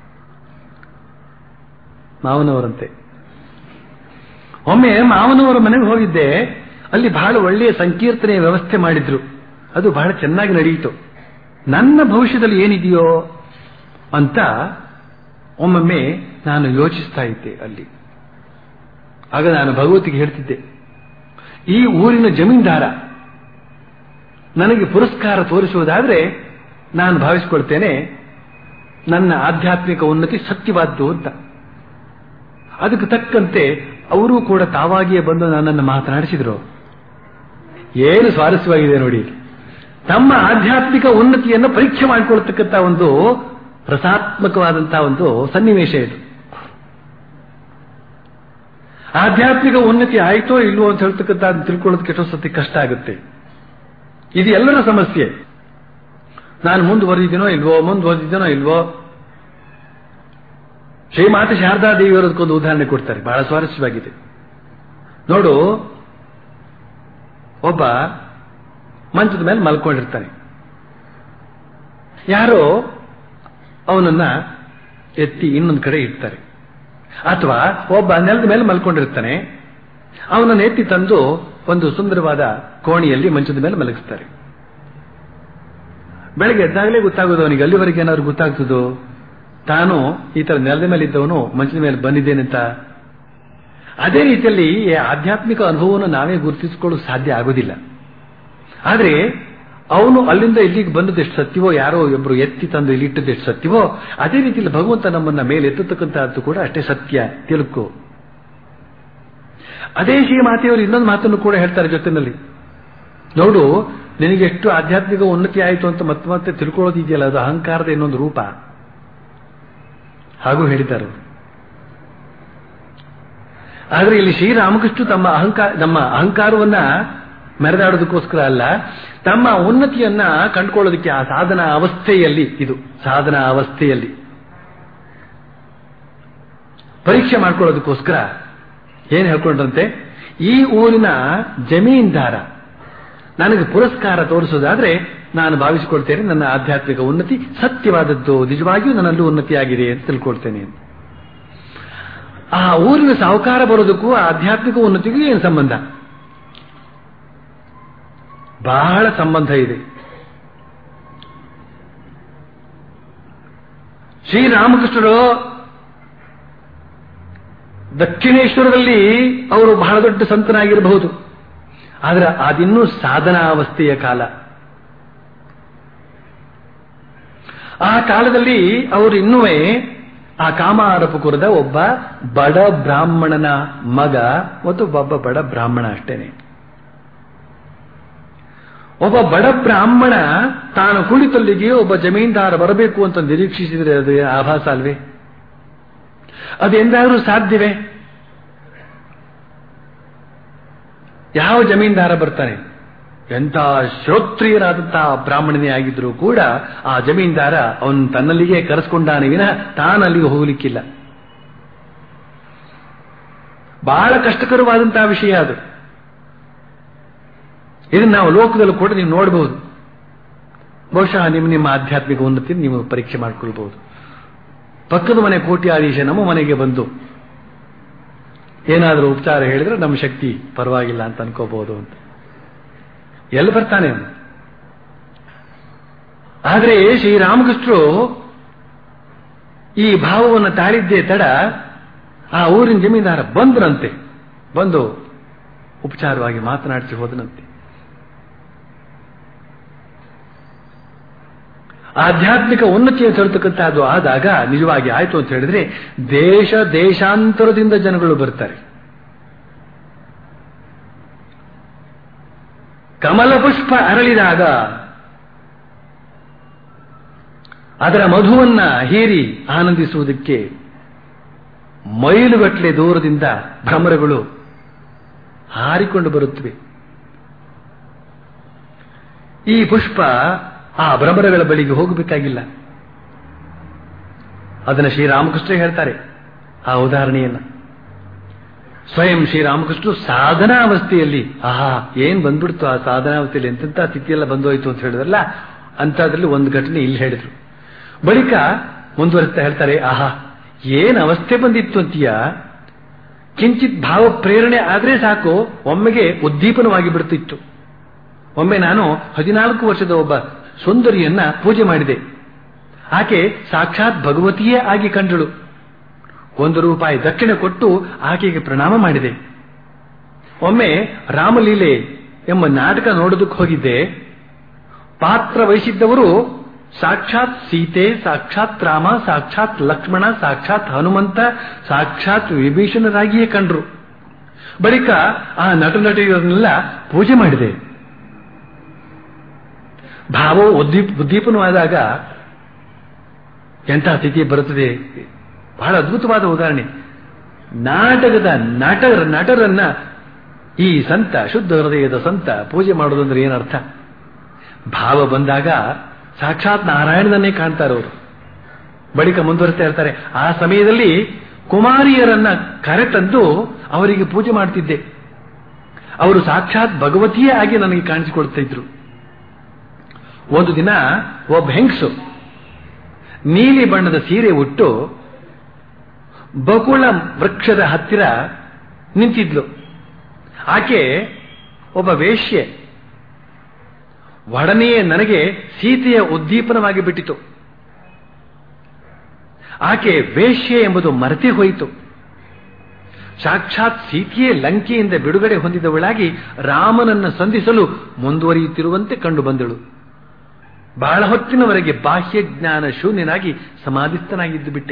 ಮಾವನವರಂತೆ ಒಮ್ಮೆ ಮಾವನವರ ಮನೆಗೆ ಹೋಗಿದ್ದೆ ಅಲ್ಲಿ ಬಹಳ ಒಳ್ಳೆಯ ಸಂಕೀರ್ತನೆಯ ವ್ಯವಸ್ಥೆ ಮಾಡಿದ್ರು ಅದು ಬಹಳ ಚೆನ್ನಾಗಿ ನಡೆಯಿತು ನನ್ನ ಭವಿಷ್ಯದಲ್ಲಿ ಏನಿದೆಯೋ ಅಂತ ಒಮ್ಮೊಮ್ಮೆ ನಾನು ಯೋಚಿಸ್ತಾ ಇದ್ದೆ ಅಲ್ಲಿ ಆಗ ನಾನು ಭಗವತಿಗೆ ಹೇಳ್ತಿದ್ದೆ ಈ ಊರಿನ ಜಮೀನ್ದಾರ ನನಗೆ ಪುರಸ್ಕಾರ ತೋರಿಸುವುದಾದ್ರೆ ನಾನು ಭಾವಿಸಿಕೊಳ್ತೇನೆ ನನ್ನ ಆಧ್ಯಾತ್ಮಿಕ ಉನ್ನತಿ ಸತ್ಯವಾದ್ದು ಅಂತ ಅದಕ್ಕೆ ತಕ್ಕಂತೆ ಅವರು ಕೂಡ ತಾವಾಗಿಯೇ ಬಂದು ನನ್ನನ್ನು ಮಾತನಾಡಿಸಿದ್ರು ಏನು ಸ್ವಾರಸ್ಯವಾಗಿದೆ ನೋಡಿ ತಮ್ಮ ಆಧ್ಯಾತ್ಮಿಕ ಉನ್ನತಿಯನ್ನು ಪರೀಕ್ಷೆ ಮಾಡಿಕೊಳ್ತಕ್ಕಂಥ ಒಂದು ರಸಾತ್ಮಕವಾದಂತಹ ಒಂದು ಸನ್ನಿವೇಶ ಇದು ಆಧ್ಯಾತ್ಮಿಕ ಉನ್ನತಿ ಆಯ್ತೋ ಇಲ್ವೋ ಅಂತ ಹೇಳ್ತಕ್ಕಂಥ ಅದನ್ನ ತಿಳ್ಕೊಳ್ಳೋದಕ್ಕೆ ಎಷ್ಟೋ ಸತಿ ಕಷ್ಟ ಆಗುತ್ತೆ ಇದು ಎಲ್ಲರ ಸಮಸ್ಯೆ ನಾನು ಮುಂದುವರೆದಿದ್ದೀನೋ ಇಲ್ವೋ ಮುಂದುವರೆದಿದ್ದೀನೋ ಇಲ್ವೋ ಶ್ರೀಮಾತೆ ಶಾರದಾ ದೇವಿಯವರದಕ್ಕೊಂದು ಉದಾಹರಣೆ ಕೊಡ್ತಾರೆ ಬಹಳ ಸ್ವಾರಸ್ಯವಾಗಿದೆ ನೋಡು ಒಬ್ಬ ಮಂಚದ ಮೇಲೆ ಮಲ್ಕೊಂಡಿರ್ತಾನೆ ಯಾರೋ ಅವನನ್ನ ಎತ್ತಿ ಇನ್ನೊಂದು ಕಡೆ ಇಡ್ತಾರೆ ಅಥವಾ ಒಬ್ಬ ನೆಲದ ಮೇಲೆ ಮಲ್ಕೊಂಡಿರ್ತಾನೆ ಅವನನ್ನು ಎತ್ತಿ ತಂದು ಒಂದು ಸುಂದರವಾದ ಕೋಣಿಯಲ್ಲಿ ಮಂಚದ ಮೇಲೆ ಮಲಗಿಸ್ತಾರೆ ಬೆಳಗ್ಗೆ ಎದ್ದಾಗಲೇ ಗೊತ್ತಾಗೋದು ಅವನಿಗೆ ಅಲ್ಲಿವರೆಗೆ ಏನಾದ್ರು ಗೊತ್ತಾಗ್ತದೋ ತಾನು ಈ ತರ ನೆಲದ ಮೇಲೆ ಇದ್ದವನು ಮಂಚದ ಮೇಲೆ ಬಂದಿದ್ದೇನಂತ ಅದೇ ರೀತಿಯಲ್ಲಿ ಈ ಆಧ್ಯಾತ್ಮಿಕ ಅನುಭವವನ್ನು ನಾವೇ ಗುರುತಿಸಿಕೊಳ್ಳಲು ಸಾಧ್ಯ ಆಗೋದಿಲ್ಲ ಆದರೆ ಅವನು ಅಲ್ಲಿಂದ ಇಲ್ಲಿಗೆ ಬಂದದ್ದು ಎಷ್ಟು ಸತ್ಯವೋ ಯಾರೋ ಒಬ್ಬರು ಎತ್ತಿ ತಂದು ಇಲ್ಲಿ ಇಟ್ಟದ್ದು ಎಷ್ಟು ಸತ್ಯವೋ ಅದೇ ರೀತಿಯಲ್ಲಿ ಭಗವಂತ ನಮ್ಮನ್ನ ಮೇಲೆ ಎತ್ತತಕ್ಕಂತಹದ್ದು ಕೂಡ ಅಷ್ಟೇ ಸತ್ಯ ತಿಳ್ಕೊ ಅದೇ ಶ್ರೀ ಮಾತೆಯವರು ಇನ್ನೊಂದು ಮಾತನ್ನು ಕೂಡ ಹೇಳ್ತಾರೆ ಜೊತೆನಲ್ಲಿ ನೋಡು ನಿನಗೆ ಎಷ್ಟು ಆಧ್ಯಾತ್ಮಿಕ ಉನ್ನತಿ ಆಯಿತು ಅಂತ ಮತ್ತೆ ಮತ್ತೆ ತಿಳ್ಕೊಳ್ಳೋದಿದೆಯಲ್ಲ ಅದು ಅಹಂಕಾರದ ಇನ್ನೊಂದು ರೂಪ ಹಾಗೂ ಹೇಳಿದ್ದಾರೆ ಅವರು. ಆದ್ರೆ ಇಲ್ಲಿ ಶ್ರೀರಾಮಕೃಷ್ಣ ತಮ್ಮ ಅಹಂಕಾರ ನಮ್ಮ ಅಹಂಕಾರವನ್ನ ಮೆರೆದಾಡೋದಕ್ಕೋಸ್ಕರ ಅಲ್ಲ ತಮ್ಮ ಉನ್ನತಿಯನ್ನ ಕಂಡುಕೊಳ್ಳೋದಕ್ಕೆ ಆ ಸಾಧನ ಅವಸ್ಥೆಯಲ್ಲಿ ಇದು ಸಾಧನ ಅವಸ್ಥೆಯಲ್ಲಿ ಪರೀಕ್ಷೆ ಮಾಡ್ಕೊಳ್ಳೋದಕ್ಕೋಸ್ಕರ ಏನ್ ಹೇಳ್ಕೊಂಡ್ರಂತೆ ಈ ಊರಿನ ಜಮೀನ್ದಾರ ನನಗೆ ಪುರಸ್ಕಾರ ತೋರಿಸೋದಾದ್ರೆ ನಾನು ಭಾವಿಸಿಕೊಳ್ತೇನೆ ನನ್ನ ಆಧ್ಯಾತ್ಮಿಕ ಉನ್ನತಿ ಸತ್ಯವಾದದ್ದು ನಿಜವಾಗಿಯೂ ನನ್ನಲ್ಲೂ ಉನ್ನತಿಯಾಗಿದೆ ಅಂತ ತಿಳ್ಕೊಳ್ತೇನೆ ಆ ಊರಿನ ಸಾಹುಕಾರ ಬರೋದಕ್ಕೂ ಆ ಆಧ್ಯಾತ್ಮಿಕ ಉನ್ನತಿಗೂ ಏನು ಸಂಬಂಧ ಬಹಳ ಸಂಬಂಧ ಇದೆ ಶ್ರೀರಾಮಕೃಷ್ಣರು ದಕ್ಷಿಣೇಶ್ವರದಲ್ಲಿ ಅವರು ಬಹಳ ದೊಡ್ಡ ಸಂತನಾಗಿರಬಹುದು ಆದರೆ ಅದಿನ್ನೂ ಸಾಧನಾವಸ್ಥೆಯ ಕಾಲ ಆ ಕಾಲದಲ್ಲಿ ಅವರು ಇನ್ನೂ ಆ ಕಾಮಾರಪುಕುರದ ಒಬ್ಬ ಬಡ ಬ್ರಾಹ್ಮಣನ ಮಗ ಮತ್ತು ಒಬ್ಬ ಬಡ ಬ್ರಾಹ್ಮಣ ಅಷ್ಟೇನೆ ಒಬ್ಬ ಬಡ ಬ್ರಾಹ್ಮಣ ತಾನು ಕುಳಿತಲ್ಲಿಗೆ ಒಬ್ಬ ಜಮೀನ್ದಾರ ಬರಬೇಕು ಅಂತ ನಿರೀಕ್ಷಿಸಿದರೆ ಅದು ಆಭಾಸ ಅಲ್ವೇ ಅದೆಂದಾದ್ರೂ ಸಾಧ್ಯವೇ ಯಾವ ಜಮೀನ್ದಾರ ಬರ್ತಾನೆ ಎಂಥ ಶ್ರೋತ್ರಿಯರಾದಂತಹ ಬ್ರಾಹ್ಮಣನೇ ಆಗಿದ್ರೂ ಕೂಡ ಆ ಜಮೀನ್ದಾರ ಅವನು ತನ್ನಲ್ಲಿಗೆ ಕರೆಸ್ಕೊಂಡಾನೆ ವಿನಃ ತಾನಲ್ಲಿಗೆ ಹೋಗ್ಲಿಕ್ಕಿಲ್ಲ ಬಹಳ ಕಷ್ಟಕರವಾದಂತಹ ವಿಷಯ ಅದು ಇದನ್ನು ನಾವು ಲೋಕದಲ್ಲೂ ಕೂಡ ನೀವು ನೋಡಬಹುದು ಬಹುಶಃ ನಿಮ್ಮ ನಿಮ್ಮ ಆಧ್ಯಾತ್ಮಿಕ ಉನ್ನತಿ ನೀವು ಪರೀಕ್ಷೆ ಮಾಡಿಕೊಳ್ಬಹುದು ಪಕ್ಕದ ಮನೆ ಕೋಟ್ಯಾಧೀಶ ನಮ್ಮ ಮನೆಗೆ ಬಂದು ಏನಾದರೂ ಉಪಚಾರ ಹೇಳಿದ್ರೆ ನಮ್ಮ ಶಕ್ತಿ ಪರವಾಗಿಲ್ಲ ಅಂತ ಅನ್ಕೋಬಹುದು ಅಂತ ಎಲ್ಲಿ ಬರ್ತಾನೆ ಅವನು ಆದರೆ ಶ್ರೀರಾಮಕೃಷ್ಣರು ಈ ಭಾವವನ್ನು ತಾಳಿದ್ದೇ ತಡ ಆ ಊರಿನ ಜಮೀನ್ದಾರ ಬಂದ್ರಂತೆ ಬಂದು ಉಪಚಾರವಾಗಿ ಮಾತನಾಡಿಸಿ ಹೋದನಂತೆ ಆಧ್ಯಾತ್ಮಿಕ ಉನ್ನತಿಯನ್ನು ತರತಕ್ಕಂಥದ್ದು ಆದಾಗ ನಿಜವಾಗಿ ಆಯ್ತು ಅಂತ ಹೇಳಿದ್ರೆ ದೇಶ ದೇಶಾಂತರದಿಂದ ಜನಗಳು ಬರ್ತಾರೆ ಕಮಲ ಪುಷ್ಪ ಅರಳಿದಾಗ ಅದರ ಮಧುವನ್ನ ಹೀರಿ ಆನಂದಿಸುವುದಕ್ಕೆ ಮೈಲುಗಟ್ಟಲೆ ದೂರದಿಂದ ಭ್ರಮರಗಳು ಹಾರಿಕೊಂಡು ಬರುತ್ತವೆ ಈ ಪುಷ್ಪ ಆ ಭ್ರಮರಗಳ ಬಳಿಗೆ ಹೋಗಬೇಕಾಗಿಲ್ಲ ಅದನ್ನು ಶ್ರೀರಾಮಕೃಷ್ಣ ಹೇಳ್ತಾರೆ ಆ ಉದಾಹರಣೆಯನ್ನ ಸ್ವಯಂ ಶ್ರೀರಾಮಕೃಷ್ಣ ಸಾಧನಾವಸ್ಥೆಯಲ್ಲಿ ಆಹಾ ಏನ್ ಬಂದ್ಬಿಡ್ತು ಆ ಸಾಧನಾವಸ್ಥೆಯಲ್ಲಿ ಎಂತೆಂಥ ಸ್ಥಿತಿಯೆಲ್ಲ ಬಂದೋಯ್ತು ಅಂತ ಹೇಳಿದ್ರಲ್ಲ ಅಂತದ್ರಲ್ಲಿ ಒಂದು ಘಟನೆ ಇಲ್ಲಿ ಹೇಳಿದ್ರು ಬಳಿಕ ಮುಂದುವರಿಸ್ತಾ ಹೇಳ್ತಾರೆ ಆಹಾ ಏನ್ ಅವಸ್ಥೆ ಬಂದಿತ್ತು ಅಂತೀಯ ಕಿಂಚಿತ್ ಭಾವ ಪ್ರೇರಣೆ ಆದ್ರೆ ಸಾಕು ಒಮ್ಮೆಗೆ ಉದ್ದೀಪನವಾಗಿ ಬಿಡ್ತಿತ್ತು ಒಮ್ಮೆ ನಾನು ಹದಿನಾಲ್ಕು ವರ್ಷದ ಒಬ್ಬ ಸುಂದರಿಯನ್ನ ಪೂಜೆ ಮಾಡಿದೆ ಆಕೆ ಸಾಕ್ಷಾತ್ ಭಗವತಿಯೇ ಆಗಿ ಕಂಡಳು ಒಂದು ರೂಪಾಯಿ ದಕ್ಷಿಣೆ ಕೊಟ್ಟು ಆಕೆಗೆ ಪ್ರಣಾಮ ಮಾಡಿದೆ ಒಮ್ಮೆ ರಾಮಲೀಲೆ ಎಂಬ ನಾಟಕ ನೋಡೋದಕ್ಕೆ ಹೋಗಿದ್ದೆ ಪಾತ್ರ ವಹಿಸಿದ್ದವರು ಸಾಕ್ಷಾತ್ ಸೀತೆ ಸಾಕ್ಷಾತ್ ರಾಮ ಸಾಕ್ಷಾತ್ ಲಕ್ಷ್ಮಣ ಸಾಕ್ಷಾತ್ ಹನುಮಂತ ಸಾಕ್ಷಾತ್ ವಿಭೀಷಣರಾಗಿಯೇ ಕಂಡ್ರು ಬಳಿಕ ಆ ನಟ ನಟಿಯರನ್ನೆಲ್ಲ ಪೂಜೆ ಮಾಡಿದೆ ಭಾವವು ಉದ್ದೀಪ್ ಉದ್ದೀಪನವಾದಾಗ ಎಂಥ ಸ್ಥಿತಿ ಬರುತ್ತದೆ ಬಹಳ ಅದ್ಭುತವಾದ ಉದಾಹರಣೆ ನಾಟಕದ ನಟ ನಟರನ್ನ ಈ ಸಂತ ಶುದ್ಧ ಹೃದಯದ ಸಂತ ಪೂಜೆ ಮಾಡೋದಂದ್ರೆ ಏನರ್ಥ ಭಾವ ಬಂದಾಗ ಸಾಕ್ಷಾತ್ ನಾರಾಯಣನನ್ನೇ ಕಾಣ್ತಾರೆ ಅವರು ಬಳಿಕ ಮುಂದುವರಿಸ್ತಾ ಇರ್ತಾರೆ ಆ ಸಮಯದಲ್ಲಿ ಕುಮಾರಿಯರನ್ನ ಕರೆತಂದು ಅವರಿಗೆ ಪೂಜೆ ಮಾಡ್ತಿದ್ದೆ ಅವರು ಸಾಕ್ಷಾತ್ ಭಗವತಿಯೇ ಆಗಿ ನನಗೆ ಕಾಣಿಸಿಕೊಡ್ತಾ ಇದ್ರು ಒಂದು ದಿನ ಒಬ್ಬ ಹೆಂಗಸು ನೀಲಿ ಬಣ್ಣದ ಸೀರೆ ಉಟ್ಟು ಬಕುಳ ವೃಕ್ಷದ ಹತ್ತಿರ ನಿಂತಿದ್ಲು ಆಕೆ ಒಬ್ಬ ವೇಶ್ಯೆ ಒಡನೆಯೇ ನನಗೆ ಸೀತೆಯ ಉದ್ದೀಪನವಾಗಿ ಬಿಟ್ಟಿತು ಆಕೆ ವೇಶ್ಯೆ ಎಂಬುದು ಮರೆತೇ ಹೋಯಿತು ಸಾಕ್ಷಾತ್ ಸೀತೆಯೇ ಲಂಕೆಯಿಂದ ಬಿಡುಗಡೆ ಹೊಂದಿದವಳಾಗಿ ರಾಮನನ್ನ ಸಂಧಿಸಲು ಮುಂದುವರಿಯುತ್ತಿರುವಂತೆ ಕಂಡು ಬಂದಳು ಬಹಳ ಹೊತ್ತಿನವರೆಗೆ ಬಾಹ್ಯ ಜ್ಞಾನ ಶೂನ್ಯನಾಗಿ ಸಮಾಧಿಸ್ಥನಾಗಿದ್ದು ಬಿಟ್ಟೆ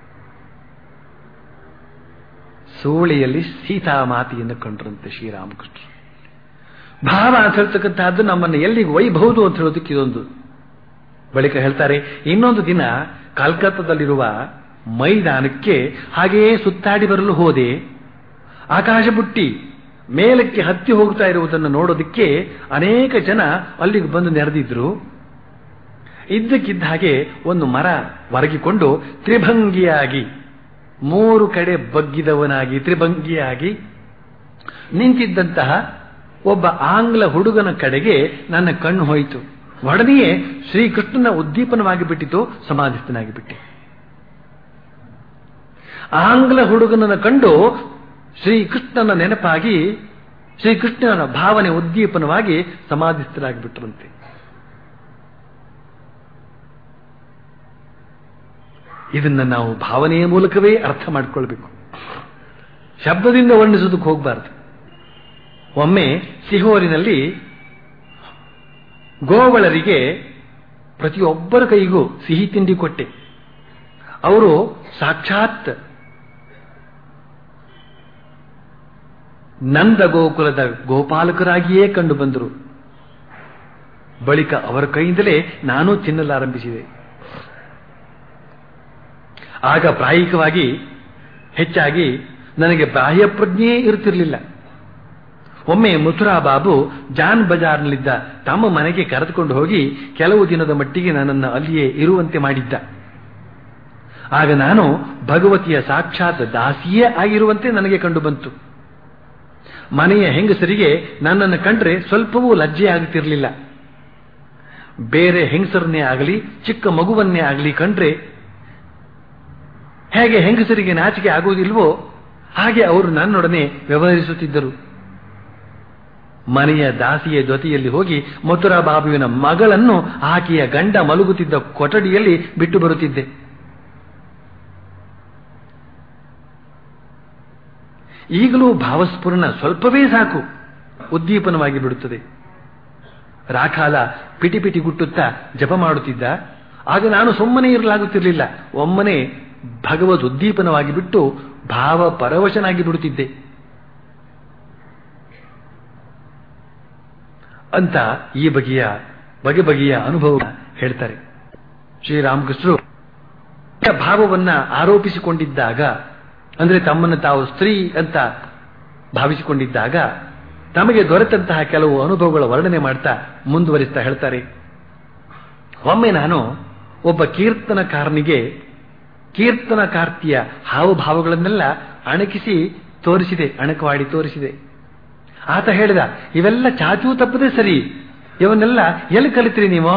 ಸೂಳೆಯಲ್ಲಿ ಸೀತಾಮಾತೆಯನ್ನು ಕಂಡ್ರಂತೆ ಶ್ರೀರಾಮಕೃಷ್ಣ ಭಾವ ಅಂತ ಹೇಳ್ತಕ್ಕಂತಹದ್ದು ನಮ್ಮನ್ನು ಎಲ್ಲಿಗೆ ಒಯ್ಯಬಹುದು ಅಂತ ಹೇಳೋದಕ್ಕೆ ಇದೊಂದು ಬಳಿಕ ಹೇಳ್ತಾರೆ ಇನ್ನೊಂದು ದಿನ ಕಲ್ಕತ್ತಾದಲ್ಲಿರುವ ಮೈದಾನಕ್ಕೆ ಹಾಗೆಯೇ ಸುತ್ತಾಡಿ ಬರಲು ಹೋದೆ ಆಕಾಶ ಬುಟ್ಟಿ ಮೇಲಕ್ಕೆ ಹತ್ತಿ ಹೋಗ್ತಾ ಇರುವುದನ್ನು ನೋಡೋದಕ್ಕೆ ಅನೇಕ ಜನ ಅಲ್ಲಿಗೆ ಬಂದು ನೆರೆದಿದ್ರು ಇದ್ದಕ್ಕಿದ್ದ ಹಾಗೆ ಒಂದು ಮರ ಒರಗಿಕೊಂಡು ತ್ರಿಭಂಗಿಯಾಗಿ ಮೂರು ಕಡೆ ಬಗ್ಗಿದವನಾಗಿ ತ್ರಿಭಂಗಿಯಾಗಿ ನಿಂತಿದ್ದಂತಹ ಒಬ್ಬ ಆಂಗ್ಲ ಹುಡುಗನ ಕಡೆಗೆ ನನ್ನ ಕಣ್ಣು ಹೋಯಿತು ಒಡನೆಯೇ ಶ್ರೀಕೃಷ್ಣನ ಉದ್ದೀಪನವಾಗಿ ಬಿಟ್ಟಿತು ಸಮಾಧಿಸ್ಥನಾಗಿ ಬಿಟ್ಟೆ ಆಂಗ್ಲ ಹುಡುಗನನ್ನು ಕಂಡು ಶ್ರೀಕೃಷ್ಣನ ನೆನಪಾಗಿ ಶ್ರೀಕೃಷ್ಣನ ಭಾವನೆ ಉದ್ದೀಪನವಾಗಿ ಸಮಾಧಿಸ್ಥರಾಗಿಬಿಟ್ರಂತೆ ಇದನ್ನ ನಾವು ಭಾವನೆಯ ಮೂಲಕವೇ ಅರ್ಥ ಮಾಡಿಕೊಳ್ಬೇಕು ಶಬ್ದದಿಂದ ವರ್ಣಿಸೋದಕ್ಕೆ ಹೋಗಬಾರ್ದು ಒಮ್ಮೆ ಸಿಹೋರಿನಲ್ಲಿ ಗೋವಳರಿಗೆ ಪ್ರತಿಯೊಬ್ಬರ ಕೈಗೂ ಸಿಹಿ ತಿಂಡಿ ಕೊಟ್ಟೆ ಅವರು ಸಾಕ್ಷಾತ್ ನಂದ ಗೋಕುಲದ ಗೋಪಾಲಕರಾಗಿಯೇ ಕಂಡು ಬಂದರು ಬಳಿಕ ಅವರ ಕೈಯಿಂದಲೇ ನಾನು ತಿನ್ನಲಾರಂಭಿಸಿದೆ ಆಗ ಪ್ರಾಯಿಕವಾಗಿ ಹೆಚ್ಚಾಗಿ ನನಗೆ ಬಾಹ್ಯ ಪ್ರಜ್ಞೆಯೇ ಇರುತ್ತಿರಲಿಲ್ಲ ಒಮ್ಮೆ ಮಥುರಾ ಬಾಬು ಜಾನ್ ಬಜಾರ್ನಲ್ಲಿದ್ದ ತಮ್ಮ ಮನೆಗೆ ಕರೆದುಕೊಂಡು ಹೋಗಿ ಕೆಲವು ದಿನದ ಮಟ್ಟಿಗೆ ನನ್ನನ್ನು ಅಲ್ಲಿಯೇ ಇರುವಂತೆ ಮಾಡಿದ್ದ ಆಗ ನಾನು ಭಗವತಿಯ ಸಾಕ್ಷಾತ್ ದಾಸಿಯೇ ಆಗಿರುವಂತೆ ನನಗೆ ಕಂಡು ಬಂತು ಮನೆಯ ಹೆಂಗಸರಿಗೆ ನನ್ನನ್ನು ಕಂಡ್ರೆ ಸ್ವಲ್ಪವೂ ಲಜ್ಜೆ ಆಗುತ್ತಿರಲಿಲ್ಲ ಬೇರೆ ಹೆಂಗಸರನ್ನೇ ಆಗಲಿ ಚಿಕ್ಕ ಮಗುವನ್ನೇ ಆಗಲಿ ಕಂಡ್ರೆ ಹೇಗೆ ಹೆಂಗಸರಿಗೆ ನಾಚಿಕೆ ಆಗುವುದಿಲ್ವೋ ಹಾಗೆ ಅವರು ನನ್ನೊಡನೆ ವ್ಯವಹರಿಸುತ್ತಿದ್ದರು ಮನೆಯ ದಾಸಿಯ ಜೊತೆಯಲ್ಲಿ ಹೋಗಿ ಮಥುರಾ ಬಾಬುವಿನ ಮಗಳನ್ನು ಆಕೆಯ ಗಂಡ ಮಲಗುತ್ತಿದ್ದ ಕೊಠಡಿಯಲ್ಲಿ ಬಿಟ್ಟು ಬರುತ್ತಿದ್ದೆ ಈಗಲೂ ಭಾವಸ್ಫುರಣ ಸ್ವಲ್ಪವೇ ಸಾಕು ಉದ್ದೀಪನವಾಗಿ ಬಿಡುತ್ತದೆ ರಾಖಾಲ ಪಿಟಿ ಪಿಟಿ ಗುಟ್ಟುತ್ತಾ ಜಪ ಮಾಡುತ್ತಿದ್ದ ಆಗ ನಾನು ಸುಮ್ಮನೆ ಇರಲಾಗುತ್ತಿರಲಿಲ್ಲ ಒಮ್ಮನೆ ಭಗವದ್ ಉದ್ದೀಪನವಾಗಿ ಬಿಟ್ಟು ಭಾವ ಪರವಶನಾಗಿ ಬಿಡುತ್ತಿದ್ದೆ ಅಂತ ಈ ಬಗೆಯ ಬಗೆ ಬಗೆಯ ಅನುಭವ ಹೇಳ್ತಾರೆ ಶ್ರೀರಾಮಕೃಷ್ಣರು ಭಾವವನ್ನ ಆರೋಪಿಸಿಕೊಂಡಿದ್ದಾಗ ಅಂದ್ರೆ ತಮ್ಮನ್ನು ತಾವು ಸ್ತ್ರೀ ಅಂತ ಭಾವಿಸಿಕೊಂಡಿದ್ದಾಗ ತಮಗೆ ದೊರೆತಂತಹ ಕೆಲವು ಅನುಭವಗಳ ವರ್ಣನೆ ಮಾಡ್ತಾ ಮುಂದುವರಿಸ್ತಾ ಹೇಳ್ತಾರೆ ಒಮ್ಮೆ ನಾನು ಒಬ್ಬ ಕೀರ್ತನಕಾರನಿಗೆ ಕೀರ್ತನಕಾರ್ತಿಯ ಹಾವಭಾವಗಳನ್ನೆಲ್ಲ ಅಣಕಿಸಿ ತೋರಿಸಿದೆ ಅಣಕವಾಡಿ ತೋರಿಸಿದೆ ಆತ ಹೇಳಿದ ಇವೆಲ್ಲ ಚಾಚೂ ತಪ್ಪದೆ ಸರಿ ಇವನ್ನೆಲ್ಲ ಎಲ್ಲಿ ಕಲಿತ್ರಿ ನೀವು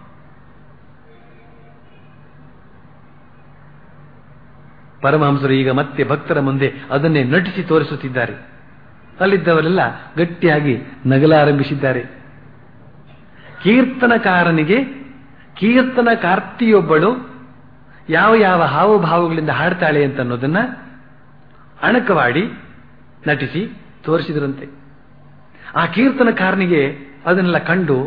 ಪರಮಹಂಸರು ಈಗ ಮತ್ತೆ ಭಕ್ತರ ಮುಂದೆ ಅದನ್ನೇ ನಟಿಸಿ ತೋರಿಸುತ್ತಿದ್ದಾರೆ ಅಲ್ಲಿದ್ದವರೆಲ್ಲ ಗಟ್ಟಿಯಾಗಿ ನಗಲಾರಂಭಿಸಿದ್ದಾರೆ ಕೀರ್ತನಕಾರನಿಗೆ ಕೀರ್ತನಕಾರ್ತಿಯೊಬ್ಬಳು ಯಾವ ಯಾವ ಹಾವಭಾವಗಳಿಂದ ಹಾಡ್ತಾಳೆ ಅಂತ ಅನ್ನೋದನ್ನ ಅಣಕವಾಡಿ ನಟಿಸಿ ತೋರಿಸಿದ್ರಂತೆ ಆ ಕೀರ್ತನಕಾರನಿಗೆ ಅದನ್ನೆಲ್ಲ ಕಂಡು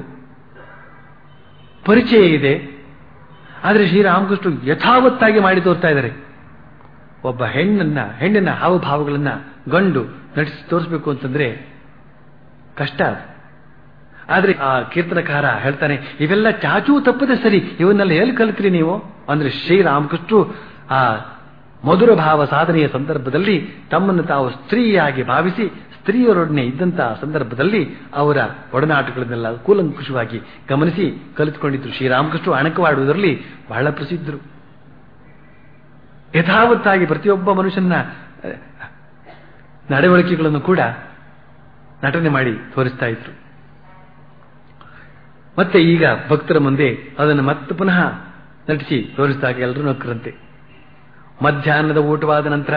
ಪರಿಚಯ ಇದೆ ಆದರೆ ಶ್ರೀರಾಮಕೃಷ್ಣ ಯಥಾವತ್ತಾಗಿ ಮಾಡಿ ತೋರ್ತಾ ಇದ್ದಾರೆ ಒಬ್ಬ ಹೆಣ್ಣನ್ನ ಹೆಣ್ಣಿನ ಹಾವಭಾವಗಳನ್ನ ಗಂಡು ನಟಿಸಿ ತೋರಿಸ್ಬೇಕು ಅಂತಂದ್ರೆ ಕಷ್ಟ ಅದು ಆದ್ರೆ ಆ ಕೀರ್ತನಕಾರ ಹೇಳ್ತಾನೆ ಇವೆಲ್ಲ ಚಾಚೂ ತಪ್ಪದೆ ಸರಿ ಇವನ್ನೆಲ್ಲ ಎಲ್ಲಿ ಕಲಿತ್ರಿ ನೀವು ಅಂದ್ರೆ ಶ್ರೀರಾಮಕೃಷ್ಣರು ಆ ಮಧುರ ಭಾವ ಸಾಧನೆಯ ಸಂದರ್ಭದಲ್ಲಿ ತಮ್ಮನ್ನು ತಾವು ಸ್ತ್ರೀಯಾಗಿ ಭಾವಿಸಿ ಸ್ತ್ರೀಯರೊಡನೆ ಇದ್ದಂತಹ ಸಂದರ್ಭದಲ್ಲಿ ಅವರ ಒಡನಾಟಗಳನ್ನೆಲ್ಲ ಕೂಲಂಕುಷವಾಗಿ ಗಮನಿಸಿ ಕಲಿತುಕೊಂಡಿದ್ರು ಶ್ರೀರಾಮಕೃಷ್ಣ ಅಣಕವಾಡುವುದರಲ್ಲಿ ಬಹಳ ಪ್ರಸಿದ್ಧರು ಯಥಾವತ್ತಾಗಿ ಪ್ರತಿಯೊಬ್ಬ ಮನುಷ್ಯನ ನಡವಳಿಕೆಗಳನ್ನು ಕೂಡ ನಟನೆ ಮಾಡಿ ತೋರಿಸ್ತಾ ಇದ್ರು ಮತ್ತೆ ಈಗ ಭಕ್ತರ ಮುಂದೆ ಅದನ್ನು ಮತ್ತೆ ಪುನಃ ನಟಿಸಿ ತೋರಿಸಿದಾಗ ಎಲ್ಲರೂ ನಕ್ಕರಂತೆ ಮಧ್ಯಾಹ್ನದ ಊಟವಾದ ನಂತರ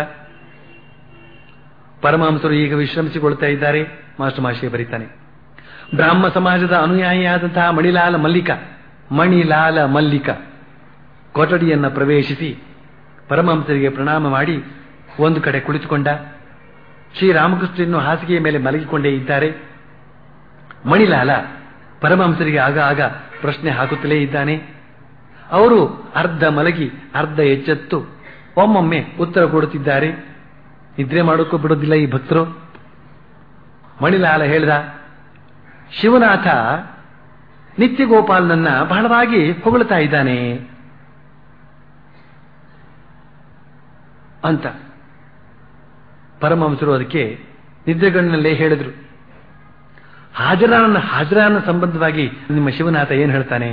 ಪರಮಹಂಸರು ಈಗ ವಿಶ್ರಮಿಸಿಕೊಳ್ತಾ ಇದ್ದಾರೆ ಮಾಸ್ಟರ್ ಮಾಶಿಯ ಬರೀತಾನೆ ಬ್ರಾಹ್ಮ ಸಮಾಜದ ಅನುಯಾಯಿಯಾದಂತಹ ಮಣಿಲಾಲ ಮಲ್ಲಿಕ ಮಣಿಲಾಲ ಮಲ್ಲಿಕ ಕೊಠಡಿಯನ್ನ ಪ್ರವೇಶಿಸಿ ಪರಮಹಂಸರಿಗೆ ಪ್ರಣಾಮ ಮಾಡಿ ಒಂದು ಕಡೆ ಕುಳಿತುಕೊಂಡ ಶ್ರೀರಾಮಕೃಷ್ಣನ್ನು ಹಾಸಿಗೆಯ ಮೇಲೆ ಮಲಗಿಕೊಂಡೇ ಇದ್ದಾರೆ ಮಣಿಲಾಲ ಪರಮಹಂಸರಿಗೆ ಆಗ ಆಗ ಪ್ರಶ್ನೆ ಹಾಕುತ್ತಲೇ ಇದ್ದಾನೆ ಅವರು ಅರ್ಧ ಮಲಗಿ ಅರ್ಧ ಎಚ್ಚೆತ್ತು ಒಮ್ಮೊಮ್ಮೆ ಉತ್ತರ ಕೊಡುತ್ತಿದ್ದಾರೆ ನಿದ್ರೆ ಮಾಡೋಕ್ಕೂ ಬಿಡೋದಿಲ್ಲ ಈ ಭಕ್ತರು ಮಣಿಲಾಲ ಹೇಳ್ದ ಶಿವನಾಥ ನಿತ್ಯಗೋಪಾಲನನ್ನ ಬಹಳವಾಗಿ ಹೊಗಳ್ತಾ ಇದ್ದಾನೆ ಅಂತ ಪರಮಹಂಸರು ಅದಕ್ಕೆ ನಿದ್ರೆಗಣ್ಣಲ್ಲೇ ಹೇಳಿದ್ರು ಹಾಜರಾನ ಹಾಜರಾನ ಸಂಬಂಧವಾಗಿ ನಿಮ್ಮ ಶಿವನಾಥ ಏನ್ ಹೇಳ್ತಾನೆ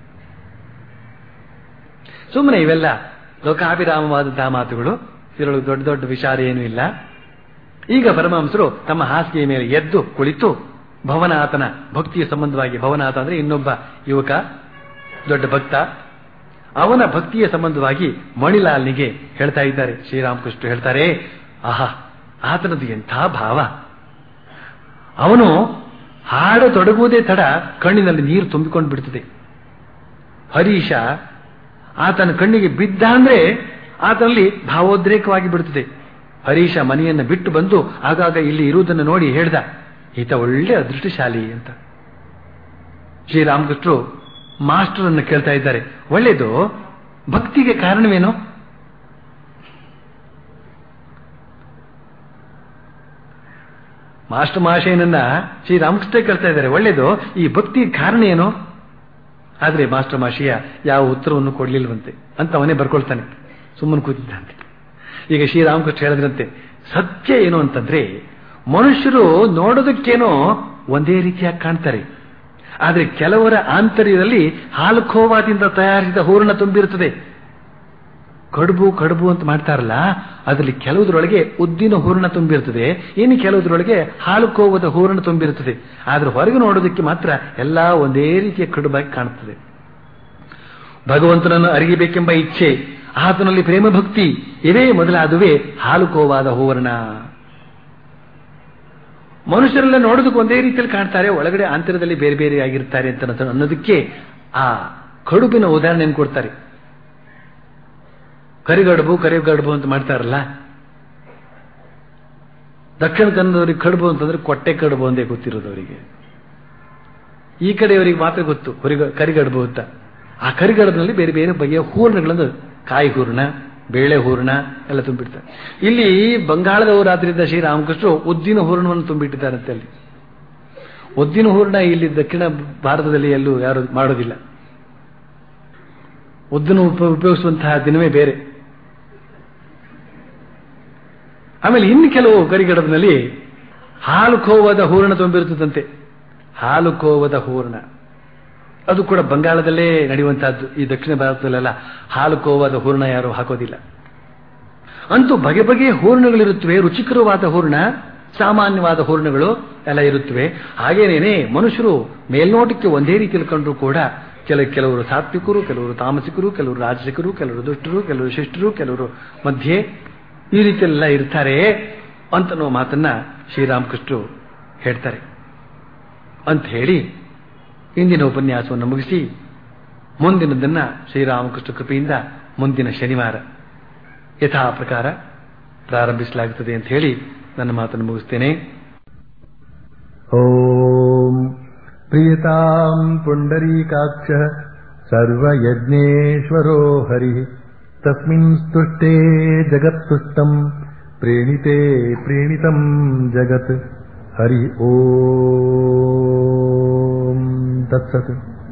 ಸುಮ್ಮನೆ ಇವೆಲ್ಲ ಲೋಕಾಭಿರಾಮವಾದಂತಹ ಮಾತುಗಳು ಇದರೊಳಗೆ ದೊಡ್ಡ ದೊಡ್ಡ ವಿಚಾರ ಏನೂ ಇಲ್ಲ ಈಗ ಪರಮಹಂಸರು ತಮ್ಮ ಹಾಸಿಗೆಯ ಮೇಲೆ ಎದ್ದು ಕುಳಿತು ಭವನಾಥನ ಭಕ್ತಿಯ ಸಂಬಂಧವಾಗಿ ಭವನಾಥ ಅಂದ್ರೆ ಇನ್ನೊಬ್ಬ ಯುವಕ ದೊಡ್ಡ ಭಕ್ತ ಅವನ ಭಕ್ತಿಯ ಸಂಬಂಧವಾಗಿ ಮಣಿಲಾಲ್ನಿಗೆ ಹೇಳ್ತಾ ಇದ್ದಾರೆ ಶ್ರೀರಾಮಕೃಷ್ಣ ಹೇಳ್ತಾರೆ ಆಹಾ ಆತನದು ಎಂಥ ಭಾವ ಅವನು ಹಾಡತೊಡಗುವುದೇ ತಡ ಕಣ್ಣಿನಲ್ಲಿ ನೀರು ತುಂಬಿಕೊಂಡು ಬಿಡ್ತದೆ ಹರೀಶ ಆತನ ಕಣ್ಣಿಗೆ ಬಿದ್ದ ಅಂದ್ರೆ ಆತನಲ್ಲಿ ಭಾವೋದ್ರೇಕವಾಗಿ ಬಿಡುತ್ತದೆ ಹರೀಶ ಮನೆಯನ್ನು ಬಿಟ್ಟು ಬಂದು ಆಗಾಗ ಇಲ್ಲಿ ಇರುವುದನ್ನು ನೋಡಿ ಹೇಳ್ದ ಈತ ಒಳ್ಳೆ ಅದೃಷ್ಟಶಾಲಿ ಅಂತ ಶ್ರೀರಾಮಕೃಷ್ಣರು ಮಾಸ್ಟರ್ ಅನ್ನು ಕೇಳ್ತಾ ಇದ್ದಾರೆ ಒಳ್ಳೇದು ಭಕ್ತಿಗೆ ಕಾರಣವೇನು ಮಾಸ್ಟರ್ ಮಹಾಶಯನನ್ನ ಶ್ರೀರಾಮಕೃಷ್ಣ ಕೇಳ್ತಾ ಇದ್ದಾರೆ ಒಳ್ಳೇದು ಈ ಭಕ್ತಿಗೆ ಕಾರಣ ಏನು ಆದ್ರೆ ಮಾಸ್ಟರ್ ಮಾಶಿಯ ಯಾವ ಉತ್ತರವನ್ನು ಕೊಡ್ಲಿಲ್ವಂತೆ ಅಂತ ಅವನೇ ಬರ್ಕೊಳ್ತಾನೆ ಸುಮ್ಮನೆ ಕೂತಿದ್ದಂತೆ ಈಗ ಶ್ರೀರಾಮಕೃಷ್ಣ ಹೇಳಿದ್ರಂತೆ ಸತ್ಯ ಏನು ಅಂತಂದ್ರೆ ಮನುಷ್ಯರು ನೋಡೋದಕ್ಕೇನೋ ಒಂದೇ ರೀತಿಯಾಗಿ ಕಾಣ್ತಾರೆ ಆದ್ರೆ ಕೆಲವರ ಆಂತರ್ಯದಲ್ಲಿ ಹಾಲು ಖೋವಾದಿಂದ ತಯಾರಿಸಿದ ಹೂರಣ ತುಂಬಿರುತ್ತದೆ ಕಡುಬು ಕಡುಬು ಅಂತ ಮಾಡ್ತಾರಲ್ಲ ಅದರಲ್ಲಿ ಕೆಲವುದರೊಳಗೆ ಉದ್ದಿನ ಹೂರಣ ತುಂಬಿರ್ತದೆ ಇನ್ನು ಕೆಲವುದರೊಳಗೆ ಹಾಲು ಕೋವದ ಹೂರಣ ತುಂಬಿರುತ್ತದೆ ಆದ್ರೆ ಹೊರಗೆ ನೋಡೋದಕ್ಕೆ ಮಾತ್ರ ಎಲ್ಲಾ ಒಂದೇ ರೀತಿಯ ಕಡುಬಾಗಿ ಕಾಣುತ್ತದೆ ಭಗವಂತನನ್ನು ಅರಿಯಬೇಕೆಂಬ ಇಚ್ಛೆ ಆತನಲ್ಲಿ ಪ್ರೇಮ ಭಕ್ತಿ ಇವೇ ಮೊದಲಾದುವೆ ಹಾಲು ಕೋವಾದ ಹೂವರ್ಣ ಮನುಷ್ಯರೆಲ್ಲ ನೋಡೋದಕ್ಕೆ ಒಂದೇ ರೀತಿಯಲ್ಲಿ ಕಾಣ್ತಾರೆ ಒಳಗಡೆ ಆಂತರದಲ್ಲಿ ಬೇರೆ ಬೇರೆ ಆಗಿರ್ತಾರೆ ಅಂತ ಅನ್ನೋದಕ್ಕೆ ಆ ಕಡುಬಿನ ಉದಾಹರಣೆಯನ್ನು ಕೊಡ್ತಾರೆ ಕರಿಗಡುಬು ಕರಿಗಡುಬು ಅಂತ ಮಾಡ್ತಾರಲ್ಲ ದಕ್ಷಿಣ ಕನ್ನಡದವ್ರಿಗೆ ಕಡುಬು ಅಂತಂದ್ರೆ ಕೊಟ್ಟೆ ಕಡುಬು ಒಂದೇ ಗೊತ್ತಿರೋದು ಅವರಿಗೆ ಈ ಕಡೆಯವರಿಗೆ ಮಾತ್ರ ಗೊತ್ತು ಹೊರಿಗ ಕರಿಗಡುಬು ಅಂತ ಆ ಕರಿಗಡುಬಿನಲ್ಲಿ ಬೇರೆ ಬೇರೆ ಬಗೆಯ ಹೂರ್ಣಗಳನ್ನು ಕಾಯಿ ಹೂರ್ಣ ಬೇಳೆ ಹೂರ್ಣ ಎಲ್ಲ ತುಂಬಿಡ್ತಾರೆ ಇಲ್ಲಿ ಬಂಗಾಳದವರಾದ್ರಿಂದ ಶ್ರೀರಾಮಕೃಷ್ಣರು ಉದ್ದಿನ ಹೂರ್ಣವನ್ನು ತುಂಬಿಟ್ಟಿದ್ದಾರಂತೆ ಅಲ್ಲಿ ಉದ್ದಿನ ಹೂರ್ಣ ಇಲ್ಲಿ ದಕ್ಷಿಣ ಭಾರತದಲ್ಲಿ ಎಲ್ಲೂ ಯಾರು ಮಾಡೋದಿಲ್ಲ ಉದ್ದನ್ನು ಉಪಯೋಗಿಸುವಂತಹ ದಿನವೇ ಬೇರೆ ಆಮೇಲೆ ಇನ್ನು ಕೆಲವು ಕರಿಗಡಬಿನಲ್ಲಿ ಹಾಲು ಕೋವದ ಹೂರಣ ತುಂಬಿರುತ್ತದಂತೆ ಹಾಲು ಕೋವದ ಹೂರಣ ಅದು ಕೂಡ ಬಂಗಾಳದಲ್ಲೇ ನಡೆಯುವಂತಹದ್ದು ಈ ದಕ್ಷಿಣ ಭಾರತದಲ್ಲೆಲ್ಲ ಹಾಲು ಕೋವದ ಹೂರಣ ಯಾರು ಹಾಕೋದಿಲ್ಲ ಅಂತೂ ಬಗೆ ಬಗೆಯ ಹೂರಣಗಳಿರುತ್ತವೆ ರುಚಿಕರವಾದ ಹೂರಣ ಸಾಮಾನ್ಯವಾದ ಹೂರಣಗಳು ಎಲ್ಲ ಇರುತ್ತವೆ ಹಾಗೇನೇನೆ ಮನುಷ್ಯರು ಮೇಲ್ನೋಟಕ್ಕೆ ಒಂದೇ ರೀತಿಯಲ್ಲಿ ಕಂಡ್ರು ಕೂಡ ಕೆಲ ಕೆಲವರು ಸಾತ್ವಿಕರು ಕೆಲವರು ತಾಮಸಿಕರು ಕೆಲವರು ರಾಜಸಿಕರು ಕೆಲವರು ದುಷ್ಟರು ಕೆಲವರು ಶಿಷ್ಟರು ಕೆಲವರು ಮಧ್ಯೆ ಈ ರೀತಿಯೆಲ್ಲ ಇರ್ತಾರೆ ಅಂತನೋ ಮಾತನ್ನ ಶ್ರೀರಾಮಕೃಷ್ಣರು ಹೇಳ್ತಾರೆ ಅಂತ ಹೇಳಿ ಇಂದಿನ ಉಪನ್ಯಾಸವನ್ನು ಮುಗಿಸಿ ಮುಂದಿನದನ್ನ ಶ್ರೀರಾಮಕೃಷ್ಣ ಕೃಪೆಯಿಂದ ಮುಂದಿನ ಶನಿವಾರ ಯಥಾ ಪ್ರಕಾರ ಪ್ರಾರಂಭಿಸಲಾಗುತ್ತದೆ ಅಂತ ಹೇಳಿ ನನ್ನ ಮಾತನ್ನು ಮುಗಿಸ್ತೇನೆ ॐ प्रियताम् पुण्डरीकाक्षः सर्वयज्ञेश्वरो हरिः तस्मिन् स्तुष्टे जगत्तुष्टम् प्रेणिते प्रेणितम् जगत् हरि ॐ तत्सत्